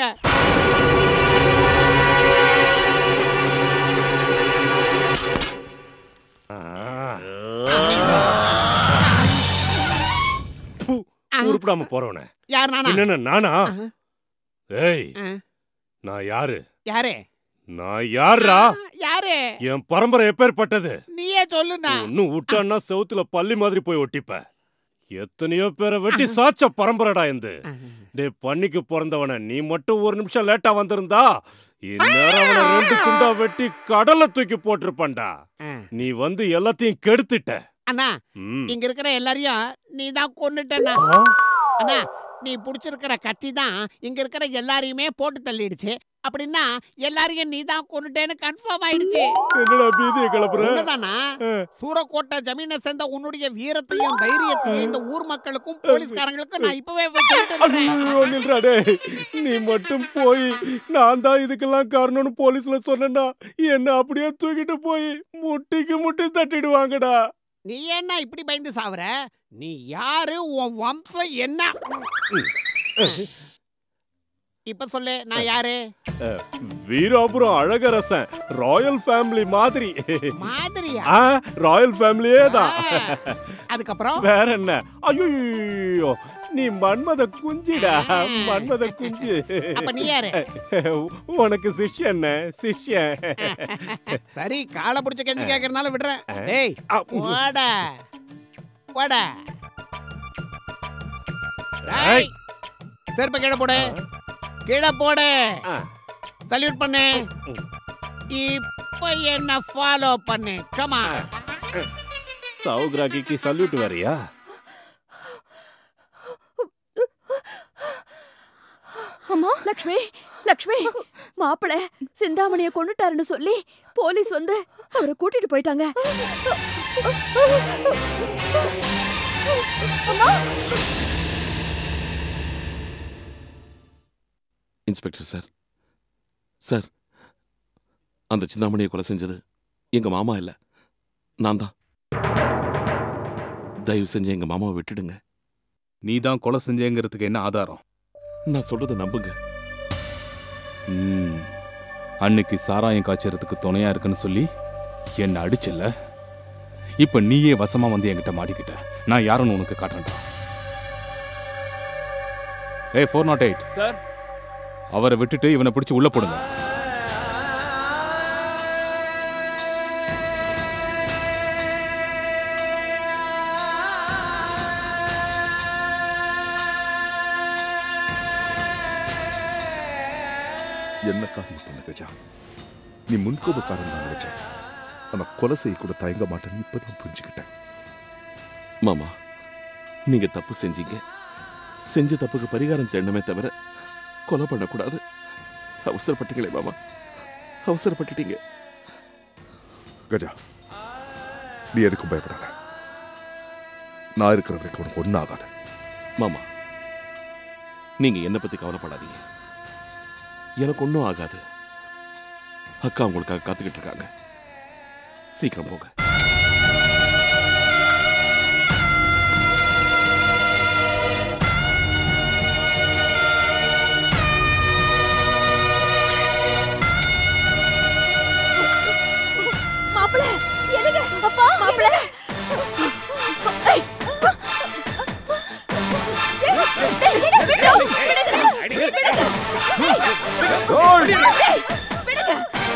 [SPEAKER 14] உருப்பிடாம போறவன
[SPEAKER 15] யார் நானா
[SPEAKER 14] என்னென்ன நானா
[SPEAKER 15] ஆஹா.
[SPEAKER 14] ஏய்
[SPEAKER 15] ஆ.
[SPEAKER 14] நான் யாரு
[SPEAKER 15] யாரு
[SPEAKER 14] நான் யாரா
[SPEAKER 15] யாரு
[SPEAKER 14] என் பரம்பரை எப்பேற்பட்டது
[SPEAKER 15] நீயே சொல்லுண்ணா
[SPEAKER 14] இன்னும் விட்டான்னா செவுத்துல பள்ளி மாதிரி போய் ஒட்டிப்ப எத்தனையோ பேரை வெட்டி சாச்ச பரம்பரைடா இந்த டேய் பண்ணிக்கு பிறந்தவன நீ மட்டும் ஒரு நிமிஷம் லேட்டா வந்திருந்தா இந்நேரம் அவனை ரெண்டு துண்டா வெட்டி கடல்ல தூக்கி போட்டிருப்பான்டா நீ வந்து எல்லாத்தையும் கெடுத்துட்ட
[SPEAKER 15] அண்ணா
[SPEAKER 14] ம்.
[SPEAKER 15] இங்க இருக்கிற எல்லாரையும் நீ தான் கொன்னுட்டண்ணா அண்ணா நீ புடிச்சிருக்கிற கத்தி தான் இங்க இருக்கிற எல்லாரையுமே போட்டு தள்ளிடுச்சு அப்படின்னா எல்லாரையும் நீ தான் கொண்டுட்டேன்னு கன்ஃபார்ம் ஆயிடுச்சு
[SPEAKER 14] என்னடா பீதியை கிளப்புற
[SPEAKER 15] உண்மைதானா சூரக்கோட்டை ஜமீனை சேர்ந்த உன்னுடைய வீரத்தையும் தைரியத்தையும் இந்த ஊர் மக்களுக்கும் போலீஸ்காரங்களுக்கும் நான் இப்பவே போய் சொல்லிட்டு வந்துடுறேன்.
[SPEAKER 14] ஐயோ நில்றா டேய் நீ மட்டும் போய் நான் தான் இதுக்கெல்லாம் காரணம்னு போலீஸ்ல சொன்னேன்னா என்ன அப்படியே தூக்கிட்டு போய் முட்டிக்கு முட்டி தட்டிடுவாங்கடா
[SPEAKER 15] நீ என்ன இப்படி பயந்து சாவுற நீ யாரு உன் வம்சம் என்ன இப்ப சொல்லு நான் யாரு
[SPEAKER 14] அஹ், வீராபுரம் அழகரசன் ராயல் ஃபேமிலி மாதிரி
[SPEAKER 15] மாதிரியா
[SPEAKER 14] ஆ ராயல் ஃபேமிலியே தான்
[SPEAKER 15] அதுக்கப்புறம்
[SPEAKER 14] வேற என்ன ஐயோ நீ மன்மத குஞ்சிடா மன்மத குஞ்சு
[SPEAKER 15] அப்ப நீ யாரு?
[SPEAKER 14] உனக்கு சிஷ்யன் சிஷ்யன்
[SPEAKER 15] சரி காலை பிடிச்ச கெஞ்சி கேட்கறதுனால விடுறேன் டேய் போடா போடா டேய், செருப்பை கீழே போடு கீழே போடு சல்யூட் பண்ணு இப்ப என்ன ஃபாலோ பண்ணு கமா
[SPEAKER 14] சௌக்ராக்கிக்கு சல்யூட் வரியா
[SPEAKER 2] அம்மா லக்ஷ்மி லக்ஷ்மி மாப்பிள சிந்தாமணிய கொண்டுட்டாருன்னு சொல்லி போலீஸ் வந்து அவரை கூட்டிட்டு போயிட்டாங்க அம்மா
[SPEAKER 8] இன்ஸ்பெக்டர் சார் சார் அந்த சிந்தாமணியை கொலை செஞ்சது எங்க மாமா இல்ல நான் தான் தயவு செஞ்சு எங்க மாமாவை விட்டுடுங்க
[SPEAKER 11] நீ தான் கொலை செஞ்சேங்கிறதுக்கு என்ன ஆதாரம்
[SPEAKER 8] நான் சொல்றதை நம்புங்க
[SPEAKER 11] ம், அன்னைக்கு சாராயம் காய்ச்சறதுக்கு துணையா இருக்குன்னு சொல்லி என்ன அடிச்சல இப்ப நீயே வசமா வந்து என்கிட்ட மாட்டிக்கிட்ட நான் யாருன்னு உனக்கு காட்டுறேன்டா ஏய் ஃபோர் நாட் எயிட்
[SPEAKER 9] சார்
[SPEAKER 11] அவரை விட்டுட்டு இவனை பிடிச்சு உள்ள போடுங்க
[SPEAKER 7] என்ன காரணம் பண்ண கஜா நீ முன்கோபக்காரன் தான் நினைச்சேன் ஆனா கொலை செய்ய கூட தயங்க மாட்டேன்னு இப்பதான் புரிஞ்சுக்கிட்டேன்
[SPEAKER 8] மாமா நீங்க தப்பு செஞ்சீங்க செஞ்ச தப்புக்கு பரிகாரம் தேடணுமே தவிர கொலை பண்ணக்கூடாது அவசரப்பட்டீங்களே மாமா அவசரப்பட்டுட்டீங்க
[SPEAKER 7] கஜா நீ எதுக்கும் பயப்படாத நான் இருக்கிற வரைக்கும் உனக்கு ஒன்றும் ஆகாது
[SPEAKER 8] மாமா நீங்க என்ன பத்தி கவலைப்படாதீங்க எனக்கு ஒன்றும் ஆகாது அக்கா உங்களுக்காக காத்துக்கிட்டு இருக்காங்க சீக்கிரம் போங்க
[SPEAKER 2] மாப்பிள எனக்கு அப்பா மாப்பிள ஏய். ஏய், ஏய், விடு, விடு, விடுங்கடா, விடுங்க. ஏய், ஏய், விடுங்க.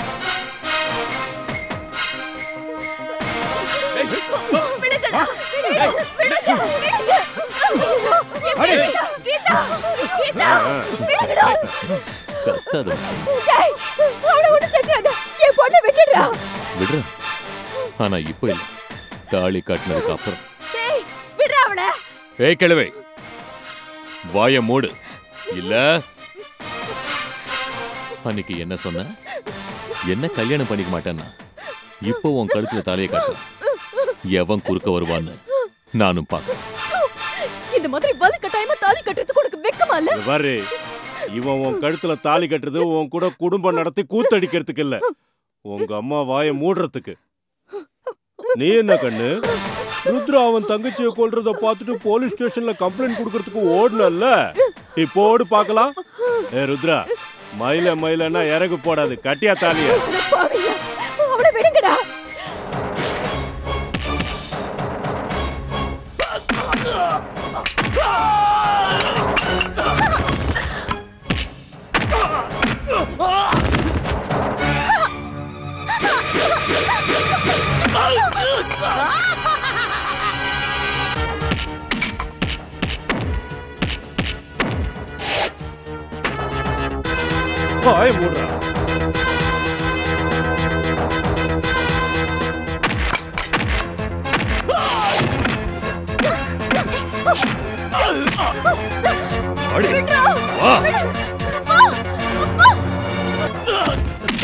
[SPEAKER 2] விடுங்கடா, விடுங்க, விடுங்க, விடுங்க.
[SPEAKER 13] அடே.
[SPEAKER 2] கீதா, கீதா, விடுங்கடா.
[SPEAKER 13] கத்தாத
[SPEAKER 2] டேய், அவனை ஒண்ணும் செஞ்சிடாத. என் பொண்ணை விட்டுடுடா.
[SPEAKER 13] விடுறேன் ஆனா இப்போ இல்ல தாலி காட்டினதுக்கு அப்புறம்
[SPEAKER 2] டேய், விடுடா அவனை.
[SPEAKER 13] ஏய் கிழவை வாய மூடு இல்ல அன்னைக்கு என்ன சொன்ன என்ன கல்யாணம் பண்ணிக்க மாட்டேன்னா இப்போ உன் கழுத்துல தாலியை காட்டு எவன் குறுக்க வருவான்னு நானும் பார்க்க
[SPEAKER 16] இந்த மாதிரி வலு கட்டாயமா தாலி கட்டுறதுக்கு உனக்கு வெக்கமா இல்ல
[SPEAKER 14] இது பாரு இவன் உன் கழுத்துல தாலி கட்டுறது உன் கூட குடும்பம் நடத்தி கூத்தடிக்கிறதுக்கு இல்ல உங்க அம்மா வாயை மூடுறதுக்கு நீ என்ன கண்ணு ருத்ரா அவன் தங்கச்சியை கொல்றத பார்த்துட்டு போலீஸ் ஸ்டேஷன்ல கம்ப்ளைண்ட் கொடுக்கறதுக்கு ஓடுனல்ல இப்போ ஓடு பார்க்கலாம் ஏ ருத்ரா மயில மயிலன்னா இறகு போடாது கட்டியா தாலிய
[SPEAKER 2] பாவிங்களா, அவனை விடுங்கடா
[SPEAKER 14] வாய மூடுறா
[SPEAKER 13] அடி.
[SPEAKER 2] விட்றா.
[SPEAKER 13] வா.
[SPEAKER 2] விடு. அப்பா, அப்பா.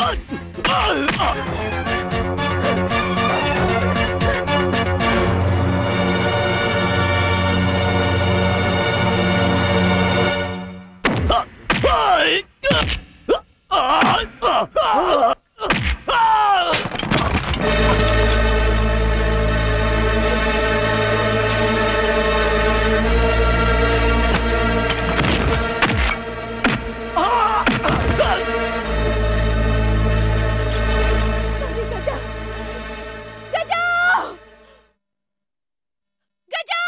[SPEAKER 10] தம்பி கஜா கஜா கஜா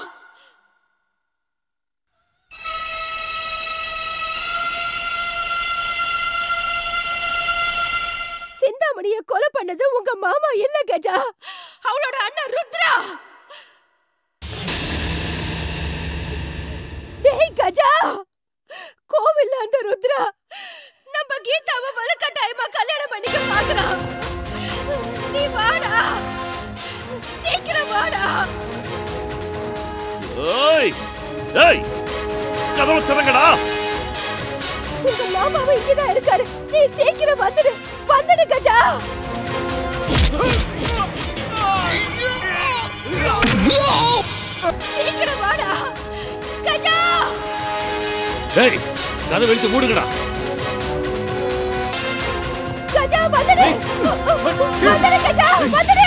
[SPEAKER 10] சிந்தாமணிய கொலை பண்ணது உங்க மாமா இல்ல கஜா அவளோட அண்ணன் ருத்ரா டேய் கஜா கோவில்ல அந்த ருத்ரா நம்ம கீதாவை வலுக்கட்டாயமா கல்யாணம் பண்ணிக்க பாக்குறான் நீ வாடா சீக்கிரம் வாடா
[SPEAKER 8] ஏய் ஏய் கதவு திறங்கடா
[SPEAKER 10] உங்க மாமாவும் இங்கதான் இருக்காரு நீ சீக்கிரம் வந்துடு வந்துடு கஜா சீக்கிரம் வாடா கஜா
[SPEAKER 8] டேய் கதவு எடுத்து மூடுங்கடா
[SPEAKER 10] கஜா வந்துடு வந்துடு கஜா வந்துடு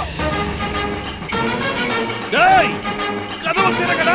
[SPEAKER 8] டேய் கதவு திறங்கடா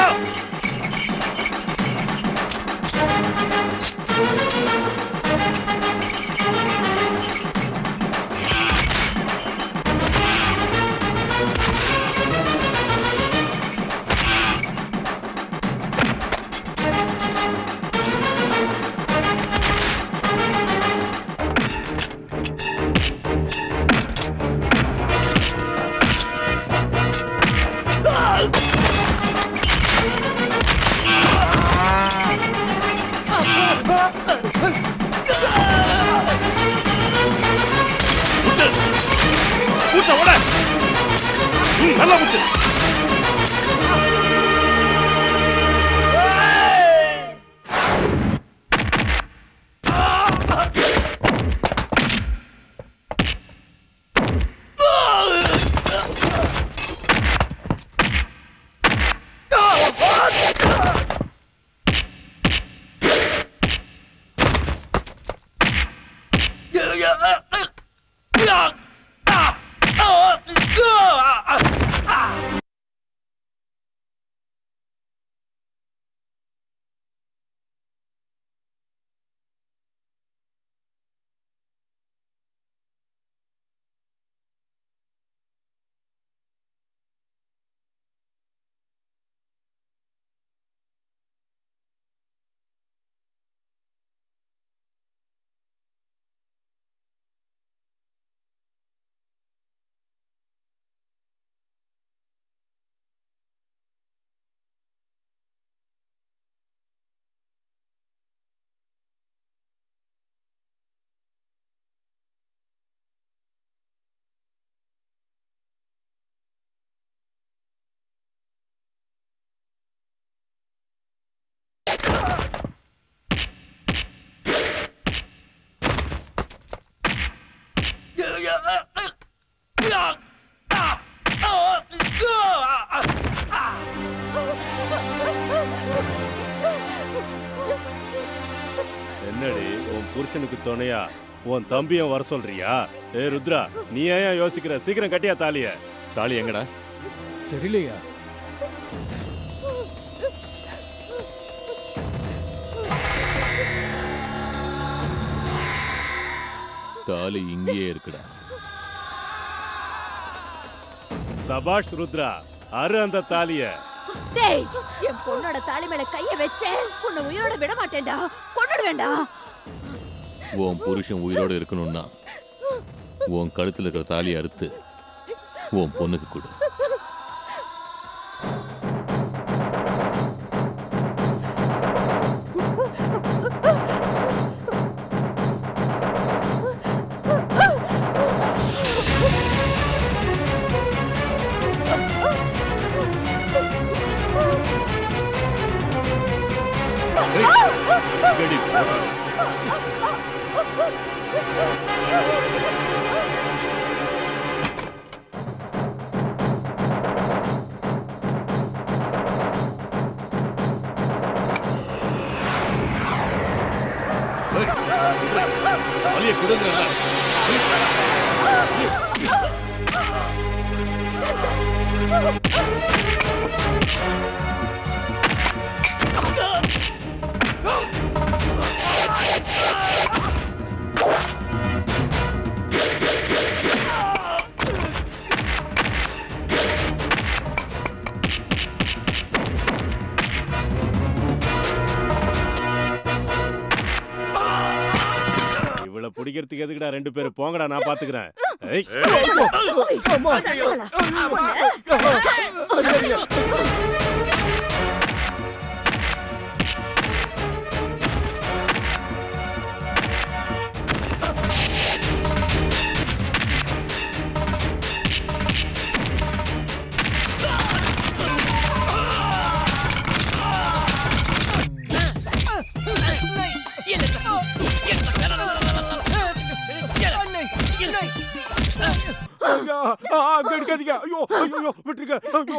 [SPEAKER 8] முட்டு முட்ட ஓட ம், நல்லா முட்டு
[SPEAKER 14] என்னடி உன் புருஷனுக்கு துணையா உன் தம்பியும் வர சொல்றியா ஏ ருத்ரா நீ ஏன் யோசிக்கிற சீக்கிரம் கட்டியா தாலிய
[SPEAKER 8] தாலி எங்கடா
[SPEAKER 6] தெரியலையா
[SPEAKER 13] தாலி இங்கேயே இருக்குடா
[SPEAKER 14] சபாஷ் ருத்ரா அரு அந்த தாலிய
[SPEAKER 2] டேய் என் பொண்ணோட தாலி மேல கைய வச்சேன் உன்னை உயிரோட விட மாட்டேன்டா கொன்னுடுவேன்டா
[SPEAKER 13] உன் புருஷன் உயிரோட இருக்கணும்னா உன் கழுத்துல இருக்கிற தாலியை அறுத்து உன் பொண்ணுக்கு கொடு
[SPEAKER 14] எங்கடி போற?
[SPEAKER 8] கொடுங்க
[SPEAKER 14] இவள பிடிக்கிறதுக்கு எதுக்குடா ரெண்டு பேரும் போங்கடா நான் பாத்துக்கிறேன் ஏய். ஐயா, ஆ, அங்க எடுக்காதீங்க ஐயோ ஐயோ ஐயோ, விட்டுருங்க ஐயோ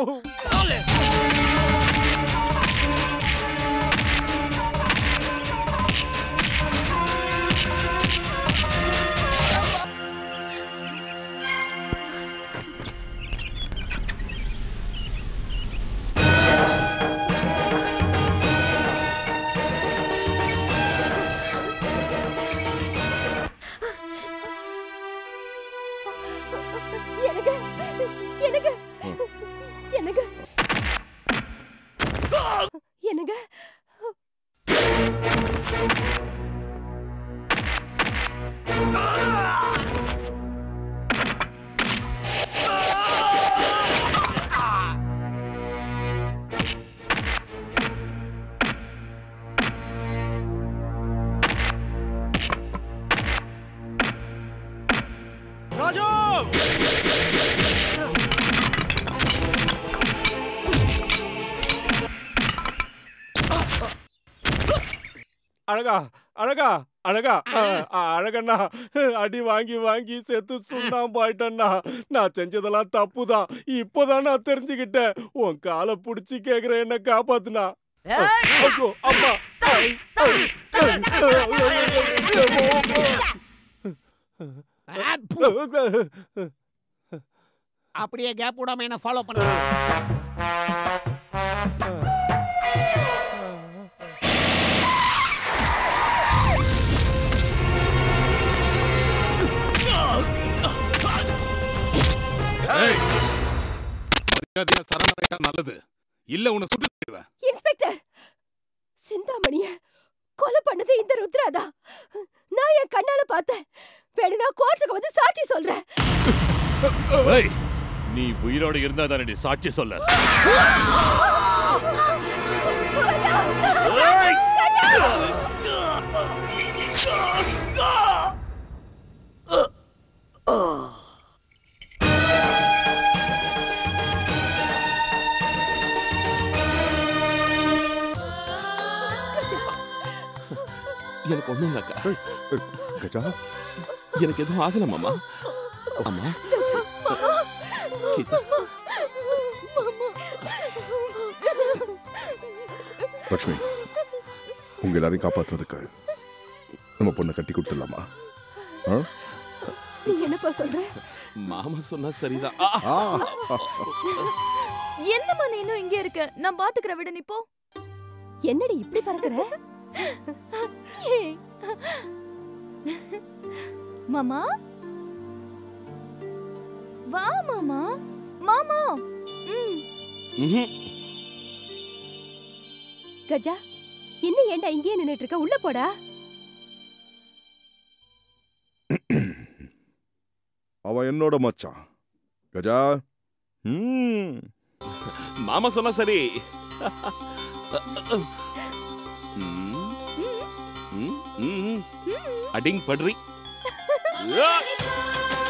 [SPEAKER 10] எனக்கு எனக்கு எனக்கு எனக்கு
[SPEAKER 19] ராஜு
[SPEAKER 14] அழகா அழகா அழகா ஆ, ஆ, அழகண்ணா அடி வாங்கி வாங்கி செத்து சுண்ணாம்பு ஆயிட்டண்ணா நான் செஞ்சதெல்லாம் தப்புதான் இப்போதான் நான் தெரிஞ்சுக்கிட்டேன் உன் காலை புடிச்சு கேக்குறேன் என்ன காப்பாத்துனா ஐயோ அம்மா ஐ, ஐ, ஐ,
[SPEAKER 15] அப்படியே கேப் விடாம என்ன ஃபாலோ பண்ண
[SPEAKER 11] ஏய், மரியாதையா சரணடையா நல்லது இல்ல உன்னை சுட்டு தள்ளிடுவேன்.
[SPEAKER 10] இன்ஸ்பெக்டர் சிந்தாமணிய கொலை பண்ணது இந்த ருத்ராதா நான் என் கண்ணால பார்த்தேன் வேணும்னா கோர்ட்டுக்கு வந்து சாட்சி சொல்றேன்
[SPEAKER 13] ஏய், நீ உயிரோடு இருந்தா தானே நீ சாட்சி சொல்ல
[SPEAKER 8] எனக்கு ஒண்ணும் இல்லக்கா கஜா எனக்கு எதுவும் ஆகல மாமா அம்மா கீதா
[SPEAKER 7] லக்ஷ்மி உங்க எல்லாரையும் காப்பாத்துறதுக்கு நம்ம பொண்ணை கட்டி கொடுத்துடலாமா ஆ?
[SPEAKER 10] நீ என்னப்பா சொல்ற
[SPEAKER 8] மாமா சொன்னா சரிதான்
[SPEAKER 7] ஆ.
[SPEAKER 16] என்னம்மா நீ இன்னும் இங்கே இருக்க நான் பாத்துக்கிற விட நீ போ
[SPEAKER 10] என்னடி இப்படி பறக்குற
[SPEAKER 16] ஏய். மாமா வா மாமா மாமா ம்.
[SPEAKER 8] ம்ஹும்.
[SPEAKER 10] கஜா இன்னும் ஏன்டா இங்கேயே நின்னுட்டு இருக்க உள்ள போடா
[SPEAKER 7] அவன் என்னோட மச்சான் கஜா ம்
[SPEAKER 8] மாமா சொன்னா சரி ம், ம், ம். அடிங் படுறி